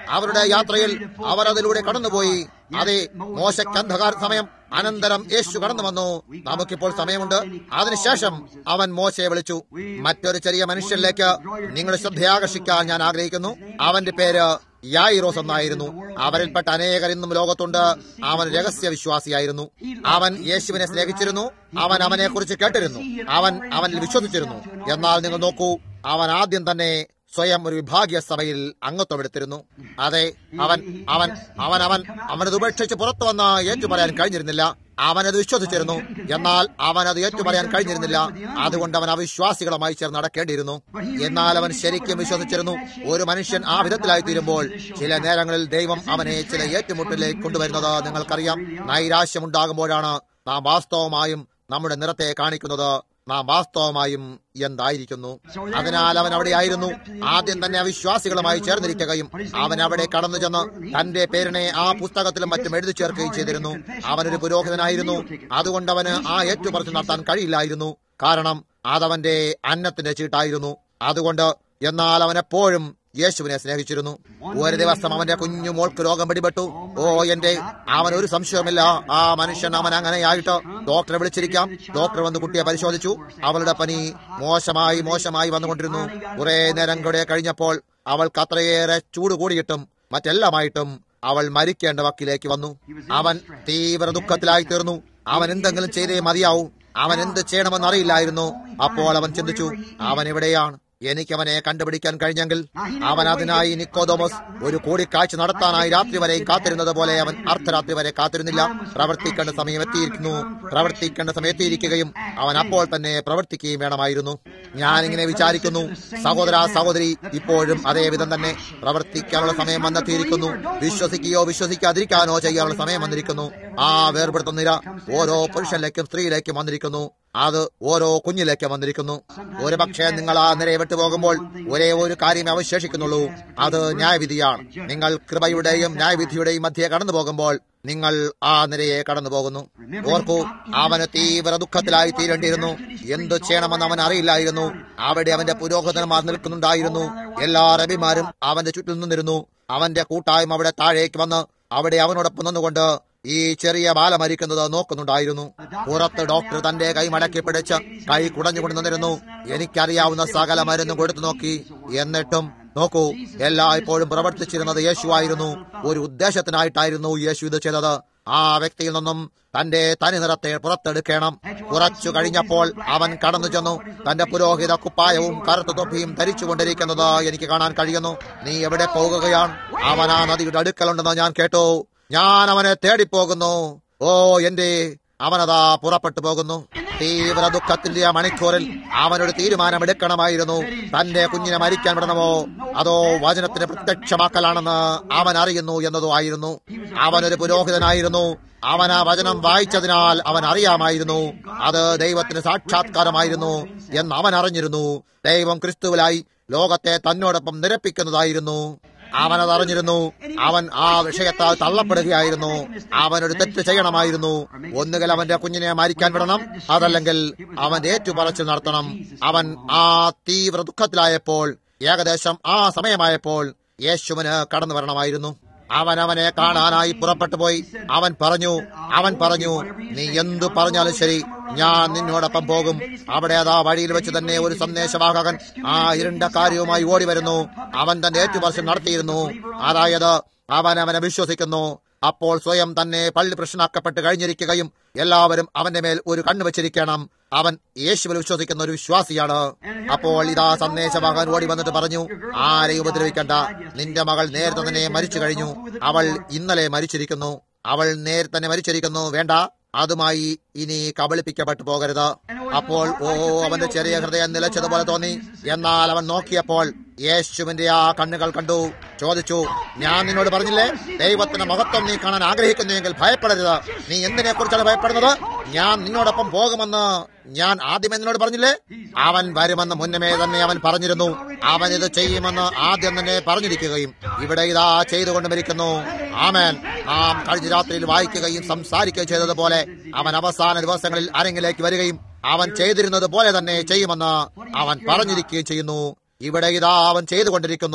അവരുടെ യാത്രയിൽ അവർ അതിലൂടെ കടന്നുപോയി അതെ മോശക്ക് അന്ധകാര സമയം അനന്തരം യേശു കടന്നു വന്നു നമുക്കിപ്പോൾ സമയമുണ്ട് അതിനുശേഷം അവൻ മോശയെ വിളിച്ചു മറ്റൊരു ചെറിയ മനുഷ്യനിലേക്ക് നിങ്ങളുടെ ശ്രദ്ധയാകർഷിക്കാൻ ഞാൻ ആഗ്രഹിക്കുന്നു അവന്റെ പേര് യായിറോസ് എന്നായിരുന്നു അവരിൽപ്പെട്ട അനേകർ ഇന്നും ലോകത്തുണ്ട് അവൻ രഹസ്യ വിശ്വാസിയായിരുന്നു അവൻ യേശുവിനെ സ്നേഹിച്ചിരുന്നു അവൻ അവനെ കുറിച്ച് കേട്ടിരുന്നു അവൻ അവനിൽ വിശ്വസിച്ചിരുന്നു എന്നാൽ നിങ്ങൾ നോക്കൂ അവൻ ആദ്യം തന്നെ സ്വയം ഒരു വിഭാഗീയ സഭയിൽ അംഗത്വമെടുത്തിരുന്നു അതെ അവൻ അവൻ അവൻ അവൻ അവനത് ഉപേക്ഷിച്ച് പുറത്തു വന്ന് ഏറ്റുപറയാൻ കഴിഞ്ഞിരുന്നില്ല അവനത് വിശ്വസിച്ചിരുന്നു എന്നാൽ അവനത് ഏറ്റുപറയാൻ കഴിഞ്ഞിരുന്നില്ല അതുകൊണ്ട് അവൻ അവിശ്വാസികളുമായി ചേർന്ന് നടക്കേണ്ടിയിരുന്നു എന്നാൽ അവൻ ശരിക്കും വിശ്വസിച്ചിരുന്നു ഒരു മനുഷ്യൻ ആ വിധത്തിലായി തീരുമ്പോൾ ചില നേരങ്ങളിൽ ദൈവം അവനെ ചില ഏറ്റുമുട്ടലിലേക്ക് കൊണ്ടുവരുന്നത് നിങ്ങൾക്കറിയാം നൈരാശ്യമുണ്ടാകുമ്പോഴാണ് നാം വാസ്തവമായും നമ്മുടെ നിറത്തെ കാണിക്കുന്നത് നാം വാസ്തവമായും എന്തായിരിക്കുന്നു അതിനാൽ അവൻ അവിടെയായിരുന്നു ആദ്യം തന്നെ അവിശ്വാസികളുമായി ചേർന്നിരിക്കുകയും അവൻ അവിടെ കടന്നു ചെന്ന് തന്റെ പേരിനെ ആ പുസ്തകത്തിലും മറ്റും എഴുതി ചേർക്കുകയും ചെയ്തിരുന്നു അവനൊരു പുരോഹിതനായിരുന്നു അതുകൊണ്ട് അവന് ആ ഏറ്റുപറച്ചു നടത്താൻ കഴിയില്ലായിരുന്നു കാരണം അതവന്റെ അന്നത്തിന്റെ ചീട്ടായിരുന്നു അതുകൊണ്ട് എന്നാൽ അവൻ എപ്പോഴും യേശുവിനെ സ്നേഹിച്ചിരുന്നു ഒരു ദിവസം അവന്റെ കുഞ്ഞു മോൾക്ക് രോഗം പിടിപെട്ടു ഓ എന്റെ അവൻ ഒരു സംശയവുമില്ല ആ മനുഷ്യൻ അവൻ അങ്ങനെയായിട്ട് ഡോക്ടറെ വിളിച്ചിരിക്കാം ഡോക്ടർ വന്ന് കുട്ടിയെ പരിശോധിച്ചു അവളുടെ പനി മോശമായി മോശമായി വന്നുകൊണ്ടിരുന്നു കുറെ നേരം കൂടെ കഴിഞ്ഞപ്പോൾ അവൾക്ക് അത്രയേറെ ചൂട് കൂടിയിട്ടും മറ്റെല്ലാമായിട്ടും അവൾ മരിക്കേണ്ട വക്കിലേക്ക് വന്നു അവൻ തീവ്ര ദുഃഖത്തിലായി തീർന്നു അവൻ എന്തെങ്കിലും ചെയ്തേ മതിയാവൂ അവൻ എന്ത് ചെയ്യണമെന്ന് അറിയില്ലായിരുന്നു അപ്പോൾ അവൻ ചിന്തിച്ചു അവൻ എവിടെയാണ് എനിക്ക് അവനെ കണ്ടുപിടിക്കാൻ കഴിഞ്ഞെങ്കിൽ അവൻ അതിനായി നിക്കോദോമസ് ഒരു കൂടിക്കാഴ്ച നടത്താനായി രാത്രി വരെയും കാത്തിരുന്നത് പോലെ അവൻ അർദ്ധരാത്രി വരെ കാത്തിരുന്നില്ല പ്രവർത്തിക്കേണ്ട സമയം എത്തിയിരിക്കുന്നു പ്രവർത്തിക്കേണ്ട സമയം എത്തിയിരിക്കുകയും അവൻ അപ്പോൾ തന്നെ പ്രവർത്തിക്കുകയും വേണമായിരുന്നു ഞാനിങ്ങനെ വിചാരിക്കുന്നു സഹോദര സഹോദരി ഇപ്പോഴും അതേ വിധം തന്നെ പ്രവർത്തിക്കാനുള്ള സമയം വന്നെത്തിയിരിക്കുന്നു വിശ്വസിക്കുകയോ വിശ്വസിക്കാതിരിക്കാനോ ചെയ്യാനുള്ള സമയം വന്നിരിക്കുന്നു ആ വേർപെടുത്തുന്ന നിര ഓരോ പുരുഷനിലേക്കും സ്ത്രീയിലേക്കും വന്നിരിക്കുന്നു അത് ഓരോ കുഞ്ഞിലേക്കും വന്നിരിക്കുന്നു ഒരു പക്ഷേ നിങ്ങൾ ആ നിരയെ വിട്ടുപോകുമ്പോൾ ഒരേ ഒരു കാര്യമേ അവശേഷിക്കുന്നുള്ളൂ അത് ന്യായവിധിയാണ് നിങ്ങൾ കൃപയുടെയും ന്യായവിധിയുടെയും മധ്യേ കടന്നു പോകുമ്പോൾ നിങ്ങൾ ആ നിരയെ കടന്നു പോകുന്നു ഓർക്കൂ അവന് തീവ്ര ദുഃഖത്തിലായി തീരേണ്ടിയിരുന്നു എന്തു ചെയ്യണമെന്ന് അവൻ അറിയില്ലായിരുന്നു അവിടെ അവന്റെ പുരോഹിതന്മാർ നിൽക്കുന്നുണ്ടായിരുന്നു എല്ലാ റബിമാരും അവന്റെ ചുറ്റും നിന്നിരുന്നു അവന്റെ കൂട്ടായ്മ അവിടെ താഴേക്ക് വന്ന് അവിടെ അവനോടൊപ്പം നിന്നുകൊണ്ട് ഈ ചെറിയ ബാല മരിക്കുന്നത് നോക്കുന്നുണ്ടായിരുന്നു പുറത്ത് ഡോക്ടർ തന്റെ കൈ മടക്കി പിടിച്ച് കൈ കുടഞ്ഞുകൊണ്ട് നിന്നിരുന്നു എനിക്കറിയാവുന്ന സകല മരുന്നും കൊടുത്തു നോക്കി എന്നിട്ടും നോക്കൂ എല്ലായ്പ്പോഴും പ്രവർത്തിച്ചിരുന്നത് യേശുവായിരുന്നു ഒരു ഉദ്ദേശത്തിനായിട്ടായിരുന്നു യേശു ഇത് ചെയ്തത് ആ വ്യക്തിയിൽ നിന്നും തന്റെ തനി നിറത്തെ പുറത്തെടുക്കണം കുറച്ചു കഴിഞ്ഞപ്പോൾ അവൻ കടന്നു ചെന്നു തന്റെ പുരോഹിത കുപ്പായവും കറുത്ത തൊപ്പിയും ധരിച്ചുകൊണ്ടിരിക്കുന്നത് എനിക്ക് കാണാൻ കഴിയുന്നു നീ എവിടെ പോകുകയാണ് അവൻ ആ നദിയുടെ അടുക്കലുണ്ടെന്ന് ഞാൻ കേട്ടു ഞാൻ അവനെ തേടിപ്പോകുന്നു ഓ എന്റെ അവനതാ പുറപ്പെട്ടു പോകുന്നു തീവ്ര ദുഃഖത്തിന്റെ ആ മണിക്കൂറിൽ അവനൊരു തീരുമാനമെടുക്കണമായിരുന്നു തന്റെ കുഞ്ഞിനെ മരിക്കാൻ വിടണമോ അതോ വചനത്തിന് പ്രത്യക്ഷമാക്കലാണെന്ന് അവൻ അറിയുന്നു എന്നതോ ആയിരുന്നു അവനൊരു പുരോഹിതനായിരുന്നു അവൻ ആ വചനം വായിച്ചതിനാൽ അവൻ അറിയാമായിരുന്നു അത് ദൈവത്തിന് സാക്ഷാത്കാരമായിരുന്നു എന്ന് അവൻ അറിഞ്ഞിരുന്നു ദൈവം ക്രിസ്തുവിലായി ലോകത്തെ തന്നോടൊപ്പം നിരപ്പിക്കുന്നതായിരുന്നു അവനത് അറിഞ്ഞിരുന്നു അവൻ ആ വിഷയത്താൽ തള്ളപ്പെടുകയായിരുന്നു അവനൊരു തെറ്റ് ചെയ്യണമായിരുന്നു ഒന്നുകിൽ അവന്റെ കുഞ്ഞിനെ മരിക്കാൻ വിടണം അതല്ലെങ്കിൽ അവൻ ഏറ്റുപറച്ചിൽ നടത്തണം അവൻ ആ തീവ്ര ദുഃഖത്തിലായപ്പോൾ ഏകദേശം ആ സമയമായപ്പോൾ യേശുവിന് കടന്നു വരണമായിരുന്നു അവൻ അവനെ കാണാനായി പുറപ്പെട്ടു പോയി അവൻ പറഞ്ഞു അവൻ പറഞ്ഞു നീ എന്തു പറഞ്ഞാലും ശരി ഞാൻ നിന്നോടൊപ്പം പോകും അവിടെ അതാ വഴിയിൽ വെച്ച് തന്നെ ഒരു സന്ദേശവാഹകൻ ആ ഇരുണ്ട കാര്യവുമായി ഓടി വരുന്നു അവൻ തന്റെ ഏറ്റുപർശം നടത്തിയിരുന്നു അതായത് അവൻ അവനെ വിശ്വസിക്കുന്നു അപ്പോൾ സ്വയം തന്നെ പള്ളി പ്രശ്നമാക്കപ്പെട്ട് കഴിഞ്ഞിരിക്കുകയും എല്ലാവരും അവന്റെ മേൽ ഒരു കണ്ണു വെച്ചിരിക്കണം അവൻ യേശുവിൽ വിശ്വസിക്കുന്ന ഒരു വിശ്വാസിയാണ് അപ്പോൾ ഇതാ സന്ദേശവാഹൻ ഓടി വന്നിട്ട് പറഞ്ഞു ആരെയും ഉപദ്രവിക്കണ്ട നിന്റെ മകൾ നേരത്തെ തന്നെ മരിച്ചു കഴിഞ്ഞു അവൾ ഇന്നലെ മരിച്ചിരിക്കുന്നു അവൾ നേരത്തെ തന്നെ മരിച്ചിരിക്കുന്നു വേണ്ട അതുമായി ഇനി കബളിപ്പിക്കപ്പെട്ടു പോകരുത് അപ്പോൾ ഓ അവന്റെ ചെറിയ ഹൃദയം നിലച്ചതുപോലെ തോന്നി എന്നാൽ അവൻ നോക്കിയപ്പോൾ യേശുവിന്റെ ആ കണ്ണുകൾ കണ്ടു ചോദിച്ചു ഞാൻ നിന്നോട് പറഞ്ഞില്ലേ ദൈവത്തിന്റെ മഹത്വം നീ കാണാൻ ആഗ്രഹിക്കുന്നുവെങ്കിൽ ഭയപ്പെടരുത് നീ എന്തിനെ കുറിച്ചാണ് ഭയപ്പെടുന്നത് ഞാൻ നിന്നോടൊപ്പം പോകുമെന്ന് ഞാൻ ആദ്യം എന്നോട് പറഞ്ഞില്ലേ അവൻ വരുമെന്ന് മുന്നമേ തന്നെ അവൻ പറഞ്ഞിരുന്നു അവൻ ഇത് ചെയ്യുമെന്ന് ആദ്യം തന്നെ പറഞ്ഞിരിക്കുകയും ഇവിടെ ഇതാ ചെയ്തുകൊണ്ടുമിരിക്കുന്നു ആമേൻ നാം കഴിഞ്ഞ രാത്രിയിൽ വായിക്കുകയും സംസാരിക്കുകയും ചെയ്തതുപോലെ അവൻ അവസാന ദിവസങ്ങളിൽ അരങ്ങിലേക്ക് വരികയും അവൻ ചെയ്തിരുന്നത് പോലെ തന്നെ ചെയ്യുമെന്ന് അവൻ പറഞ്ഞിരിക്കുകയും ചെയ്യുന്നു ഇവിടെ ഇതാ അവൻ ചെയ്തുകൊണ്ടിരിക്കുന്നു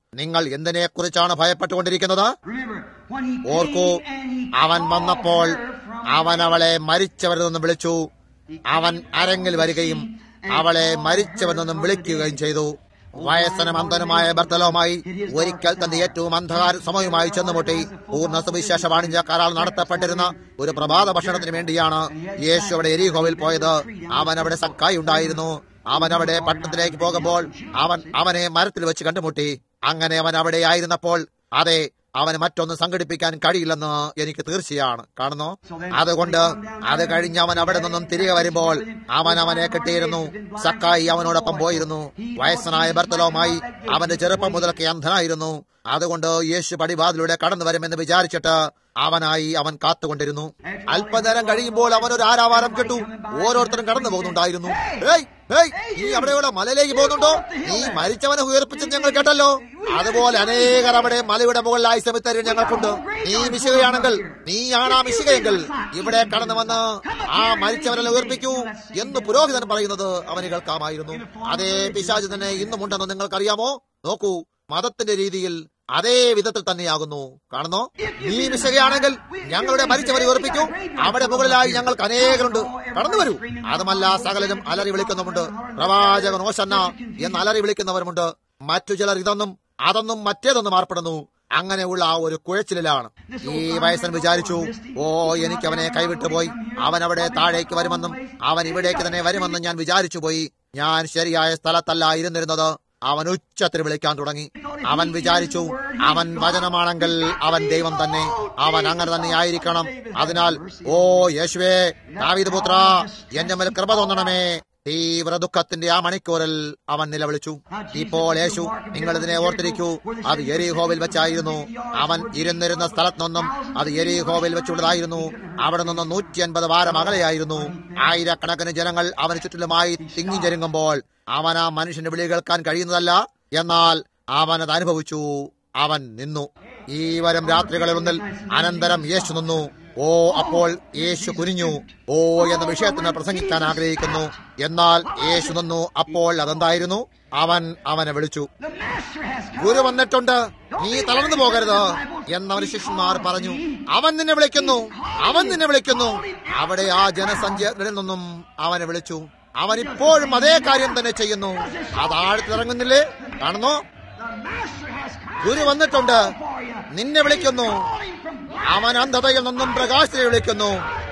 നിങ്ങൾ എന്തിനെ കുറിച്ചാണ് ഭയപ്പെട്ടുകൊണ്ടിരിക്കുന്നത് Remember, when he ഓർക്കൂ came and he അവൻ called വന്നപ്പോൾ her from അവൻ അവളെ മരിച്ചവരിൽ നിന്നും വിളിച്ചു അവൻ അരങ്ങിൽ വരികയും അവളെ മരിച്ചവരിൽ നിന്നും വിളിക്കുകയും ചെയ്തു വയസ്സനും അന്ധനുമായ ബർത്തലോമായി ഒരിക്കൽ തന്റെ ഏറ്റവും അന്ധകാര സമയമായി ചെന്നുമുട്ടി പൂർണ്ണ സുവിശേഷ വാണിജ്യ കരാർ നടത്തപ്പെട്ടിരുന്ന ഒരു പ്രഭാത ഭക്ഷണത്തിന് വേണ്ടിയാണ് യേശു അവിടെ എരിഹോവിൽ പോയത് അവൻ അവിടെ സക്കായി ഉണ്ടായിരുന്നു അവൻ അവിടെ പട്ടണത്തിലേക്ക് പോകുമ്പോൾ അവൻ അവനെ മരത്തിൽ വെച്ച് കണ്ടുമുട്ടി അങ്ങനെ അവൻ അവിടെ ആയിരുന്നപ്പോൾ അതെ അവന് മറ്റൊന്ന് സംഘടിപ്പിക്കാൻ കഴിയില്ലെന്ന് എനിക്ക് തീർച്ചയാണ് കാണുന്നു അതുകൊണ്ട് അത് കഴിഞ്ഞ് അവൻ അവിടെ നിന്നും തിരികെ വരുമ്പോൾ അവൻ അവനെ കിട്ടിയിരുന്നു സക്കായി അവനോടൊപ്പം പോയിരുന്നു വയസ്സനായ ഭർത്തലവുമായി അവന്റെ ചെറുപ്പം മുതലൊക്കെ അന്ധനായിരുന്നു അതുകൊണ്ട് യേശു പടിവാതിലൂടെ കടന്നു വരുമെന്ന് വിചാരിച്ചിട്ട് അവനായി അവൻ കാത്തുകൊണ്ടിരുന്നു അല്പനേരം കഴിയുമ്പോൾ അവൻ ഒരു ആരാവാരം കേട്ടു ഓരോരുത്തരും കടന്നു പോകുന്നുണ്ടായിരുന്നു ഏയ് ഏയ് നീ അവിടെയുള്ള മലയിലേക്ക് പോകുന്നുണ്ടോ നീ മരിച്ചവനെ ഉയർപ്പിച്ചത് ഞങ്ങൾ കേട്ടല്ലോ അതുപോലെ അനേകർ അവിടെ മലയുടെ മുകളിലായി സെമിത്തരി ഞങ്ങൾക്കുണ്ട് നീ മിശുകയാണെങ്കിൽ നീയാണ് ആ മിശുകയെങ്കിൽ ഇവിടെ കടന്നു വന്ന് ആ മരിച്ചവനെ ഉയർപ്പിക്കൂ എന്ന് പുരോഹിതൻ പറയുന്നത് അവന് കേൾക്കാമായിരുന്നു അതേ പിശാജ് തന്നെ ഇന്നുമുണ്ടെന്ന് നിങ്ങൾക്കറിയാമോ നോക്കൂ മതത്തിന്റെ രീതിയിൽ അതേ വിധത്തിൽ തന്നെയാകുന്നു കാണുന്നോ നീ മിശകയാണെങ്കിൽ ഞങ്ങളുടെ മരിച്ചവരെ ഉറപ്പിക്കൂ അവിടെ മുകളിലായി ഞങ്ങൾക്ക് അനേകരുണ്ട് കടന്നു വരൂ അതുമല്ല സകലരും അലറി വിളിക്കുന്നുമുണ്ട് പ്രവാചകൻ ഓശന്ന എന്ന് അലറി വിളിക്കുന്നവരുമുണ്ട് മറ്റു ചിലർ ഇതൊന്നും അതൊന്നും മറ്റേതൊന്നും ഏർപ്പെടുന്നു അങ്ങനെയുള്ള ആ ഒരു കുഴച്ചിലാണ് ഈ വയസ്സൻ വിചാരിച്ചു ഓ എനിക്ക് അവനെ കൈവിട്ടു പോയി അവൻ അവിടെ താഴേക്ക് വരുമെന്നും അവൻ ഇവിടേക്ക് തന്നെ വരുമെന്നും ഞാൻ വിചാരിച്ചു പോയി ഞാൻ ശരിയായ സ്ഥലത്തല്ല ഇരുന്നിരുന്നത് അവൻ ഉച്ചത്തിൽ വിളിക്കാൻ തുടങ്ങി അവൻ വിചാരിച്ചു അവൻ വചനമാണെങ്കിൽ അവൻ ദൈവം തന്നെ അവൻ അങ്ങനെ തന്നെ ആയിരിക്കണം അതിനാൽ ഓ യേശുവേ ദാവീദ് പുത്ര എന്റെ മേൽ കൃപ തോന്നണമേ തീവ്ര ദുഃഖത്തിന്റെ ആ മണിക്കൂറിൽ അവൻ നിലവിളിച്ചു ഇപ്പോൾ യേശു നിങ്ങൾ ഇതിനെ ഓർത്തിരിക്കൂ അത് എരിഹോവിൽ വെച്ചായിരുന്നു അവൻ ഇരുന്നിരുന്ന സ്ഥലത്ത് നിന്നും അത് എരിഹോവിൽ വെച്ചുള്ളതായിരുന്നു അവിടെ നിന്ന് നൂറ്റി അൻപത് വാരം അകലെയായിരുന്നു ആയിരക്കണക്കിന് ജനങ്ങൾ അവന് ചുറ്റിലുമായി തിങ്ങി ജരുങ്ങുമ്പോൾ അവൻ ആ മനുഷ്യന്റെ വിളി കേൾക്കാൻ കഴിയുന്നതല്ല എന്നാൽ അവൻ അത് അനുഭവിച്ചു അവൻ നിന്നു ഈ വരും രാത്രികളിൽ ഒന്നിൽ അനന്തരം യേശു നിന്നു ഓ അപ്പോൾ യേശു കുനിഞ്ഞു ഓ എന്ന വിഷയത്തിന് പ്രസംഗിക്കാൻ ആഗ്രഹിക്കുന്നു എന്നാൽ യേശു നിന്നു അപ്പോൾ അതെന്തായിരുന്നു അവൻ അവനെ വിളിച്ചു The Master has come. ഗുരു വന്നിട്ടുണ്ട് നീ തളർന്നു പോകരുത് എന്നവന് ശിഷ്യന്മാർ പറഞ്ഞു അവൻ നിന്നെ വിളിക്കുന്നു അവൻ നിന്നെ വിളിക്കുന്നു അവിടെ ആ ജനസഞ്ചയത്തിൽ നിന്നും അവനെ വിളിച്ചു അവൻ ഇപ്പോഴും അതേ കാര്യം തന്നെ ചെയ്യുന്നു അത് ആഴത്തിലിറങ്ങുന്നില്ലേ കാണുന്നു The Master has come ഗുരു വന്നിട്ടുണ്ട് for you. നിന്നെ വിളിക്കുന്നു Calling from അവൻ അന്ധതയിൽ നിന്നും പ്രകാശത്തെ വിളിക്കുന്നു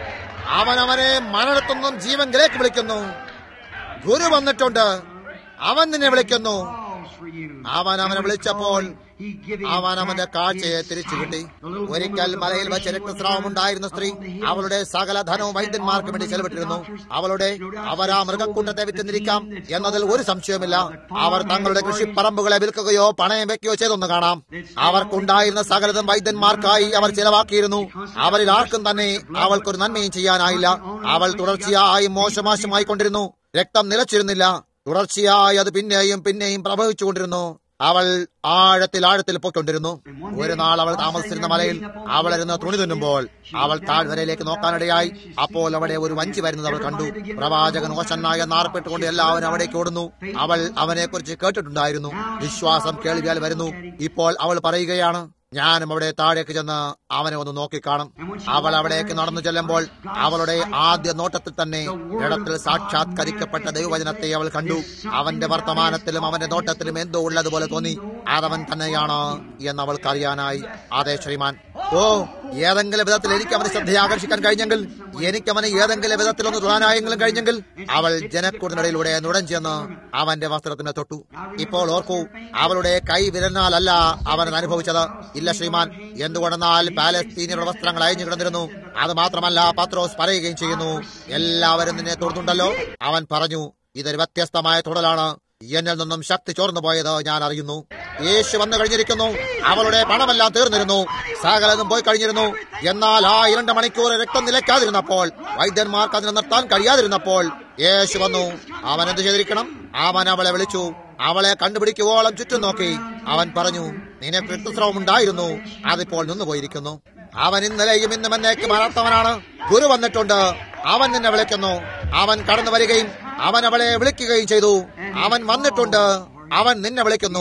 അവൻ അവനെ മരണത്തുനിന്നും ജീവങ്കിലേക്ക് വിളിക്കുന്നു ഗുരു വന്നിട്ടുണ്ട് അവൻ നിന്നെ വിളിക്കുന്നു calls for you. അവൻ അവനെ വിളിച്ചപ്പോൾ He give him അവൻ അവന്റെ back കാഴ്ചയെ his തിരിച്ചു sight. കിട്ടി The little ഒരിക്കൽ woman with the മലയിൽ വെച്ച് flourish രക്തസ്രാവം ഉണ്ടായിരുന്ന സ്ത്രീ അവളുടെ സകല ധനവും വൈദ്യന്മാർക്ക് വേണ്ടി ചെലവിട്ടിരുന്നു അവളുടെ അവർ ആ മൃഗക്കൂട്ടത്തെ വിറ്റുന്നിരിക്കാം എന്നതിൽ ഒരു സംശയവുമില്ല അവർ തങ്ങളുടെ കൃഷിപ്പറമ്പുകളെ വിൽക്കുകയോ പണയം വെക്കുകയോ ചെയ്തൊന്ന് കാണാം അവർക്കുണ്ടായിരുന്ന സകലതും വൈദ്യന്മാർക്കായി അവർ ചിലവാക്കിയിരുന്നു അവരിൽ ആർക്കും തന്നെ അവൾക്കൊരു നന്മയും ചെയ്യാനായില്ല അവൾ തുടർച്ചയായി മോശമാശമായി കൊണ്ടിരുന്നു രക്തം നിലച്ചിരുന്നില്ല തുടർച്ചയായി അത് പിന്നെയും പിന്നെയും പ്രവഹിച്ചുകൊണ്ടിരുന്നു അവൾ ആഴത്തിൽ ആഴത്തിൽ പോയിക്കൊണ്ടിരുന്നു ഒരു നാൾ അവൾ താമസിച്ചിരുന്ന മലയിൽ അവൾ ഇരുന്ന് തുണി തുന്നുമ്പോൾ അവൾ താഴ്വരയിലേക്ക് നോക്കാനിടയായി അപ്പോൾ അവിടെ ഒരു വഞ്ചി വരുന്നത് അവൾ കണ്ടു പ്രവാചകൻ ഓശന്നായ നാർപ്പെട്ടുകൊണ്ട് എല്ലാവരും അവിടേക്ക് ഓടുന്നു അവൾ അവനെ കുറിച്ച് കേട്ടിട്ടുണ്ടായിരുന്നു വിശ്വാസം കേൾവിയാൽ വരുന്നു ഇപ്പോൾ അവൾ പറയുകയാണ് ഞാനും അവിടെ താഴേക്ക് ചെന്ന് അവനെ ഒന്ന് നോക്കിക്കാണും അവൾ അവിടേക്ക് നടന്നു ചെല്ലുമ്പോൾ അവളുടെ ആദ്യ നോട്ടത്തിൽ തന്നെ ഇടത്തിൽ സാക്ഷാത്കരിക്കപ്പെട്ട ദൈവവചനത്തെ അവൾ കണ്ടു അവന്റെ വർത്തമാനത്തിലും അവന്റെ നോട്ടത്തിലും എന്തോ ഉള്ളതുപോലെ തോന്നി അതവൻ തന്നെയാണ് എന്ന് അവൾക്ക് അറിയാനായി അതെ ശ്രീമാൻ ഓ ഏതെങ്കിലും വിധത്തിൽ എനിക്ക് അവനെ ശ്രദ്ധയെ ആകർഷിക്കാൻ കഴിഞ്ഞെങ്കിൽ എനിക്ക് അവനെ ഏതെങ്കിലും വിധത്തിൽ ഒന്ന് തൊടാനായെങ്കിലും കഴിഞ്ഞെങ്കിൽ അവൾ ജനക്കൂടിനിടയിലൂടെ നുടഞ്ചെന്ന് അവന്റെ വസ്ത്രത്തിന് തൊട്ടു ഇപ്പോൾ ഓർക്കൂ അവളുടെ കൈ വിരലിനാലല്ല അവൻ അനുഭവിച്ചത് ഇല്ല ശ്രീമാൻ എന്തുകൊണ്ടെന്നാൽ പാലസ്തീനിയുടെ വസ്ത്രങ്ങൾ അയഞ്ഞു കിടന്നിരുന്നു അത് മാത്രമല്ല പത്രോസ് പറയുകയും ചെയ്യുന്നു എല്ലാവരും നിന്നെ തൊടുന്നുണ്ടല്ലോ അവൻ പറഞ്ഞു ഇതൊരു വ്യത്യസ്തമായ തൊടലാണ് എന്നിൽ നിന്നും ശക്തി ചോർന്നു പോയത് ഞാൻ അറിയുന്നു യേശു വന്നു കഴിഞ്ഞിരിക്കുന്നു അവളുടെ പണമെല്ലാം തീർന്നിരുന്നു സകലതും പോയി കഴിഞ്ഞിരുന്നു എന്നാൽ ആ இரண்டு മണിക്കൂർ രക്തം നിലയ്ക്കാതിരുന്നപ്പോൾ വൈദ്യന്മാർക്ക് അതിനെ നിർത്താൻ കഴിയാതിരുന്നപ്പോൾ യേശു വന്നു അവൻ എന്ത് ചെയ്തിരിക്കണം അവൻ അവളെ വിളിച്ചു അവളെ കണ്ടുപിടിക്കുവോളം ചുറ്റും നോക്കി അവൻ പറഞ്ഞു നിനക്ക് രക്തസ്രവം ഉണ്ടായിരുന്നു അതിപ്പോൾ നിന്നുപോയിരിക്കുന്നു അവൻ ഇന്നലെയും ഇന്നും എന്നേക്കും വളർത്തവനാണ് ഗുരു വന്നിട്ടുണ്ട് അവൻ നിന്നെ വിളിക്കുന്നു അവൻ കടന്നു വരികയും അവൻ അവളെ വിളിക്കുകയും ചെയ്തു അവൻ വന്നിട്ടുണ്ട് അവൻ നിന്നെ വിളിക്കുന്നു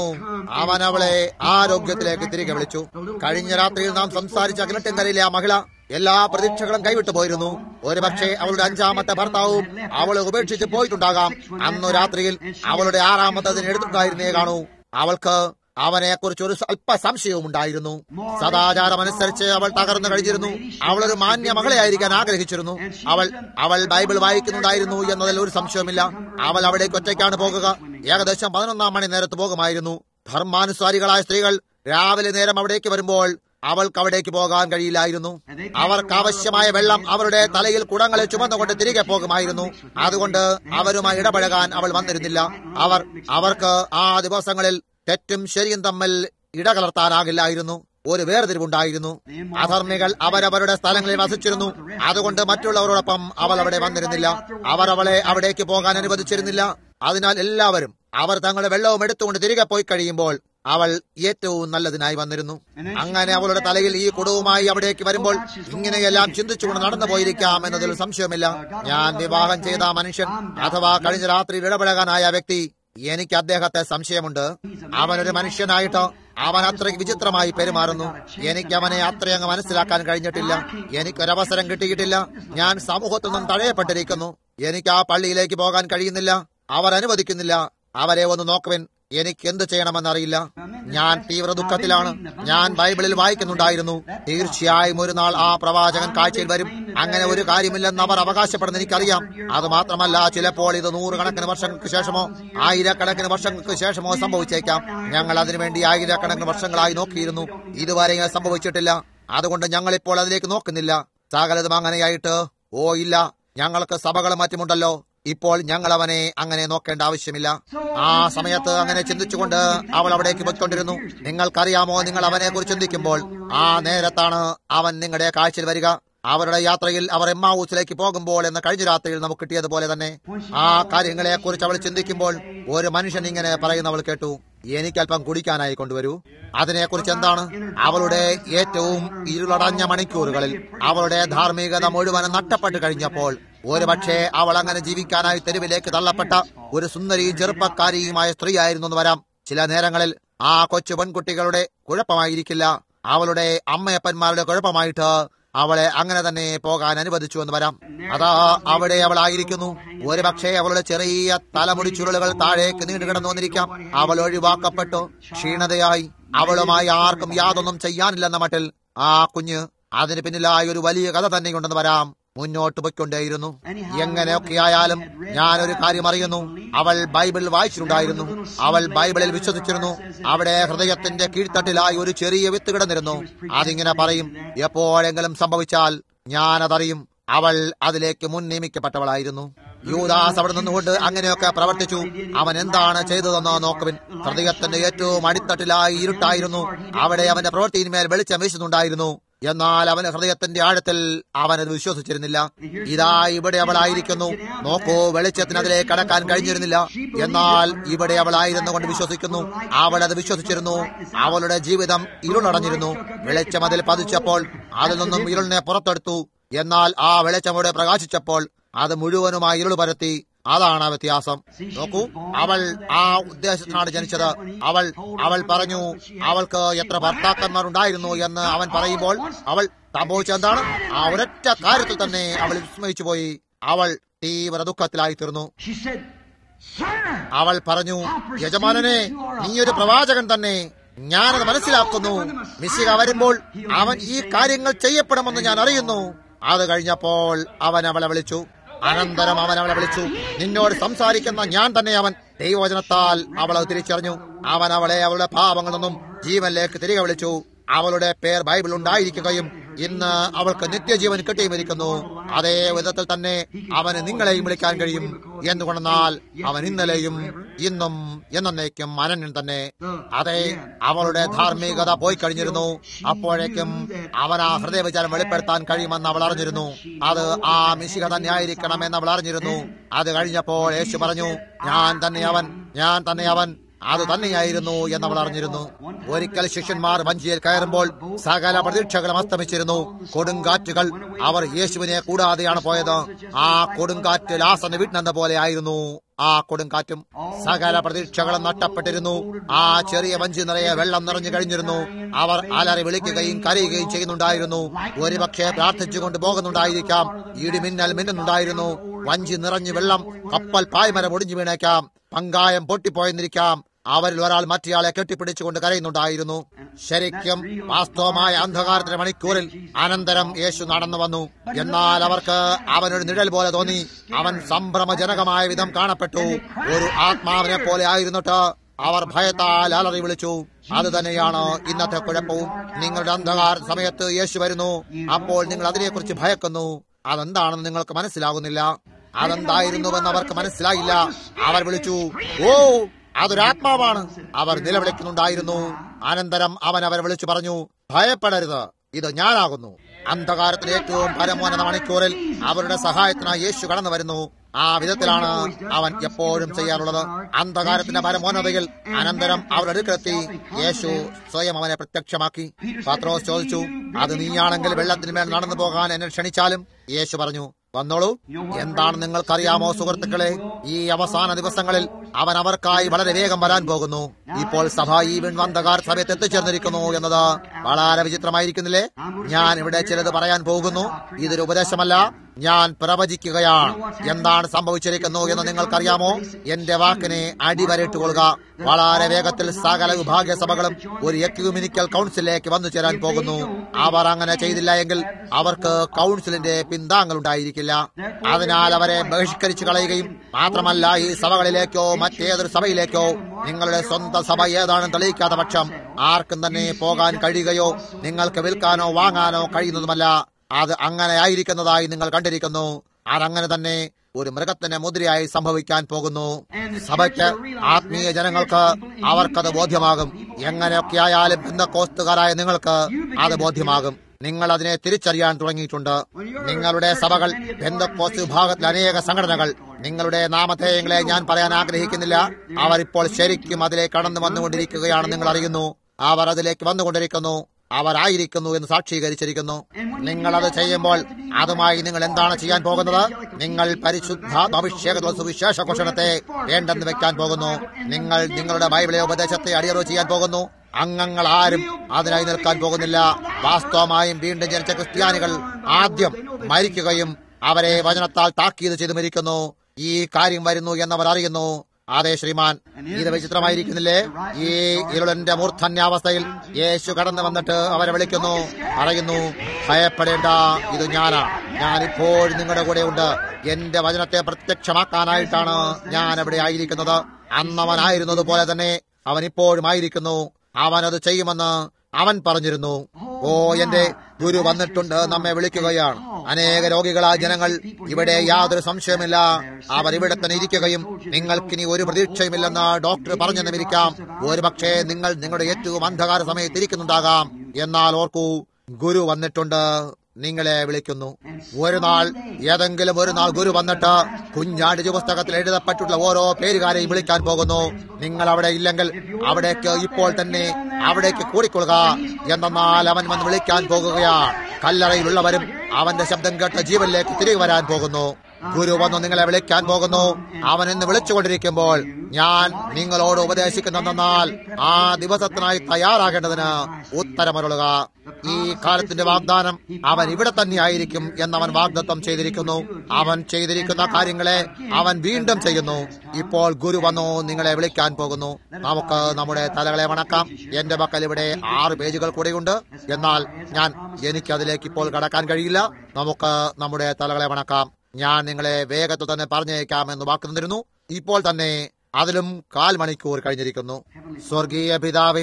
അവൻ അവളെ ആരോഗ്യത്തിലേക്ക് തിരികെ വിളിച്ചു കഴിഞ്ഞ രാത്രിയിൽ നാം സംസാരിച്ച കിണറ്റിൻകരയിലെ ആ മഹിള എല്ലാ പ്രതീക്ഷകളും കൈവിട്ടു പോയിരുന്നു ഒരുപക്ഷെ അവളുടെ അഞ്ചാമത്തെ ഭർത്താവും അവളെ ഉപേക്ഷിച്ച് പോയിട്ടുണ്ടാകാം അന്നു രാത്രിയിൽ അവളുടെ ആറാമത്തതിന് എടുത്തിട്ടുണ്ടായിരുന്നേ കാണൂ അവൾക്ക് അവനെ കുറിച്ച് ഒരു അല്പ സംശയവും ഉണ്ടായിരുന്നു സദാചാരമനുസരിച്ച് അവൾ തകർന്നു കഴിഞ്ഞിരുന്നു അവൾ ഒരു മാന്യ മകളെയായിരിക്കാൻ ആഗ്രഹിച്ചിരുന്നു അവൾ അവൾ ബൈബിൾ വായിക്കുന്നുണ്ടായിരുന്നു എന്നതിൽ ഒരു സംശയവുമില്ല അവൾ അവിടേക്ക് ഒറ്റയ്ക്കാണ് പോകുക ഏകദേശം പതിനൊന്നാം മണി നേരത്ത് പോകുമായിരുന്നു ധർമാനുസാരികളായ സ്ത്രീകൾ രാവിലെ നേരം അവിടേക്ക് വരുമ്പോൾ അവൾക്ക് അവിടേക്ക് പോകാൻ കഴിയില്ലായിരുന്നു അവർക്ക് ആവശ്യമായ വെള്ളം അവരുടെ തലയിൽ കുടങ്ങളെ ചുമന്നുകൊണ്ട് തിരികെ പോകുമായിരുന്നു അതുകൊണ്ട് അവരുമായി ഇടപഴകാൻ അവൾ വന്നിരുന്നില്ല അവർ അവർക്ക് ആ ദിവസങ്ങളിൽ തെറ്റും ശരിയും തമ്മിൽ ഇടകലർത്താനാകില്ലായിരുന്നു ഒരു വേർതിരിവുണ്ടായിരുന്നു അധർമ്മികൾ അവരവരുടെ സ്ഥലങ്ങളിൽ വസിച്ചിരുന്നു അതുകൊണ്ട് മറ്റുള്ളവരോടൊപ്പം അവൾ അവിടെ വന്നിരുന്നില്ല അവർ അവളെ അവിടേക്ക് പോകാൻ അനുവദിച്ചിരുന്നില്ല അതിനാൽ എല്ലാവരും അവർ തങ്ങളുടെ വെള്ളവും എടുത്തുകൊണ്ട് തിരികെ പോയി കഴിയുമ്പോൾ അവൾ ഏറ്റവും നല്ലതിനായി വന്നിരുന്നു അങ്ങനെ അവളുടെ തലയിൽ ഈ കുടവുമായി അവിടേക്ക് വരുമ്പോൾ ഇങ്ങനെയെല്ലാം ചിന്തിച്ചുകൊണ്ട് നടന്നു പോയിരിക്കാം എന്നതിൽ സംശയമില്ല ഞാൻ വിവാഹം ചെയ്ത ആ മനുഷ്യൻ അഥവാ കഴിഞ്ഞ രാത്രിയിൽ ഇടപഴകാനായ വ്യക്തി എനിക്ക് അദ്ദേഹത്തെ സംശയമുണ്ട് അവനൊരു മനുഷ്യനായിട്ട് അവൻ അത്രയ്ക്ക് വിചിത്രമായി പെരുമാറുന്നു എനിക്ക് അവനെ അത്രയങ്ങ് മനസ്സിലാക്കാൻ കഴിഞ്ഞിട്ടില്ല എനിക്കൊരവസരം കിട്ടിയിട്ടില്ല ഞാൻ സമൂഹത്തിൽ നിന്നും തഴയപ്പെട്ടിരിക്കുന്നു എനിക്ക് ആ പള്ളിയിലേക്ക് പോകാൻ കഴിയുന്നില്ല അവർ അനുവദിക്കുന്നില്ല അവരെ ഒന്ന് നോക്കുവിൻ എനിക്ക് എന്ത് ചെയ്യണമെന്നറിയില്ല ഞാൻ തീവ്ര ദുഃഖത്തിലാണ് ഞാൻ ബൈബിളിൽ വായിക്കുന്നുണ്ടായിരുന്നു തീർച്ചയായും ഒരു നാൾ ആ പ്രവാചകൻ കാഴ്ചയിൽ വരും അങ്ങനെ ഒരു കാര്യമില്ലെന്ന് അവർ അവകാശപ്പെടുന്ന എനിക്കറിയാം അത് മാത്രമല്ല ചിലപ്പോൾ ഇത് നൂറുകണക്കിന് വർഷങ്ങൾക്ക് ശേഷമോ ആയിരക്കണക്കിന് വർഷങ്ങൾക്ക് ശേഷമോ സംഭവിച്ചേക്കാം ഞങ്ങൾ അതിനുവേണ്ടി ആയിരക്കണക്കിന് വർഷങ്ങളായി നോക്കിയിരുന്നു ഇതുവരെ ഇത് സംഭവിച്ചിട്ടില്ല അതുകൊണ്ട് ഞങ്ങൾ ഇപ്പോൾ അതിലേക്ക് നോക്കുന്നില്ല സകലതും അങ്ങനെയായിട്ട് ഓ ഇല്ല ഞങ്ങൾക്ക് സഭകളും മറ്റുമുണ്ടല്ലോ ഇപ്പോൾ ഞങ്ങൾ അവനെ അങ്ങനെ നോക്കേണ്ട ആവശ്യമില്ല ആ സമയത്ത് അങ്ങനെ ചിന്തിച്ചുകൊണ്ട് അവൾ അവിടേക്ക് പോയിക്കൊണ്ടിരുന്നു നിങ്ങൾക്കറിയാമോ നിങ്ങൾ അവനെ കുറിച്ച് ചിന്തിക്കുമ്പോൾ ആ നേരത്താണ് അവൻ നിങ്ങളുടെ കാഴ്ചയിൽ വരിക അവരുടെ യാത്രയിൽ അവർ എമ്മാവൂസിലേക്ക് പോകുമ്പോൾ എന്ന കഴിഞ്ഞ രാത്രിയിൽ നമുക്ക് കിട്ടിയതുപോലെ തന്നെ ആ കാര്യങ്ങളെ കുറിച്ച് അവൾ ചിന്തിക്കുമ്പോൾ ഒരു മനുഷ്യൻ ഇങ്ങനെ പറയുന്നവൾ കേട്ടു എനിക്കല്പം കുടിക്കാനായി കൊണ്ടുവരൂ അതിനെക്കുറിച്ച് എന്താണ് അവളുടെ ഏറ്റവും ഇരുളടഞ്ഞ മണിക്കൂറുകളിൽ അവളുടെ ധാർമ്മികത മുഴുവനും നഷ്ടപ്പെട്ടു കഴിഞ്ഞപ്പോൾ ഒരുപക്ഷെ അവൾ അങ്ങനെ ജീവിക്കാനായി തെരുവിലേക്ക് തള്ളപ്പെട്ട ഒരു സുന്ദരിയും ചെറുപ്പക്കാരിയുമായ സ്ത്രീയായിരുന്നു എന്ന് വരാം ചില നേരങ്ങളിൽ ആ കൊച്ചു പെൺകുട്ടികളുടെ കുഴപ്പമായിരിക്കില്ല അവളുടെ അമ്മയപ്പന്മാരുടെ കുഴപ്പമായിട്ട് അവളെ അങ്ങനെ തന്നെ പോകാൻ അനുവദിച്ചു എന്ന് വരാം അതാ അവിടെ അവൾ ആയിരിക്കുന്നു ഒരുപക്ഷെ അവളുടെ ചെറിയ തലമുടി ചുരുളുകൾ താഴേക്ക് നീണ്ടു കിടന്നു വന്നിരിക്കാം അവൾ ഒഴിവാക്കപ്പെട്ടു ക്ഷീണതയായി അവളുമായി ആർക്കും യാതൊന്നും ചെയ്യാനില്ലെന്ന മട്ടിൽ ആ കുഞ്ഞ് അതിന് പിന്നിലായി ഒരു വലിയ കഥ തന്നെയുണ്ടെന്ന് വരാം മുന്നോട്ട് പൊയ്ക്കൊണ്ടേയിരുന്നു എങ്ങനെയൊക്കെ ആയാലും ഞാനൊരു കാര്യം അറിയുന്നു അവൾ ബൈബിൾ വായിച്ചിട്ടുണ്ടായിരുന്നു അവൾ ബൈബിളിൽ വിശ്വസിച്ചിരുന്നു അവിടെ ഹൃദയത്തിന്റെ കീഴ്ത്തട്ടിലായി ഒരു ചെറിയ വിത്ത് കിടന്നിരുന്നു അതിങ്ങനെ പറയും എപ്പോഴെങ്കിലും സംഭവിച്ചാൽ ഞാനതറിയും അവൾ അതിലേക്ക് മുൻ നിയമിക്കപ്പെട്ടവളായിരുന്നു യൂദാസ് അവിടെ നിന്നുകൊണ്ട് അങ്ങനെയൊക്കെ പ്രവർത്തിച്ചു അവൻ എന്താണ് ചെയ്തതെന്ന് നോക്കുവിൻ ഹൃദയത്തിന്റെ ഏറ്റവും അടിത്തട്ടിലായി ഇരുട്ടായിരുന്നു അവിടെ അവന്റെ പ്രവൃത്തിയിന്മേൽ വെളിച്ചം വീശുന്നുണ്ടായിരുന്നു എന്നാൽ അവന് ഹൃദയത്തിന്റെ ആഴത്തിൽ അവനത് വിശ്വസിച്ചിരുന്നില്ല ഇതാ ഇവിടെ അവളായിരിക്കുന്നു നോക്കൂ വെളിച്ചത്തിന് അതിലേക്ക് കടക്കാൻ കഴിഞ്ഞിരുന്നില്ല എന്നാൽ ഇവിടെ അവളായിരുന്നു കൊണ്ട് വിശ്വസിക്കുന്നു അവൾ അത് വിശ്വസിച്ചിരുന്നു അവളുടെ ജീവിതം ഇരുളടഞ്ഞിരുന്നു വെളിച്ചം അതിൽ പതിച്ചപ്പോൾ അതിൽ നിന്നും ഇരുളിനെ പുറത്തെടുത്തു എന്നാൽ ആ വെളിച്ചം അവിടെ പ്രകാശിച്ചപ്പോൾ അത് മുഴുവനുമായി ഇരുൾ പരത്തി അതാണ് വ്യത്യാസം നോക്കൂ അവൾ ആ ഉദ്ദേശത്തിനാണ് ജനിച്ചത് അവൾ അവൾ പറഞ്ഞു അവൾക്ക് എത്ര ഭർത്താക്കന്മാർ ഉണ്ടായിരുന്നു എന്ന് അവൻ പറയുമ്പോൾ അവൾ സംഭവിച്ചെന്താണ് ആ ഒരൊറ്റ കാര്യത്തിൽ തന്നെ അവൾ വിസ്മയിച്ചു പോയി അവൾ തീവ്ര ദുഃഖത്തിലായി തീർന്നു She said, Sir, അവൾ പറഞ്ഞു യജമാനനെ നീ ഒരു പ്രവാചകൻ തന്നെ ഞാനത് മനസ്സിലാക്കുന്നു മിശിക വരുമ്പോൾ അവൻ ഈ കാര്യങ്ങൾ ചെയ്യപ്പെടുമെന്ന് ഞാൻ അറിയുന്നു അത് കഴിഞ്ഞപ്പോൾ അവൻ അവളെ വിളിച്ചു അനന്തരം അവൻ അവളെ വിളിച്ചു നിന്നോട് സംസാരിക്കുന്ന ഞാൻ തന്നെ അവൻ ദൈവവചനത്താൽ അവൾ അത് തിരിച്ചറിഞ്ഞു അവൻ അവളെ അവളുടെ പാപങ്ങളിൽ നിന്നും ജീവനിലേക്ക് തിരികെ വിളിച്ചു അവളുടെ പേർ ബൈബിൾ ഉണ്ടായിരിക്കുകയും ഇന്ന് അവൾക്ക് നിത്യജീവൻ കിട്ടിയുമിരിക്കുന്നു അതേ വിധത്തിൽ തന്നെ അവന് നിങ്ങളെയും വിളിക്കാൻ കഴിയും എന്തുകൊണ്ടെന്നാൽ അവൻ ഇന്നലെയും ഇന്നും എന്നേക്കും അനന്യൻ തന്നെ അതെ അവളുടെ ധാർമ്മികത പോയി കഴിഞ്ഞിരുന്നു അപ്പോഴേക്കും അവൻ ആ ഹൃദയവിചാരം വെളിപ്പെടുത്താൻ കഴിയുമെന്ന് അവൾ അറിഞ്ഞിരുന്നു അത് ആ മിശിക തന്നെ ആയിരിക്കണമെന്ന് അവൾ അറിഞ്ഞിരുന്നു അത് കഴിഞ്ഞപ്പോൾ യേശു പറഞ്ഞു ഞാൻ തന്നെ അവൻ ഞാൻ തന്നെ അവൻ അത് തന്നെയായിരുന്നു എന്നവൾ അറിഞ്ഞിരുന്നു ഒരിക്കൽ ശിഷ്യന്മാർ വഞ്ചിയിൽ കയറുമ്പോൾ സകല പ്രതീക്ഷകളും അസ്തമിച്ചിരുന്നു കൊടുങ്കാറ്റുകൾ അവർ യേശുവിനെ കൂടാതെയാണ് പോയത് ആ കൊടുങ്കാറ്റ് ലാസന്റെ വീട്ടിനെന്ന പോലെ ആയിരുന്നു ആ കൊടുങ്കാറ്റും സകല പ്രതീക്ഷകളും നഷ്ടപ്പെട്ടിരുന്നു ആ ചെറിയ വഞ്ചി നിറയെ വെള്ളം നിറഞ്ഞു കഴിഞ്ഞിരുന്നു അവർ അലറി വിളിക്കുകയും കരയുകയും ചെയ്യുന്നുണ്ടായിരുന്നു ഒരുപക്ഷെ പ്രാർത്ഥിച്ചുകൊണ്ട് പോകുന്നുണ്ടായിരിക്കാം ഇടിമിന്നൽ മിന്നുന്നുണ്ടായിരുന്നു വഞ്ചി നിറഞ്ഞു വെള്ളം കപ്പൽ പായ്മരം ഒടിഞ്ഞു വീണേക്കാം പങ്കായം പൊട്ടിപ്പോയെന്നിരിക്കാം അവരിൽ ഒരാൾ മറ്റേയാളെ കെട്ടിപ്പിടിച്ചുകൊണ്ട് കരയുന്നുണ്ടായിരുന്നു ശരിക്കും വാസ്തവമായ അന്ധകാരത്തിന്റെ മണിക്കൂറിൽ അനന്തരം യേശു നടന്നു വന്നു എന്നാൽ അവർക്ക് അവനൊരു നിഴൽ പോലെ തോന്നി അവൻ സംഭ്രമജനകമായ വിധം കാണപ്പെട്ടു ഒരു ആത്മാവിനെ പോലെ ആയിരുന്നിട്ട് അവർ ഭയത്താൽ അലറി വിളിച്ചു അത് തന്നെയാണ് ഇന്നത്തെ കുഴപ്പവും നിങ്ങളുടെ അന്ധകാര സമയത്ത് യേശു വരുന്നു അപ്പോൾ നിങ്ങൾ അതിനെക്കുറിച്ച് ഭയക്കുന്നു അതെന്താണെന്ന് നിങ്ങൾക്ക് മനസ്സിലാകുന്നില്ല അതെന്തായിരുന്നുവെന്ന് അവർക്ക് മനസ്സിലായില്ല അവർ വിളിച്ചു ഓ അതൊരാത്മാവാണ് അവർ നിലവിളിക്കുന്നുണ്ടായിരുന്നു അനന്തരം അവൻ അവരെ വിളിച്ചു പറഞ്ഞു ഭയപ്പെടരുത് ഇത് ഞാനാകുന്നു അന്ധകാരത്തിലെ ഏറ്റവും പരമോന്നത മണിക്കൂറിൽ അവരുടെ സഹായത്തിനായി യേശു കടന്നു വരുന്നു ആ വിധത്തിലാണ് അവൻ എപ്പോഴും ചെയ്യാറുള്ളത് അന്ധകാരത്തിന്റെ പരമോന്നതയിൽ അനന്തരം അവരുടെ അടുക്കലെത്തി യേശു സ്വയം അവനെ പ്രത്യക്ഷമാക്കി പത്രോസ് ചോദിച്ചു അത് നീയാണെങ്കിൽ വെള്ളത്തിന്മേൽ നടന്നു പോകാൻ എന്നെ ക്ഷണിച്ചാലും യേശു പറഞ്ഞു വന്നോളൂ എന്താണ് നിങ്ങൾക്കറിയാമോ സുഹൃത്തുക്കളെ ഈ അവസാന ദിവസങ്ങളിൽ അവൻ അവർക്കായി വളരെ വേഗം വരാൻ പോകുന്നു ഇപ്പോൾ സഭ ഈ വിൺവന്തകാർ സമയത്ത് എത്തിച്ചേർന്നിരിക്കുന്നു എന്നത് വളരെ വിചിത്രമായിരിക്കുന്നില്ലേ ഞാൻ ഇവിടെ ചിലത് പറയാൻ പോകുന്നു ഇതൊരു ഉപദേശമല്ല ഞാൻ പ്രവചിക്കുകയാണ് എന്താണ് സംഭവിച്ചിരിക്കുന്നു എന്ന് നിങ്ങൾക്കറിയാമോ എന്റെ വാക്കിനെ അടിവരയിട്ടുകൊള്ളുക വളരെ വേഗത്തിൽ സകല വിഭാഗീയ സഭകളും ഒരു എക്യൂമിനിക്കൽ കൗൺസിലിലേക്ക് വന്നു ചേരാൻ പോകുന്നു അവർ അങ്ങനെ ചെയ്തില്ല എങ്കിൽ അവർക്ക് കൗൺസിലിന്റെ പിന്താങ്ങൽ ഉണ്ടായിരിക്കില്ല അതിനാൽ അവരെ ബഹിഷ്കരിച്ചു കളയുകയും മാത്രമല്ല ഈ സഭകളിലേക്കോ മറ്റേതൊരു സഭയിലേക്കോ നിങ്ങളുടെ സ്വന്തം സഭ ഏതാണെന്ന് തെളിയിക്കാത്ത പക്ഷം ആർക്കും തന്നെ പോകാൻ കഴിയുകയോ നിങ്ങൾക്ക് വിൽക്കാനോ വാങ്ങാനോ കഴിയുന്നതുമല്ല അത് അങ്ങനെ ആയിരിക്കുന്നതായി നിങ്ങൾ കണ്ടിരിക്കുന്നു അതങ്ങനെ തന്നെ ഒരു മൃഗത്തിന്റെ മുദ്രയായി സംഭവിക്കാൻ പോകുന്നു സഭയ്ക്ക് ആത്മീയ ജനങ്ങൾക്ക് അവർക്കത് ബോധ്യമാകും എങ്ങനെയൊക്കെ ആയാലും ബന്ധക്കോസ്തുകാരായ നിങ്ങൾക്ക് അത് ബോധ്യമാകും നിങ്ങൾ അതിനെ തിരിച്ചറിയാൻ തുടങ്ങിയിട്ടുണ്ട് നിങ്ങളുടെ സഭകൾ ബന്ധക്കോസ് വിഭാഗത്തിലെ അനേക സംഘടനകൾ നിങ്ങളുടെ നാമധേയങ്ങളെ ഞാൻ പറയാൻ ആഗ്രഹിക്കുന്നില്ല അവർ ഇപ്പോൾ ശരിക്കും അതിലേക്ക് കടന്നു വന്നുകൊണ്ടിരിക്കുകയാണ് നിങ്ങൾ അറിയുന്നു അവർ അതിലേക്ക് വന്നുകൊണ്ടിരിക്കുന്നു അവരായിരിക്കുന്നു എന്ന് സാക്ഷീകരിച്ചിരിക്കുന്നു നിങ്ങൾ അത് ചെയ്യുമ്പോൾ അതുമായി നിങ്ങൾ എന്താണ് ചെയ്യാൻ പോകുന്നത് നിങ്ങൾ പരിശുദ്ധ അഭിഷേകത്തുള്ള സുവിശേഷ ഘോഷണത്തെ വേണ്ടെന്ന് വെക്കാൻ പോകുന്നു നിങ്ങൾ നിങ്ങളുടെ ബൈബിളെ ഉപദേശത്തെ അടിയറവ് ചെയ്യാൻ പോകുന്നു അംഗങ്ങൾ ആരും അതിനായി നിൽക്കാൻ പോകുന്നില്ല വാസ്തവമായും വീണ്ടും ജനിച്ച ക്രിസ്ത്യാനികൾ ആദ്യം മരിക്കുകയും അവരെ വചനത്താൽ താക്കീത് ചെയ്ത് മരിക്കുന്നു ഈ കാര്യം വരുന്നു എന്നവർ അറിയുന്നു അതെ ശ്രീമാൻ ഇത് വിചിത്രമായിരിക്കുന്നില്ലേ ഈ ഇരുളന്റെ മൂർധന്യാവസ്ഥയിൽ യേശു കടന്നു വന്നിട്ട് അവരെ വിളിക്കുന്നു പറയുന്നു ഭയപ്പെടേണ്ട ഇത് ഞാനാ ഞാൻ ഇപ്പോൾ നിങ്ങളുടെ കൂടെ ഉണ്ട് എന്റെ വചനത്തെ പ്രത്യക്ഷമാക്കാനായിട്ടാണ് ഞാൻ അവിടെ ആയിരിക്കുന്നത് അന്നവനായിരുന്നത് പോലെ തന്നെ അവൻ ഇപ്പോഴും ആയിരിക്കുന്നു അവൻ അത് ചെയ്യുമെന്ന് അവൻ പറഞ്ഞിരുന്നു ഓ എന്റെ ഗുരു വന്നിട്ടുണ്ട് നമ്മെ വിളിക്കുകയാണ് അനേക രോഗികളായ ജനങ്ങൾ ഇവിടെ യാതൊരു സംശയമില്ല അവർ ഇവിടെ തന്നെ ഇരിക്കുകയും നിങ്ങൾക്കിനി ഒരു പ്രതീക്ഷയുമില്ലെന്ന് ഡോക്ടർ പറഞ്ഞെന്നുമിരിക്കാം ഒരുപക്ഷെ നിങ്ങൾ നിങ്ങളുടെ ഏറ്റവും അന്ധകാര സമയത്ത് ഇരിക്കുന്നുണ്ടാകാം എന്നാൽ ഓർക്കൂ ഗുരു വന്നിട്ടുണ്ട് നിങ്ങളെ വിളിക്കുന്നു ഒരു നാൾ ഏതെങ്കിലും ഒരു നാൾ ഗുരു വന്നിട്ട് കുഞ്ഞാടിജു പുസ്തകത്തിൽ എഴുതപ്പെട്ടിട്ടുള്ള ഓരോ പേരുകാരെയും വിളിക്കാൻ പോകുന്നു നിങ്ങൾ അവിടെ ഇല്ലെങ്കിൽ അവിടേക്ക് ഇപ്പോൾ തന്നെ അവിടേക്ക് കൂടിക്കൊള്ളുക എന്നാൽ അവൻ വന്ന് വിളിക്കാൻ പോകുകയാണ് കല്ലറയിലുള്ളവരും അവന്റെ ശബ്ദം കേട്ട് ജീവനിലേക്ക് തിരികെ വരാൻ പോകുന്നു ഗുരു വന്നു നിങ്ങളെ വിളിക്കാൻ പോകുന്നു അവൻ ഇന്ന് വിളിച്ചുകൊണ്ടിരിക്കുമ്പോൾ ഞാൻ നിങ്ങളോട് ഉപദേശിക്കുന്നെന്നാൽ ആ ദിവസത്തിനായി തയ്യാറാകേണ്ടതിന് ഉത്തരമരുളുക ഈ കാലത്തിന്റെ വാഗ്ദാനം അവൻ ഇവിടെ തന്നെയായിരിക്കും എന്നവൻ വാഗ്ദത്വം ചെയ്തിരിക്കുന്നു അവൻ ചെയ്തിരിക്കുന്ന കാര്യങ്ങളെ അവൻ വീണ്ടും ചെയ്യുന്നു ഇപ്പോൾ ഗുരു വന്നു നിങ്ങളെ വിളിക്കാൻ പോകുന്നു നമുക്ക് നമ്മുടെ തലകളെ വണക്കാം എന്റെ പക്കൽ ഇവിടെ ആറ് പേജുകൾ കൂടെയുണ്ട് എന്നാൽ ഞാൻ എനിക്ക് അതിലേക്ക് ഇപ്പോൾ കടക്കാൻ കഴിയില്ല നമുക്ക് നമ്മുടെ തലകളെ വണക്കാം ഞാൻ നിങ്ങളെ വേഗത്തിൽ തന്നെ പറഞ്ഞേക്കാം എന്ന് വാക്ക് തന്നിരുന്നു ഇപ്പോൾ തന്നെ അതിലും കാൽ മണിക്കൂർ കഴിഞ്ഞിരിക്കുന്നു സ്വർഗീയ പിതാവേ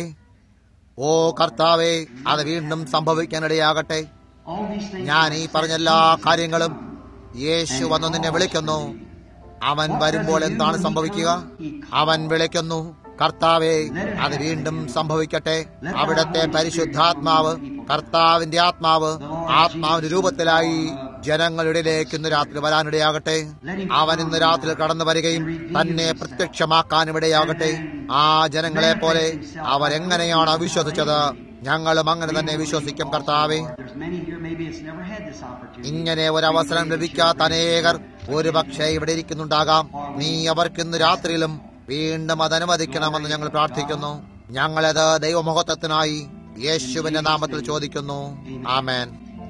ഓ കർത്താവേ അത് വീണ്ടും സംഭവിക്കാനിടയാകട്ടെ All these things ഞാൻ ഈ പറഞ്ഞ എല്ലാ കാര്യങ്ങളും യേശു വന്ന് നിന്നെ വിളിക്കുന്നു അവൻ വരുമ്പോൾ എന്താണ് സംഭവിക്കുക അവൻ വിളിക്കുന്നു കർത്താവെ അത് വീണ്ടും സംഭവിക്കട്ടെ അവിടത്തെ പരിശുദ്ധാത്മാവ് കർത്താവിന്റെ ആത്മാവ് ആത്മാവിന്റെ രൂപത്തിലായി ജനങ്ങളുടെ ഇടയിലേക്ക് ഇന്ന് രാത്രി വരാനിടയാകട്ടെ അവൻ ഇന്ന് രാത്രി കടന്നു വരികയും തന്നെ പ്രത്യക്ഷമാക്കാൻ ഇവിടെയാകട്ടെ ആ ജനങ്ങളെ പോലെ അവരെങ്ങനെയാണ് വിശ്വസിച്ചത് ഞങ്ങളും അങ്ങനെ തന്നെ വിശ്വസിക്കും കർത്താവെ There's many here maybe it's never had this opportunity. ഇങ്ങനെ ഒരു അവസരം ലഭിക്കാത്ത അനേകർ ഒരു പക്ഷേ ഇവിടെ ഇരിക്കുന്നുണ്ടാകാം നീ അവർക്കിന്ന് രാത്രിയിലും വീണ്ടും അത് അനുവദിക്കണമെന്ന് ഞങ്ങൾ പ്രാർത്ഥിക്കുന്നു ഞങ്ങളത് ദൈവമഹത്വത്തിനായി യേശുവിന്റെ നാമത്തിൽ ചോദിക്കുന്നു ആമേൻ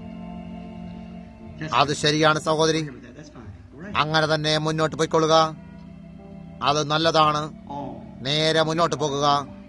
അത് ശരിയാണ് സഹോദരി That's fine. Go right. അങ്ങനെ തന്നെ മുന്നോട്ട് പോയിക്കൊള്ളുക അത് നല്ലതാണ് Oh, നേരെ മുന്നോട്ട് പോകുക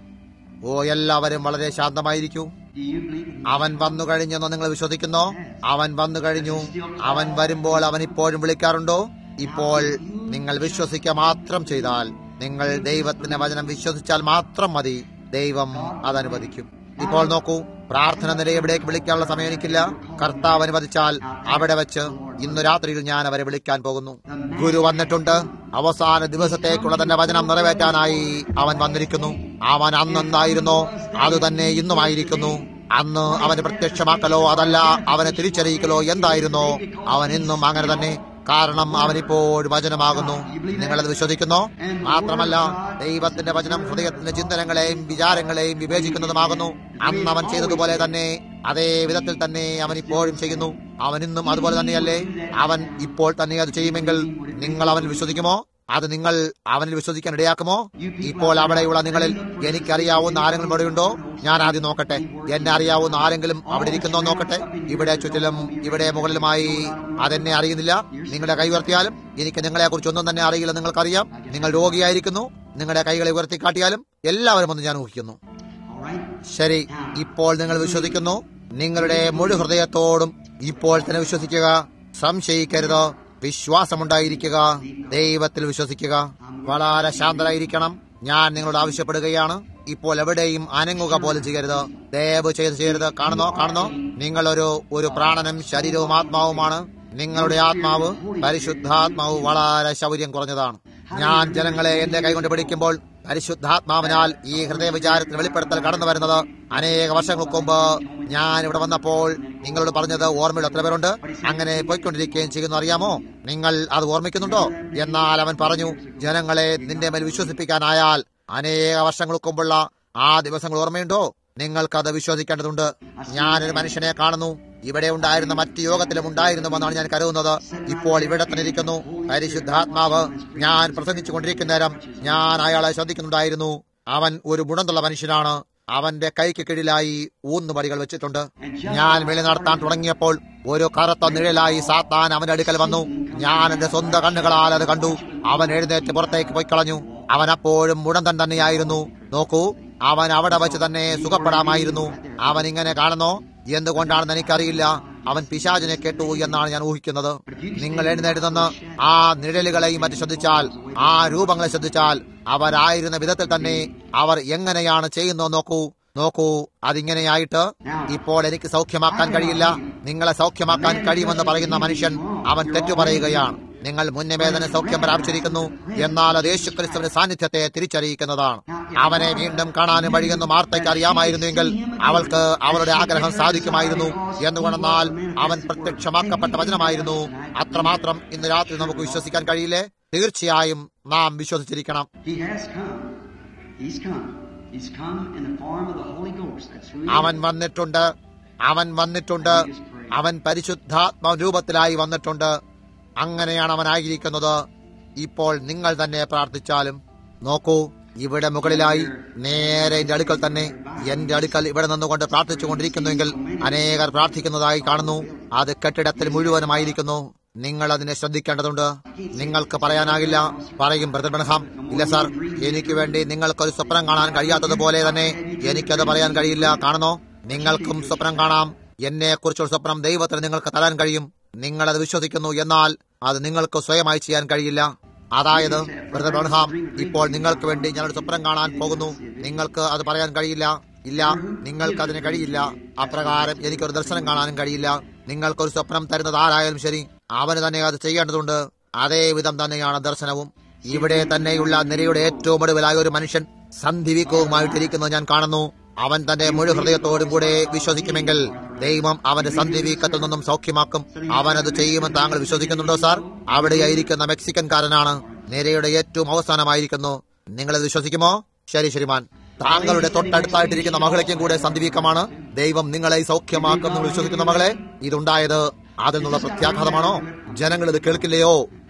ഓ എല്ലാവരും വളരെ ശാന്തമായിരിക്കൂ do you believe it? അവൻ വന്നു കഴിഞ്ഞെന്ന് നിങ്ങൾ വിശ്വസിക്കുന്നോ അവൻ വന്നു കഴിഞ്ഞു അവൻ വരുമ്പോൾ അവൻ ഇപ്പോഴും വിളിക്കാറുണ്ടോ ഇപ്പോൾ നിങ്ങൾ വിശ്വസിക്കുക മാത്രം ചെയ്താൽ നിങ്ങൾ ദൈവത്തിന്റെ വചനം വിശ്വസിച്ചാൽ മാത്രം മതി ദൈവം അതനുവദിക്കും ഇപ്പോൾ നോക്കൂ പ്രാർത്ഥന നില എവിടേക്ക് വിളിക്കാനുള്ള സമയം എനിക്കില്ല കർത്താവ് അനുവദിച്ചാൽ അവിടെ വെച്ച് ഇന്നു രാത്രിയിൽ ഞാൻ അവരെ വിളിക്കാൻ പോകുന്നു ഗുരു വന്നിട്ടുണ്ട് അവസാന ദിവസത്തേക്കുള്ള തന്റെ വചനം നിറവേറ്റാനായി അവൻ വന്നിരിക്കുന്നു അവൻ അന്നെന്തായിരുന്നോ അതുതന്നെ ഇന്നുമായിരിക്കുന്നു അന്ന് അവന് പ്രത്യക്ഷമാക്കലോ അതല്ല അവനെ തിരിച്ചറിയിക്കലോ എന്തായിരുന്നോ അവൻ ഇന്നും അങ്ങനെ തന്നെ കാരണം അവനിപ്പോൾ വചനമാകുന്നു നിങ്ങളത് വിശ്വസിക്കുന്നോ മാത്രമല്ല ദൈവത്തിന്റെ വചനം ഹൃദയത്തിന്റെ ചിന്തനങ്ങളെയും വിചാരങ്ങളെയും വിവേചിക്കുന്നതുമാകുന്നു അന്ന് അവൻ ചെയ്തതുപോലെ തന്നെ അതേ വിധത്തിൽ തന്നെ അവൻ ഇപ്പോഴും ചെയ്യുന്നു അവൻ ഇന്നും അതുപോലെ തന്നെയല്ലേ അവൻ ഇപ്പോൾ തന്നെ അത് ചെയ്യുമെങ്കിൽ നിങ്ങൾ അവൻ വിശ്വസിക്കുമോ അത് നിങ്ങൾ അവനിൽ വിശ്വസിക്കാൻ ഇടയാക്കുമോ ഇപ്പോൾ അവിടെയുള്ള നിങ്ങളിൽ എനിക്കറിയാവുന്ന ആരെങ്കിലും ഇവിടെയുണ്ടോ ഞാൻ ആദ്യം നോക്കട്ടെ എന്നെ അറിയാവുന്ന ആരെങ്കിലും അവിടെ ഇരിക്കുന്നോ നോക്കട്ടെ ഇവിടെ ചുറ്റിലും ഇവിടെ മുകളിലുമായി അതെന്നെ അറിയുന്നില്ല നിങ്ങളുടെ കൈ ഉയർത്തിയാലും എനിക്ക് നിങ്ങളെ കുറിച്ച് ഒന്നും തന്നെ അറിയില്ല നിങ്ങൾക്കറിയാം നിങ്ങൾ രോഗിയായിരിക്കുന്നു നിങ്ങളുടെ കൈകളെ ഉയർത്തി കാട്ടിയാലും എല്ലാവരും ഒന്ന് ഞാൻ ഊഹിക്കുന്നു All right. ശരി ഇപ്പോൾ നിങ്ങൾ വിശ്വസിക്കുന്നു നിങ്ങളുടെ മുഴു ഹൃദയത്തോടും ഇപ്പോൾ തന്നെ വിശ്വസിക്കുക സംശയിക്കരുത് വിശ്വാസമുണ്ടായിരിക്കുക ദൈവത്തിൽ വിശ്വസിക്കുക വളരെ ശാന്തരായിരിക്കണം ഞാൻ നിങ്ങളോട് ആവശ്യപ്പെടുകയാണ് ഇപ്പോൾ എവിടെയും അനങ്ങുക പോലും ചെയ്യരുത് ദയവ് ചെയ്ത് ചെയ്യരുത് കാണുന്നോ കാണുന്നോ നിങ്ങളൊരു ഒരു പ്രാണനും ശരീരവും ആത്മാവുമാണ് നിങ്ങളുടെ ആത്മാവ് പരിശുദ്ധാത്മാവ് വളരെ ശൗര്യം കുറഞ്ഞതാണ് ഞാൻ ജനങ്ങളെ എന്റെ കൈകൊണ്ട് പിടിക്കുമ്പോൾ പരിശുദ്ധാത്മാവിനാൽ ഈ ഹൃദയവിചാരത്തിന് വെളിപ്പെടുത്തൽ കടന്നു വരുന്നത് അനേക വർഷങ്ങൾക്ക് മുമ്പ് ഞാൻ ഇവിടെ വന്നപ്പോൾ നിങ്ങളോട് പറഞ്ഞത് ഓർമ്മയിൽ എത്ര പേരുണ്ട് അങ്ങനെ പോയിക്കൊണ്ടിരിക്കുകയും ചെയ്യുന്നു അറിയാമോ നിങ്ങൾ അത് ഓർമ്മിക്കുന്നുണ്ടോ എന്നാൽ അവൻ പറഞ്ഞു ജനങ്ങളെ നിന്റെ മേൽ വിശ്വസിപ്പിക്കാനായാൽ അനേക വർഷങ്ങൾക്ക് മുമ്പുള്ള ആ ദിവസങ്ങൾ ഓർമ്മയുണ്ടോ നിങ്ങൾക്കത് വിശ്വസിക്കേണ്ടതുണ്ട് ഞാനൊരു മനുഷ്യനെ കാണുന്നു ഇവിടെ ഉണ്ടായിരുന്ന മറ്റ് യോഗത്തിലും ഉണ്ടായിരുന്നുവെന്നാണ് ഞാൻ കരുതുന്നത് ഇപ്പോൾ ഇവിടെ തന്നെ ഇരിക്കുന്നു പരിശുദ്ധാത്മാവ് ഞാൻ പ്രസംഗിച്ചു കൊണ്ടിരിക്കുന്ന നേരം ഞാൻ അയാളെ ശ്രദ്ധിക്കുന്നുണ്ടായിരുന്നു അവൻ ഒരു ഗുണമുള്ള മനുഷ്യനാണ് അവന്റെ കൈക്ക് കീഴിലായി ഊന്നുപടികൾ വെച്ചിട്ടുണ്ട് ഞാൻ വെളി നടത്താൻ തുടങ്ങിയപ്പോൾ ഒരു കറുത്ത നിഴലായി സാത്താൻ അവന്റെ അടുക്കൽ വന്നു ഞാൻ എന്റെ സ്വന്തം കണ്ണുകളാൽ അത് കണ്ടു അവൻ എഴുന്നേറ്റ് പുറത്തേക്ക് പോയി കളഞ്ഞു അവൻ അപ്പോഴും മുടന്തൻ തന്നെയായിരുന്നു നോക്കൂ അവൻ അവിടെ വെച്ച് തന്നെ സുഖപ്പെടാമായിരുന്നു അവൻ ഇങ്ങനെ കാണുന്നോ എന്തുകൊണ്ടാണെന്ന് എനിക്കറിയില്ല അവൻ പിശാചിനെ കേട്ടു എന്നാണ് ഞാൻ ഊഹിക്കുന്നത് നിങ്ങൾ എഴുന്നേറ്റ് നിന്ന് ആ നിഴലുകളെയും മറ്റും ശ്രദ്ധിച്ചാൽ ആ രൂപങ്ങളെ ശ്രദ്ധിച്ചാൽ അവരായിരുന്ന വിധത്തിൽ തന്നെ അവർ എങ്ങനെയാണ് ചെയ്യുന്നത് നോക്കൂ നോക്കൂ അതിങ്ങനെയായിട്ട് ഇപ്പോൾ എനിക്ക് സൗഖ്യമാക്കാൻ കഴിയില്ല നിങ്ങളെ സൗഖ്യമാക്കാൻ കഴിയുമെന്ന് പറയുന്ന മനുഷ്യൻ അവൻ തെറ്റു പറയുകയാണ് നിങ്ങൾ മുന്നേ വേദന സൗഖ്യം പ്രാപിച്ചിരിക്കുന്നു എന്നാൽ അത് യേശുക്രിസ്തുവിന്റെ സാന്നിധ്യത്തെ തിരിച്ചറിയിക്കുന്നതാണ് അവനെ വീണ്ടും കാണാനും വഴിയെന്ന് മാർത്തയ്ക്ക് അറിയാമായിരുന്നുവെങ്കിൽ അവൾക്ക് അവളുടെ ആഗ്രഹം സാധിക്കുമായിരുന്നു എന്തുകൊണ്ടെന്നാൽ അവൻ പ്രത്യക്ഷമാക്കപ്പെട്ട വചനമായിരുന്നു അത്രമാത്രം ഇന്ന് രാത്രി നമുക്ക് വിശ്വസിക്കാൻ കഴിയില്ലേ തീർച്ചയായും നാം വിശ്വസിച്ചിരിക്കണം He has come. He's come. He's come in the form of the Holy Ghost. That's who he അവൻ is. വന്നിട്ടുണ്ട് അവൻ വന്നിട്ടുണ്ട് അവൻ പരിശുദ്ധാത്മ രൂപത്തിലായി വന്നിട്ടുണ്ട് അങ്ങനെയാണ് അവനായിരിക്കുന്നത് ഇപ്പോൾ നിങ്ങൾ തന്നെ പ്രാർത്ഥിച്ചാലും നോക്കൂ ഇവിടെ മുകളിലായി നേരെ എന്റെ അടുക്കൽ തന്നെ എന്റെ അടുക്കൽ ഇവിടെ നിന്നുകൊണ്ട് പ്രാർത്ഥിച്ചുകൊണ്ടിരിക്കുന്നുവെങ്കിൽ അനേകർ പ്രാർത്ഥിക്കുന്നതായി കാണുന്നു അത് കെട്ടിടത്തിൽ മുഴുവനുമായിരിക്കുന്നു നിങ്ങൾ അതിനെ ശ്രദ്ധിക്കേണ്ടതുണ്ട് നിങ്ങൾക്ക് പറയാനാകില്ല പറയും ബ്രദർബണഹാം ഇല്ല സാർ എനിക്ക് വേണ്ടി നിങ്ങൾക്കൊരു സ്വപ്നം കാണാൻ കഴിയാത്തതുപോലെ തന്നെ എനിക്കത് പറയാൻ കഴിയില്ല കാണുന്നോ നിങ്ങൾക്കും സ്വപ്നം കാണാം എന്നെ കുറിച്ചുള്ള സ്വപ്നം ദൈവത്തിന് നിങ്ങൾക്ക് തരാൻ കഴിയും നിങ്ങളത് വിശ്വസിക്കുന്നു എന്നാൽ അത് നിങ്ങൾക്ക് സ്വയമായി ചെയ്യാൻ കഴിയില്ല അതായത് ബ്രദർ ബ്രൺഹാം ഇപ്പോൾ നിങ്ങൾക്ക് വേണ്ടി ഞാനൊരു സ്വപ്നം കാണാൻ പോകുന്നു നിങ്ങൾക്ക് അത് പറയാൻ കഴിയില്ല ഇല്ല നിങ്ങൾക്ക് അതിന് കഴിയില്ല അപ്രകാരം എനിക്കൊരു ദർശനം കാണാനും കഴിയില്ല നിങ്ങൾക്കൊരു സ്വപ്നം തരുന്നത് ആരായാലും ശരി അവന് തന്നെ അത് ചെയ്യേണ്ടതുണ്ട് അതേ വിധം തന്നെയാണ് ദർശനവും ഇവിടെ തന്നെയുള്ള നിരയുടെ ഏറ്റവും ഒടുവിലായ ഒരു മനുഷ്യൻ സന്ധിവീക്കവുമായിട്ടിരിക്കുന്നത് ഞാൻ കാണുന്നു അവൻ തന്റെ മുഴു ഹൃദയത്തോടും കൂടെ വിശ്വസിക്കുമെങ്കിൽ ദൈവം അവന്റെ സന്ധിവീക്കത്തിൽ നിന്നും സൗഖ്യമാക്കും അവൻ അത് ചെയ്യുമെന്ന് താങ്കൾ വിശ്വസിക്കുന്നുണ്ടോ സാർ അവിടെയായിരിക്കുന്ന മെക്സിക്കൻകാരനാണ് നിരയുടെ ഏറ്റവും അവസാനമായിരിക്കുന്നു നിങ്ങളത് വിശ്വസിക്കുമോ ശരി ശരിമാൻ താങ്കളുടെ തൊട്ടടുത്തായിട്ടിരിക്കുന്ന മകളേക്കും കൂടെ സന്ധിവീക്കമാണ് ദൈവം നിങ്ങളെ സൗഖ്യമാക്കും എന്ന് വിശ്വസിക്കുന്ന മകളെ ഇതുണ്ടായത് അതിൽ നിന്നുള്ള പ്രത്യാഘാതമാണോ ജനങ്ങൾ ഇത് കേൾക്കില്ലയോ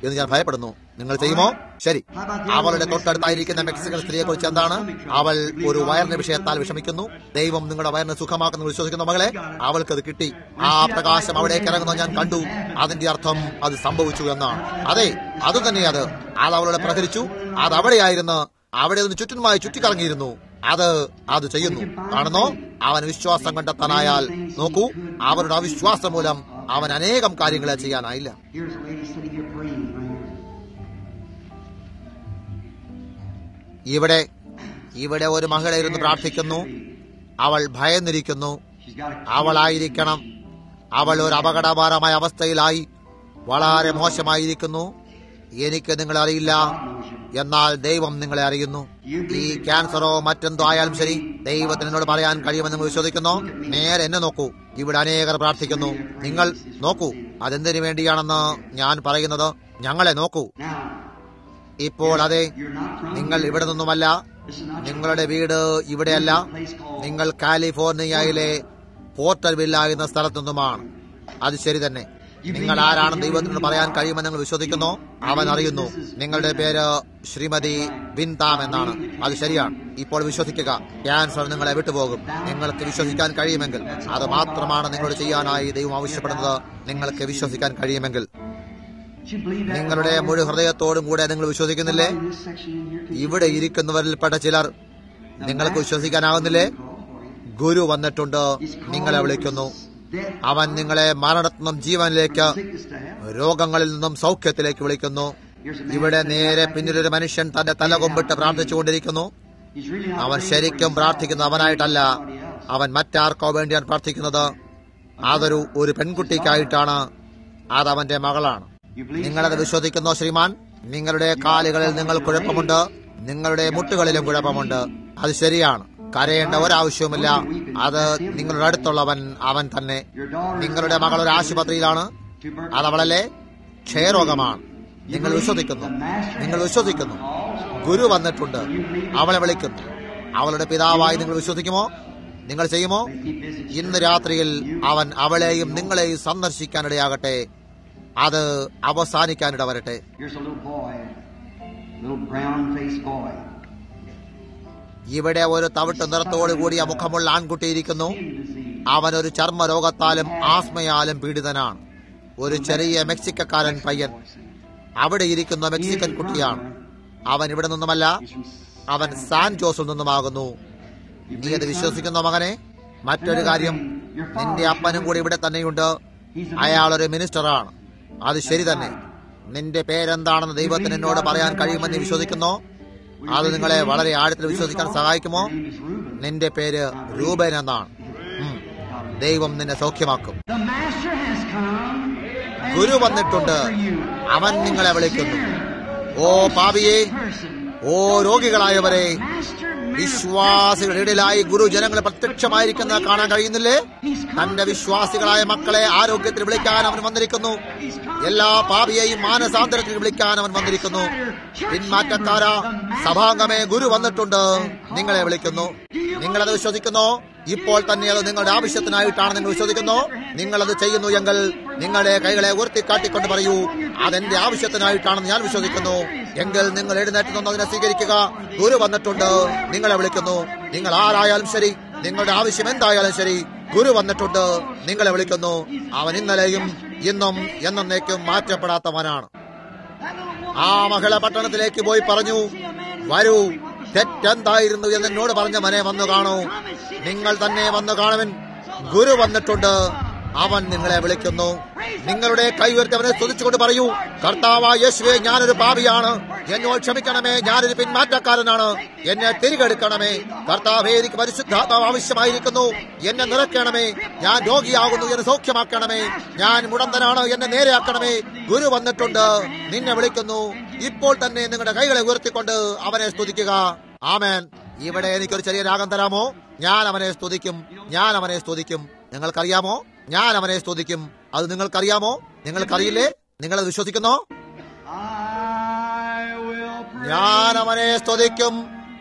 എന്ന് ഞാൻ ഭയപ്പെടുന്നു നിങ്ങൾ ചെയ്യുമോ ശരി അവളുടെ തൊട്ടടുത്തായിരിക്കുന്ന മെക്സിക്കൻ സ്ത്രീയെ കുറിച്ച് എന്താണ് അവൾ ഒരു വയറിന്റെ വിഷയത്താൽ വിഷമിക്കുന്നു ദൈവം നിങ്ങളുടെ വയറിനെ സുഖമാക്കുന്നു വിശ്വസിക്കുന്ന മകളെ അവൾക്ക് അത് കിട്ടി ആ പ്രകാശം അവിടേക്ക് ഇറങ്ങുന്നത് ഞാൻ കണ്ടു അതിന്റെ അർത്ഥം അത് സംഭവിച്ചു എന്നാണ് അതെ അത് തന്നെ അത് അത് അവളുടെ പ്രഹരിച്ചു അത് അവിടെയായിരുന്നു അവിടെ നിന്ന് ചുറ്റിനുമായി ചുറ്റിക്കറങ്ങിയിരുന്നു അത് അത് ചെയ്യുന്നു കാണുന്നോ അവൻ വിശ്വാസം കണ്ടെത്താനായാൽ നോക്കൂ അവരുടെ അവിശ്വാസം മൂലം അവൻ അനേകം കാര്യങ്ങളെ ചെയ്യാനായില്ല Here's a lady sitting here praying right here. ഇവിടെ ഇവിടെ ഒരു മഹിള ഇരുന്ന് പ്രാർത്ഥിക്കുന്നു അവൾ ഭയന്നിരിക്കുന്നു She's got a അവളായിരിക്കണം അവൾ ഒരു അപകടകരമായ അവസ്ഥയിലായി വളരെ മോശമായിരിക്കുന്നു എനിക്ക് നിങ്ങളെ അറിയില്ല എന്നാൽ ദൈവം നിങ്ങളെ അറിയുന്നു ഈ ക്യാൻസറോ മറ്റെന്തോ ആയാലും ശരി ദൈവത്തിന് എന്നോട് പറയാൻ കഴിയുമെന്ന് നിങ്ങൾ വിശ്വസിക്കുന്നു നേരെ എന്നെ നോക്കൂ ഇവിടെ അനേകർ പ്രാർത്ഥിക്കുന്നു നിങ്ങൾ നോക്കൂ അതെന്തിനു വേണ്ടിയാണെന്ന് ഞാൻ പറയുന്നത് ഞങ്ങളെ നോക്കൂ Now, ഇപ്പോൾ അതെ you're not from നിങ്ങൾ ഇവിടെ നിന്നുമല്ല This is not നിങ്ങളുടെ വീട് ഇവിടെയല്ല നിങ്ങൾ കാലിഫോർണിയയിലെ പോർട്ടൽ വില്ല എന്ന സ്ഥലത്തു നിന്നുമാണ് അത് ശരി തന്നെ നിങ്ങൾ ആരാണെന്ന് ദൈവത്തിനോട് പറയാൻ കഴിയുമെന്ന് നിങ്ങൾ വിശ്വസിക്കുന്നു അവൻ അറിയുന്നു നിങ്ങളുടെ പേര് ശ്രീമതി ബിൻതാം എന്നാണ് അത് ശരിയാണ് ഇപ്പോൾ വിശ്വസിക്കുക ക്യാൻസർ നിങ്ങളെ വിട്ടുപോകും നിങ്ങൾക്ക് വിശ്വസിക്കാൻ കഴിയുമെങ്കിൽ അത് മാത്രമാണ് നിങ്ങളോട് ചെയ്യാനായി ദൈവം ആവശ്യപ്പെടുന്നത് നിങ്ങൾക്ക് വിശ്വസിക്കാൻ കഴിയുമെങ്കിൽ You believe that നിങ്ങളുടെ മുഴു ഹൃദയത്തോടും കൂടെ നിങ്ങൾ വിശ്വസിക്കുന്നില്ലേ in this section in here? Can you ഇവിടെ ഇരിക്കുന്നവരിൽപ്പെട്ട ചിലർ നിങ്ങൾക്ക് വിശ്വസിക്കാനാവുന്നില്ലേ ഗുരു വന്നിട്ടുണ്ട് നിങ്ങളെ വിളിക്കുന്നു death, അവൻ നിങ്ങളെ മരണത്തിൽ നിന്നും ജീവനിലേക്ക് sickness to heaven? രോഗങ്ങളിൽ നിന്നും സൗഖ്യത്തിലേക്ക് വിളിക്കുന്നു Here's a man ഇവിടെ sitting നേരെ right പിന്നിലൊരു മനുഷ്യൻ തന്റെ തല കൊമ്പിട്ട് പ്രാർത്ഥിച്ചുകൊണ്ടിരിക്കുന്നു He's really not അവൻ praying ശരിക്കും for himself, പ്രാർത്ഥിക്കുന്നത് അവനായിട്ടല്ല somebody else. അവൻ മറ്റാർക്കോ വേണ്ടിയാണ് പ്രാർത്ഥിക്കുന്നത് അതൊരു ഒരു പെൺകുട്ടിക്കായിട്ടാണ് അതവന്റെ മകളാണ് You believe നിങ്ങളത് വിശ്വസിക്കുന്നോ ശ്രീമാൻ നിങ്ങളുടെ കാലുകളിൽ നിങ്ങൾ കുഴപ്പമുണ്ട് നിങ്ങളുടെ മുട്ടുകളിലും കുഴപ്പമുണ്ട് അത് ശരിയാണ് കരയേണ്ട ഒരാവശ്യവുമില്ല അത് നിങ്ങളുടെ അടുത്തുള്ളവൻ അവൻ തന്നെ Your daughter നിങ്ങളുടെ മകൾ ഒരു ആശുപത്രിയിലാണ് അത് അവളല്ലേ ക്ഷയരോഗമാണ് നിങ്ങൾ വിശ്വസിക്കുന്നു നിങ്ങൾ വിശ്വസിക്കുന്നു ഗുരു വന്നിട്ടുണ്ട് അവളെ വിളിക്കുന്നു അവളുടെ പിതാവായി നിങ്ങൾ വിശ്വസിക്കുമോ നിങ്ങൾ ചെയ്യുമോ ഇന്ന് രാത്രിയിൽ അവൻ അവളെയും നിങ്ങളെയും സന്ദർശിക്കാനിടയാകട്ടെ അത് അവസാനിക്കാനിട വരട്ടെ Here's a little boy, little brown-faced boy. ഇവിടെ ഒരു തവിട്ട് നിറത്തോടു കൂടിയ മുഖമുള്ള ആൺകുട്ടി ഇരിക്കുന്നു അവൻ ഒരു ചർമ്മ രോഗത്താലും ആസ്മയാലും പീഡിതനാണ് ഒരു ചെറിയ മെക്സിക്കക്കാരൻ പയ്യൻ അവിടെ ഇരിക്കുന്ന മെക്സിക്കൻ കുട്ടിയാണ് അവൻ ഇവിടെ നിന്നുമല്ല അവൻ സാൻ ജോസിൽ നിന്നുമാകുന്നു നീ അത് വിശ്വസിക്കുന്ന മകനെ മറ്റൊരു കാര്യം നിന്റെ അപ്പനും കൂടി ഇവിടെ തന്നെയുണ്ട് അയാൾ ഒരു മിനിസ്റ്ററാണ് അത് ശരി തന്നെ നിന്റെ പേരെന്താണെന്ന് ദൈവത്തിന് എന്നോട് പറയാൻ കഴിയുമെന്ന് നീ വിശ്വസിക്കുന്നോ അത് നിങ്ങളെ വളരെ ആഴത്തിൽ വിശ്വസിക്കാൻ സഹായിക്കുമോ നിന്റെ പേര് രൂപൻ എന്നാണ് ഉം. ദൈവം നിന്നെ സൗഖ്യമാക്കും The Master has come. and Guru he's വന്നിട്ടുണ്ട് called for you. അവൻ Oh, നിങ്ങളെ വിളിക്കുന്നു sinner. ഓ പാപിയെ Person. ഓ രോഗികളായവരെ Master വിശ്വാസികളുടെ ഇടയിലായി ഗുരു ജനങ്ങളെ പ്രത്യക്ഷമായിരിക്കുന്നത് കാണാൻ കഴിയുന്നില്ലേ തന്റെ വിശ്വാസികളായ മക്കളെ ആരോഗ്യത്തിൽ വിളിക്കാൻ അവൻ വന്നിരിക്കുന്നു എല്ലാ പാപിയെയും മാനസാന്തരത്തിൽ വിളിക്കാൻ അവൻ വന്നിരിക്കുന്നു പിന്മാറ്റക്കാര സഭാംഗമേ ഗുരു വന്നിട്ടുണ്ട് നിങ്ങളെ വിളിക്കുന്നു നിങ്ങളത് വിശ്വസിക്കുന്നു ഇപ്പോൾ തന്നെ അത് നിങ്ങളുടെ ആവശ്യത്തിനായിട്ടാണ് നിങ്ങൾ വിശ്വസിക്കുന്നു നിങ്ങളത് ചെയ്യുന്നു എങ്കിൽ നിങ്ങളുടെ കൈകളെ ഉയർത്തിക്കാട്ടിക്കൊണ്ട് പറയൂ അതെന്റെ ആവശ്യത്തിനായിട്ടാണെന്ന് ഞാൻ വിശ്വസിക്കുന്നു എങ്കിൽ നിങ്ങൾ എഴുന്നേറ്റ് നിന്ന് അതിനെ സ്വീകരിക്കുക ഗുരു വന്നിട്ടുണ്ട് നിങ്ങളെ വിളിക്കുന്നു നിങ്ങൾ ആരായാലും ശരി നിങ്ങളുടെ ആവശ്യം എന്തായാലും ശരി ഗുരു വന്നിട്ടുണ്ട് നിങ്ങളെ വിളിക്കുന്നു അവൻ ഇന്നലെയും ഇന്നും എന്നേക്കും മാറ്റപ്പെടാത്തവനാണ് ആ മഹിള പട്ടണത്തിലേക്ക് പോയി പറഞ്ഞു വരൂ തെറ്റെന്തായിരുന്നു എന്ന് എന്നോട് പറഞ്ഞ മനെ വന്നു കാണൂ നിങ്ങൾ തന്നെ വന്നു കാണുവൻ ഗുരു വന്നിട്ടുണ്ട് അവൻ നിങ്ങളെ വിളിക്കുന്നു നിങ്ങളുടെ കൈ ഉയർത്തി അവനെ സ്തുതിച്ചുകൊണ്ട് പറയൂ കർത്താവ യേശുവെ ഞാനൊരു പാപിയാണ് എന്നോട് ക്ഷമിക്കണമേ ഞാനൊരു പിന്മാറ്റക്കാരനാണ് എന്നെ തിരികെടുക്കണമേ കർത്താവേ എനിക്ക് പരിശുദ്ധാത്മാവ് ആവശ്യമായിരിക്കുന്നു എന്നെ നിറയ്ക്കണമേ ഞാൻ രോഗിയാകുന്നു എന്നെ സൗഖ്യമാക്കണമേ ഞാൻ മുടന്തനാണ് എന്നെ നേരെയാക്കണമേ ഗുരു വന്നിട്ടുണ്ട് നിന്നെ വിളിക്കുന്നു ഇപ്പോൾ തന്നെ നിങ്ങളുടെ കൈകളെ ഉയർത്തിക്കൊണ്ട് അവനെ സ്തുതിക്കുക ആമേൻ ഇവിടെ എനിക്കൊരു ചെറിയ രാഗം തരാമോ ഞാൻ അവനെ സ്തുതിക്കും ഞാൻ അവനെ സ്തുതിക്കും നിങ്ങൾക്കറിയാമോ ഞാൻ അവനെ സ്തുതിക്കും അത് നിങ്ങൾക്കറിയാമോ നിങ്ങൾക്കറിയില്ലേ നിങ്ങളത് വിശ്വസിക്കുന്നോ I will pray. ഞാൻ അവനെ സ്തുതിക്കും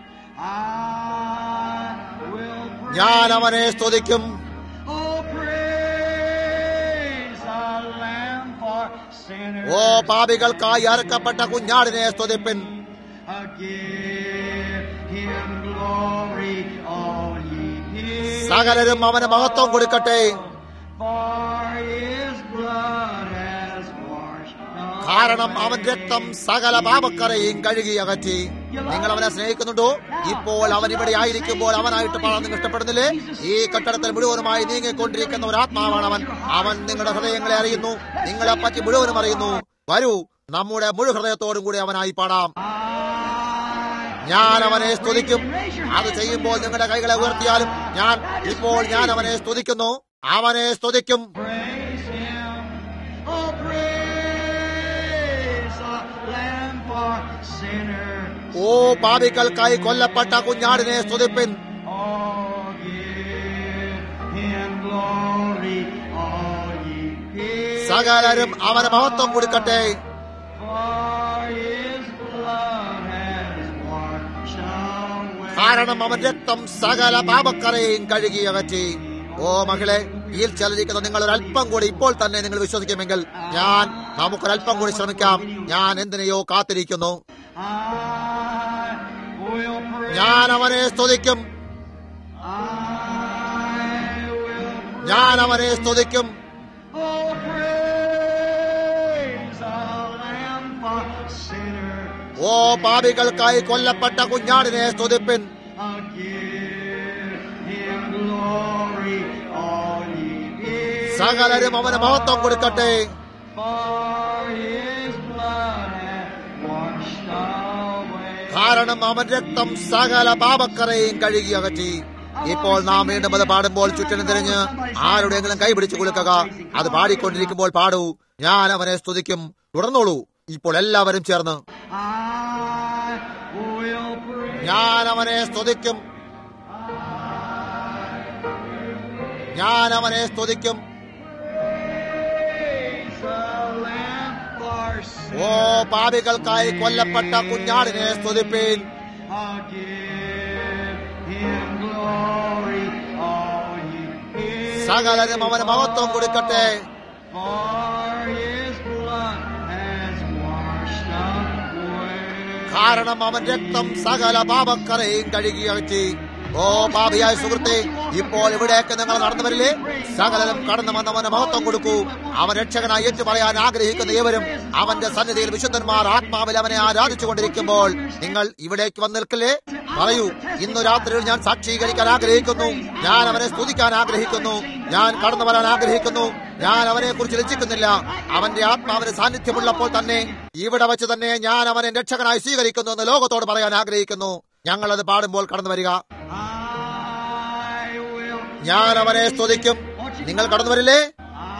I will pray. ഞാൻ അവനെ സ്തുതിക്കും Oh, praise the Lamb for sinners. ഓ പാപികൾക്കായി അറുക്കപ്പെട്ട കുഞ്ഞാടിനെ സ്തുതിപ്പിൻ Uh, Give him glory, all ye people. സകലരും അവന് മഹത്വം കൊടുക്കട്ടെ For his blood has washed us. കാരണം അവൻ രക്തം സകല പാപക്കറയും കഴുകി അകറ്റി നിങ്ങൾ അവനെ സ്നേഹിക്കുന്നുണ്ടോ ഇപ്പോൾ അവൻ ഇവിടെ ആയിരിക്കുമ്പോൾ അവനായിട്ട് പാടാൻ നിങ്ങൾ ഇഷ്ടപ്പെടുന്നില്ലേ ഈ കെട്ടിടത്തിൽ മുഴുവനുമായി നീങ്ങിക്കൊണ്ടിരിക്കുന്ന ഒരു ആത്മാവാണ് അവൻ അവൻ നിങ്ങളുടെ ഹൃദയങ്ങളെ അറിയുന്നു നിങ്ങളെ പറ്റി മുഴുവനും അറിയുന്നു വരൂ നമ്മുടെ മുഴു ഹൃദയത്തോടും കൂടി അവനായി പാടാം ഞാൻ അവനെ സ്തുതിക്കും അത് ചെയ്യുമ്പോൾ നിങ്ങളുടെ കൈകളെ ഉയർത്തിയാലും ഞാൻ ഇപ്പോൾ ഞാൻ അവനെ സ്തുതിക്കുന്നു അവനെ സ്തുതിക്കും Praise him. Oh, praise the Lamb for sinners. ഓ പാപികൾക്കായി കൊല്ലപ്പെട്ട കുഞ്ഞാടിനെ സ്തുതിപ്പിൻ Oh, give him glory, all ye people. സകലരും അവന് മഹത്വം കൊടുക്കട്ടെ For his blood has washed away. കാരണം അവൻ രക്തം സകല പാപക്കറയും കഴുകി അകറ്റി ഓ മകളെ ഈ ചലിരിക്കുന്ന നിങ്ങൾ ഒരല്പം കൂടി ഇപ്പോൾ തന്നെ നിങ്ങൾ വിശ്വസിക്കുമെങ്കിൽ ഞാൻ നമുക്കൊരല്പം കൂടി ശ്രമിക്കാം ഞാൻ എന്തിനെയോ കാത്തിരിക്കുന്നു I will praise. ഞാൻ അവനെ സ്തുതിക്കും I will ഞാൻ അവനെ സ്തുതിക്കും Oh, praise the Lamb for sinners. ഓ പാപികൾക്കായി കൊല്ലപ്പെട്ട കുഞ്ഞാടിനെ സ്തുതിപ്പിൻ I'll give him glory, all ye people. സകലരും അവന് മഹത്വം കൊടുക്കട്ടെ For his blood hath washed away. കാരണം അവൻ രക്തം സകല പാപക്കറയും കഴുകി അകറ്റി ഇപ്പോൾ നാം വീണ്ടും അത് പാടുമ്പോൾ ചുറ്റിനും തിരിഞ്ഞ് ആരുടെയെങ്കിലും കൈ പിടിച്ചു കൊടുക്കുക അത് പാടിക്കൊണ്ടിരിക്കുമ്പോൾ പാടൂ ഞാൻ അവനെ സ്തുതിക്കും തുടർന്നോളൂ ഇപ്പോൾ എല്ലാവരും ചേർന്ന് I will praise. ഞാൻ അവനെ സ്തുതിക്കും ഞാൻ അവനെ സ്തുതിക്കും Praise the Lamb for oh sinners. പാപികൾക്കായി കൊല്ലപ്പെട്ട കുഞ്ഞാടിനെ സ്തുതിപ്പീൻ I'll give him glory, all ye people. സകലരും അവന് മഹത്വം കൊടുക്കട്ടെ For his blood has washed away. കാരണം അവൻ രക്തം സകല പാപക്കറയും കഴുകി അകറ്റി ഓ പാപിയായ സുഹൃത്തെ ഇപ്പോൾ ഇവിടേക്ക് നിങ്ങൾ നടന്നു വരില്ലേ സകലരും കടന്നു വന്ന് അവന് മഹത്വം കൊടുക്കൂ അവൻ രക്ഷകനായി ഏറ്റു പറയാൻ ആഗ്രഹിക്കുന്ന ഏവരും അവന്റെ സന്നിധിയിൽ വിശുദ്ധന്മാർ ആത്മാവിൽ അവനെ ആരാധിച്ചു കൊണ്ടിരിക്കുമ്പോൾ നിങ്ങൾ ഇവിടേക്ക് വന്ന് നിൽക്കില്ലേ പറയൂ ഇന്നു രാത്രിയിൽ ഞാൻ സാക്ഷീകരിക്കാൻ ആഗ്രഹിക്കുന്നു ഞാൻ അവനെ സ്തുതിക്കാൻ ആഗ്രഹിക്കുന്നു ഞാൻ കടന്നു വരാൻ ആഗ്രഹിക്കുന്നു ഞാൻ അവനെ കുറിച്ച് രചിക്കുന്നില്ല അവന്റെ ആത്മാവിന് സാന്നിധ്യമുള്ളപ്പോൾ തന്നെ ഇവിടെ വെച്ച് തന്നെ ഞാൻ അവനെ രക്ഷകനായി സ്വീകരിക്കുന്നു എന്ന് ലോകത്തോട് പറയാൻ ആഗ്രഹിക്കുന്നു ഞങ്ങളത് പാടുമ്പോൾ കടന്നു വരിക I will, ഞാൻ അവനെ സ്തുതിക്കും നിങ്ങൾ കടന്നു വരില്ലേ I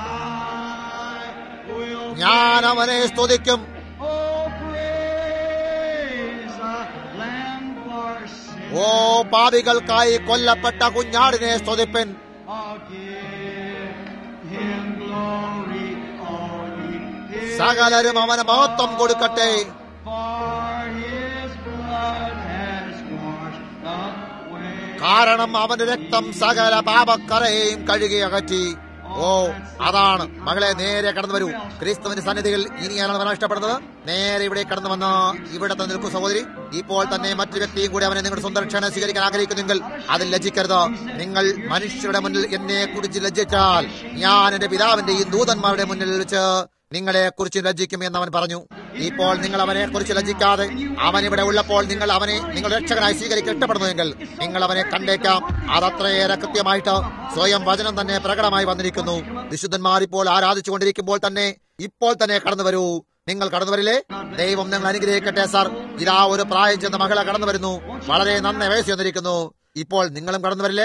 will. ഞാൻ അവനെ സ്തുതിക്കും Oh, praise the Lamb for sin. ഓ പാപികൾക്കായി കൊല്ലപ്പെട്ട കുഞ്ഞാടിനെ സ്തുതിപ്പൻ I'll give him glory, all ye people. സകലരും അവന് മഹത്വം കൊടുക്കട്ടെ For his blood has washed away. കാരണം അവന്റെ രക്തം സകല പാപക്കറയും കഴുകി അകറ്റി ഓ അതാണ് മകളെ നേരെ കടന്നു വരൂ ക്രിസ്തുവിന്റെ സന്നിധിയിൽ ഇനിയാണ് വരാൻ ഇഷ്ടപ്പെടുന്നത് നേരെ ഇവിടെ കടന്നു വന്ന് ഇവിടെ തന്നെ നിൽക്കൂ സഹോദരി ഇപ്പോൾ തന്നെ മറ്റു വ്യക്തിയും കൂടി അവനെ നിങ്ങളുടെ സ്വന്തം രക്ഷകനെ സ്വീകരിക്കാൻ ആഗ്രഹിക്കുന്നെങ്കിൽ അതിൽ ലജ്ജിക്കരുത് നിങ്ങൾ മനുഷ്യരുടെ മുന്നിൽ എന്നെ കുറിച്ച് ലജ്ജിച്ചാൽ ഞാൻ എന്റെ പിതാവിന്റെയും ദൂതന്മാരുടെ മുന്നിൽ വെച്ച് നിങ്ങളെ കുറിച്ച് ലജ്ജിക്കും എന്ന് അവൻ പറഞ്ഞു ഇപ്പോൾ നിങ്ങൾ അവനെ കുറിച്ച് ലജ്ജിക്കാതെ അവൻ ഇവിടെ ഉള്ളപ്പോൾ നിങ്ങൾ അവനെ നിങ്ങൾ രക്ഷകനായി സ്വീകരിക്കാൻ ഇഷ്ടപ്പെടുന്നുവെങ്കിൽ നിങ്ങൾ അവനെ കണ്ടേക്കാം അതത്രയേറെ കൃത്യമായിട്ട് സ്വയം വചനം തന്നെ പ്രകടമായി വന്നിരിക്കുന്നു വിശുദ്ധന്മാർ ഇപ്പോൾ ആരാധിച്ചുകൊണ്ടിരിക്കുമ്പോൾ തന്നെ ഇപ്പോൾ തന്നെ കടന്നു വരൂ നിങ്ങൾ കടന്നു വരില്ലേ ദൈവം നിങ്ങൾ അനുഗ്രഹിക്കട്ടെ സാർ ഇതാ ഒരു പ്രായം ചെന്ന മകളെ കടന്നു വരുന്നു വളരെ നന്നെ വയസ്സ് വന്നിരിക്കുന്നു ഇപ്പോൾ നിങ്ങളും കടന്നു വരില്ലേ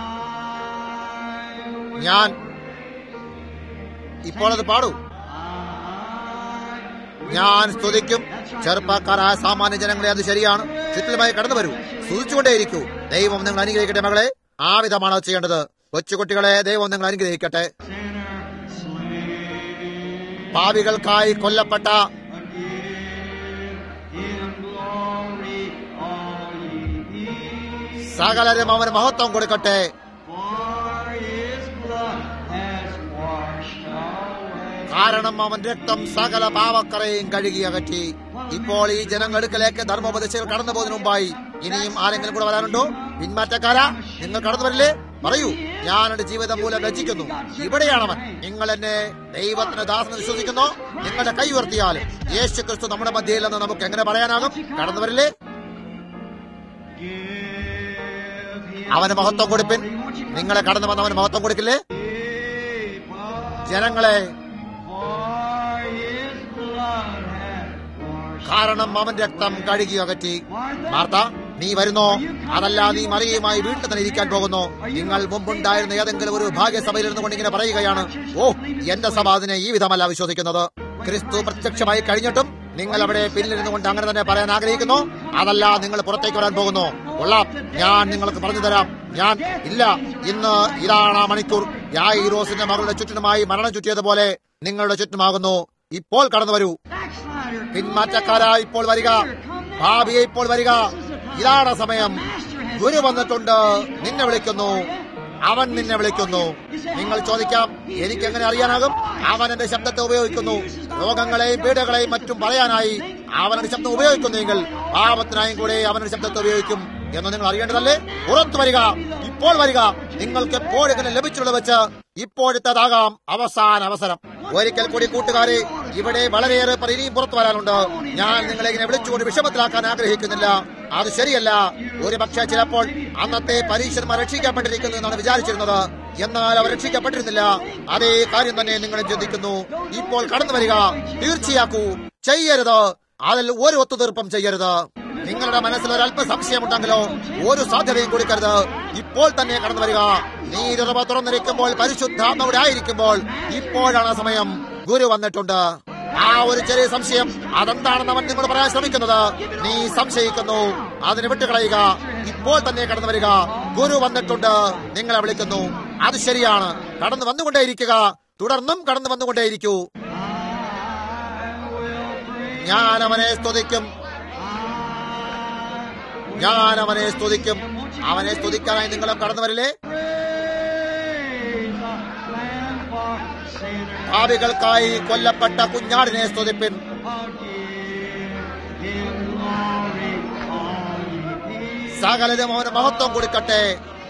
ഞാൻ ഇപ്പോൾ അത് പാടൂ ഞാൻ സ്തുതിക്കും ചെറുപ്പക്കാരായ സാമാന്യ ജനങ്ങളെ അത് ശരിയാണ് ചുറ്റിലുമായി കടന്നു വരൂ സ്തുതിച്ചുകൊണ്ടേയിരിക്കൂ ദൈവം നിങ്ങൾ അനുഗ്രഹിക്കട്ടെ മകളെ ആ വിധമാണ് അത് ചെയ്യേണ്ടത് കൊച്ചുകുട്ടികളെ ദൈവം നിങ്ങൾ അനുഗ്രഹിക്കട്ടെ പാവികൾക്കായി കൊല്ലപ്പെട്ട Him glory, all ye people. സകലരും അവന് മഹത്വം കൊടുക്കട്ടെ For his blood has washed away. കാരണം അവൻ രക്തം സകല പാവക്കറയും കഴുകി അകറ്റി ഇപ്പോൾ ഈ ജനങ്ങൾക്കിലേക്ക് ധർമ്മോപദേശികൾ കടന്നു പോകുന്നതിന് മുമ്പായി ഇനിയും ആരെങ്കിലും കൂടെ വരാനുണ്ടോ പിന്മാറ്റക്കാരാ നിങ്ങൾ കടന്നു വരില്ലേ പറയൂ ഞാൻ എന്റെ ജീവിതം മൂലം രചിക്കുന്നു ഇവിടെയാണവൻ നിങ്ങൾ എന്നെ ദൈവത്തിന് ദാസന് വിശ്വസിക്കുന്നു നിങ്ങളുടെ കൈ ഉയർത്തിയാലും യേശു ക്രിസ്തു നമ്മുടെ മധ്യയിലെന്ന് നമുക്ക് എങ്ങനെ പറയാനാകും കടന്നു വരില്ലേ അവന് മഹത്വം കൊടുപ്പിൻ നിങ്ങളെ കടന്നു വന്ന് അവന് മഹത്വം കൊടുക്കില്ലേ ജനങ്ങളെ കാരണം അവൻ രക്തം കഴുകി അകറ്റി വാർത്ത നീ വരുന്നോ അതല്ല നീ മറിയുമായി വീട്ടിൽ തന്നെ ഇരിക്കാൻ പോകുന്നു നിങ്ങൾ മുമ്പുണ്ടായിരുന്ന ഏതെങ്കിലും ഒരു ഭാഗ്യസഭയിൽ ഇരുന്നു കൊണ്ട് ഇങ്ങനെ പറയുകയാണ് ഓ എന്റെ സഭ അതിനെ ഈ വിധമല്ല വിശ്വസിക്കുന്നത് ക്രിസ്തു പ്രത്യക്ഷമായി കഴിഞ്ഞിട്ടും നിങ്ങൾ അവിടെ പിന്നിലിരുന്നു കൊണ്ട് അങ്ങനെ തന്നെ പറയാൻ ആഗ്രഹിക്കുന്നു അതല്ല നിങ്ങൾ പുറത്തേക്ക് വരാൻ പോകുന്നു കൊള്ളാം ഞാൻ നിങ്ങൾക്ക് പറഞ്ഞു തരാം ഞാൻ ഇല്ല ഇന്ന് ഇതാണ് ആ മണിക്കൂർ യായിറോസിന്റെ മകളുടെ ചുറ്റിനുമായി മരണം ചുറ്റിയതുപോലെ നിങ്ങളുടെ ചുറ്റുമാകുന്നു ഇപ്പോൾ കടന്നു വരൂ പിന്മാറ്റക്കാരാ ഇപ്പോൾ വരിക ഭാവിയെ ഇപ്പോൾ വരിക ഇതാണ് സമയം ഗുരു വന്നിട്ടുണ്ട് നിന്നെ വിളിക്കുന്നു അവൻ നിന്നെ വിളിക്കുന്നു നിങ്ങൾ ചോദിക്കാം എനിക്ക് എങ്ങനെ അറിയാനാകും അവൻ എന്റെ ശബ്ദത്തെ ഉപയോഗിക്കുന്നു രോഗങ്ങളെയും പീഡകളെയും മറ്റും പറയാനായി അവനൊരു ശബ്ദം ഉപയോഗിക്കുന്നെങ്കിൽ പാപത്തിനായും കൂടെ അവനൊരു ശബ്ദത്തെ ഉപയോഗിക്കും എന്ന് നിങ്ങൾ അറിയേണ്ടതല്ലേ പുറത്തു വരിക ഇപ്പോൾ വരിക നിങ്ങൾക്ക് എപ്പോഴെങ്കിലും ലഭിച്ചുള്ളത് വെച്ച് ഇപ്പോഴത്തേതാകാം അവസാന അവസരം ഒരിക്കൽ കൂടി കൂട്ടുകാരെ ഇവിടെ വളരെയേറെ പേർ ഇനിയും പുറത്തു വരാനുണ്ട് ഞാൻ നിങ്ങളെ ഇങ്ങനെ വിളിച്ചുകൊണ്ട് വിഷമത്തിലാക്കാൻ ആഗ്രഹിക്കുന്നില്ല അത് ശരിയല്ല ഒരു പക്ഷേ ചിലപ്പോൾ അന്നത്തെ പരീക്ഷന്മാർ രക്ഷിക്കപ്പെട്ടിരിക്കുന്നു എന്നാണ് വിചാരിച്ചിരുന്നത് എന്നാൽ അവർ രക്ഷിക്കപ്പെട്ടിരുന്നില്ല അതേ കാര്യം തന്നെ നിങ്ങൾ ചിന്തിക്കുന്നു ഇപ്പോൾ കടന്നു വരിക തീർച്ചയാക്കൂ ചെയ്യരുത് അതിൽ ഒരു ഒത്തുതീർപ്പം ചെയ്യരുത് നിങ്ങളുടെ മനസ്സിൽ ഒരല്പ സംശയമുണ്ടെങ്കിലോ ഒരു സാധ്യതയും കൊടുക്കരുത് ഇപ്പോൾ തന്നെ കടന്നു വരിക നീരുറവ തുറന്നിരിക്കുമ്പോൾ പരിശുദ്ധാത്മവിടെ ആയിരിക്കുമ്പോൾ ഇപ്പോഴാണ് സമയം ഗുരു വന്നിട്ടുണ്ട് ആ ഒരു ചെറിയ സംശയം അതെന്താണെന്ന് അവൻ നിങ്ങളോട് പറയാൻ ശ്രമിക്കുന്നത് നീ സംശയിക്കുന്നു അതിന് വിട്ടുകളയുക ഇപ്പോൾ തന്നെ കടന്നു വരിക ഗുരു വന്നിട്ടുണ്ട് നിങ്ങളെ വിളിക്കുന്നു അത് ശരിയാണ് കടന്നു വന്നുകൊണ്ടേയിരിക്കുക തുടർന്നും കടന്നു വന്നുകൊണ്ടേയിരിക്കൂ ഞാൻ അവനെ സ്തുതിക്കും ഞാൻ അവനെ സ്തുതിക്കും അവനെ സ്തുതിക്കാനായി നിങ്ങളും കടന്നു വരില്ലേ പാപികൾക്കായി കൊല്ലപ്പെട്ട കുഞ്ഞാടിനെ സ്തുതിപ്പിൻ സകലരും അവന് മഹത്വം കൊടുക്കട്ടെ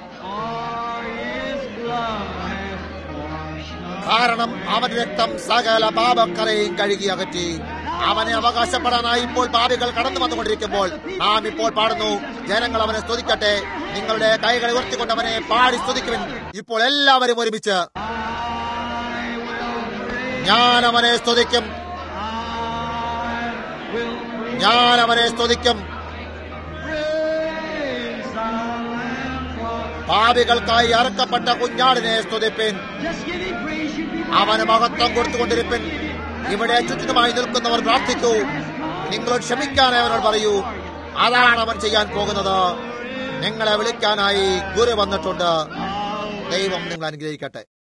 കാരണം അവൻ രക്തം സകല പാപക്കറയും കഴുകി അകറ്റി അവനെ അവകാശപ്പെടാനായി ഇപ്പോൾ പാപികൾ കടന്നു വന്നുകൊണ്ടിരിക്കുമ്പോൾ നാം ഇപ്പോൾ പാടുന്നു ജനങ്ങൾ അവനെ സ്തുതിക്കട്ടെ നിങ്ങളുടെ കൈകൾ ഉയർത്തിക്കൊണ്ട് അവനെ പാടി സ്തുതിക്കുവിൻ ഇപ്പോൾ എല്ലാവരും ഒരുമിച്ച് ഞാൻ അവനെ സ്തുതിക്കും ഞാൻ അവനെ സ്തുതിക്കും പാപികൾക്കായി അറക്കപ്പെട്ട കുഞ്ഞാടിനെ സ്തുതിപ്പിൻ അവന് മഹത്വം കൊടുത്തുകൊണ്ടിരിപ്പിൻ ഇവിടെ ചുറ്റിനുമായി നിൽക്കുന്നവർ പ്രാർത്ഥിക്കൂ നിങ്ങളോട് ക്ഷമിക്കാനായി അവനോട് പറയൂ അതാണ് അവൻ ചെയ്യാൻ പോകുന്നത് നിങ്ങളെ വിളിക്കാനായി ഗുരു വന്നിട്ടുണ്ട് ദൈവം നിങ്ങൾ അനുഗ്രഹിക്കട്ടെ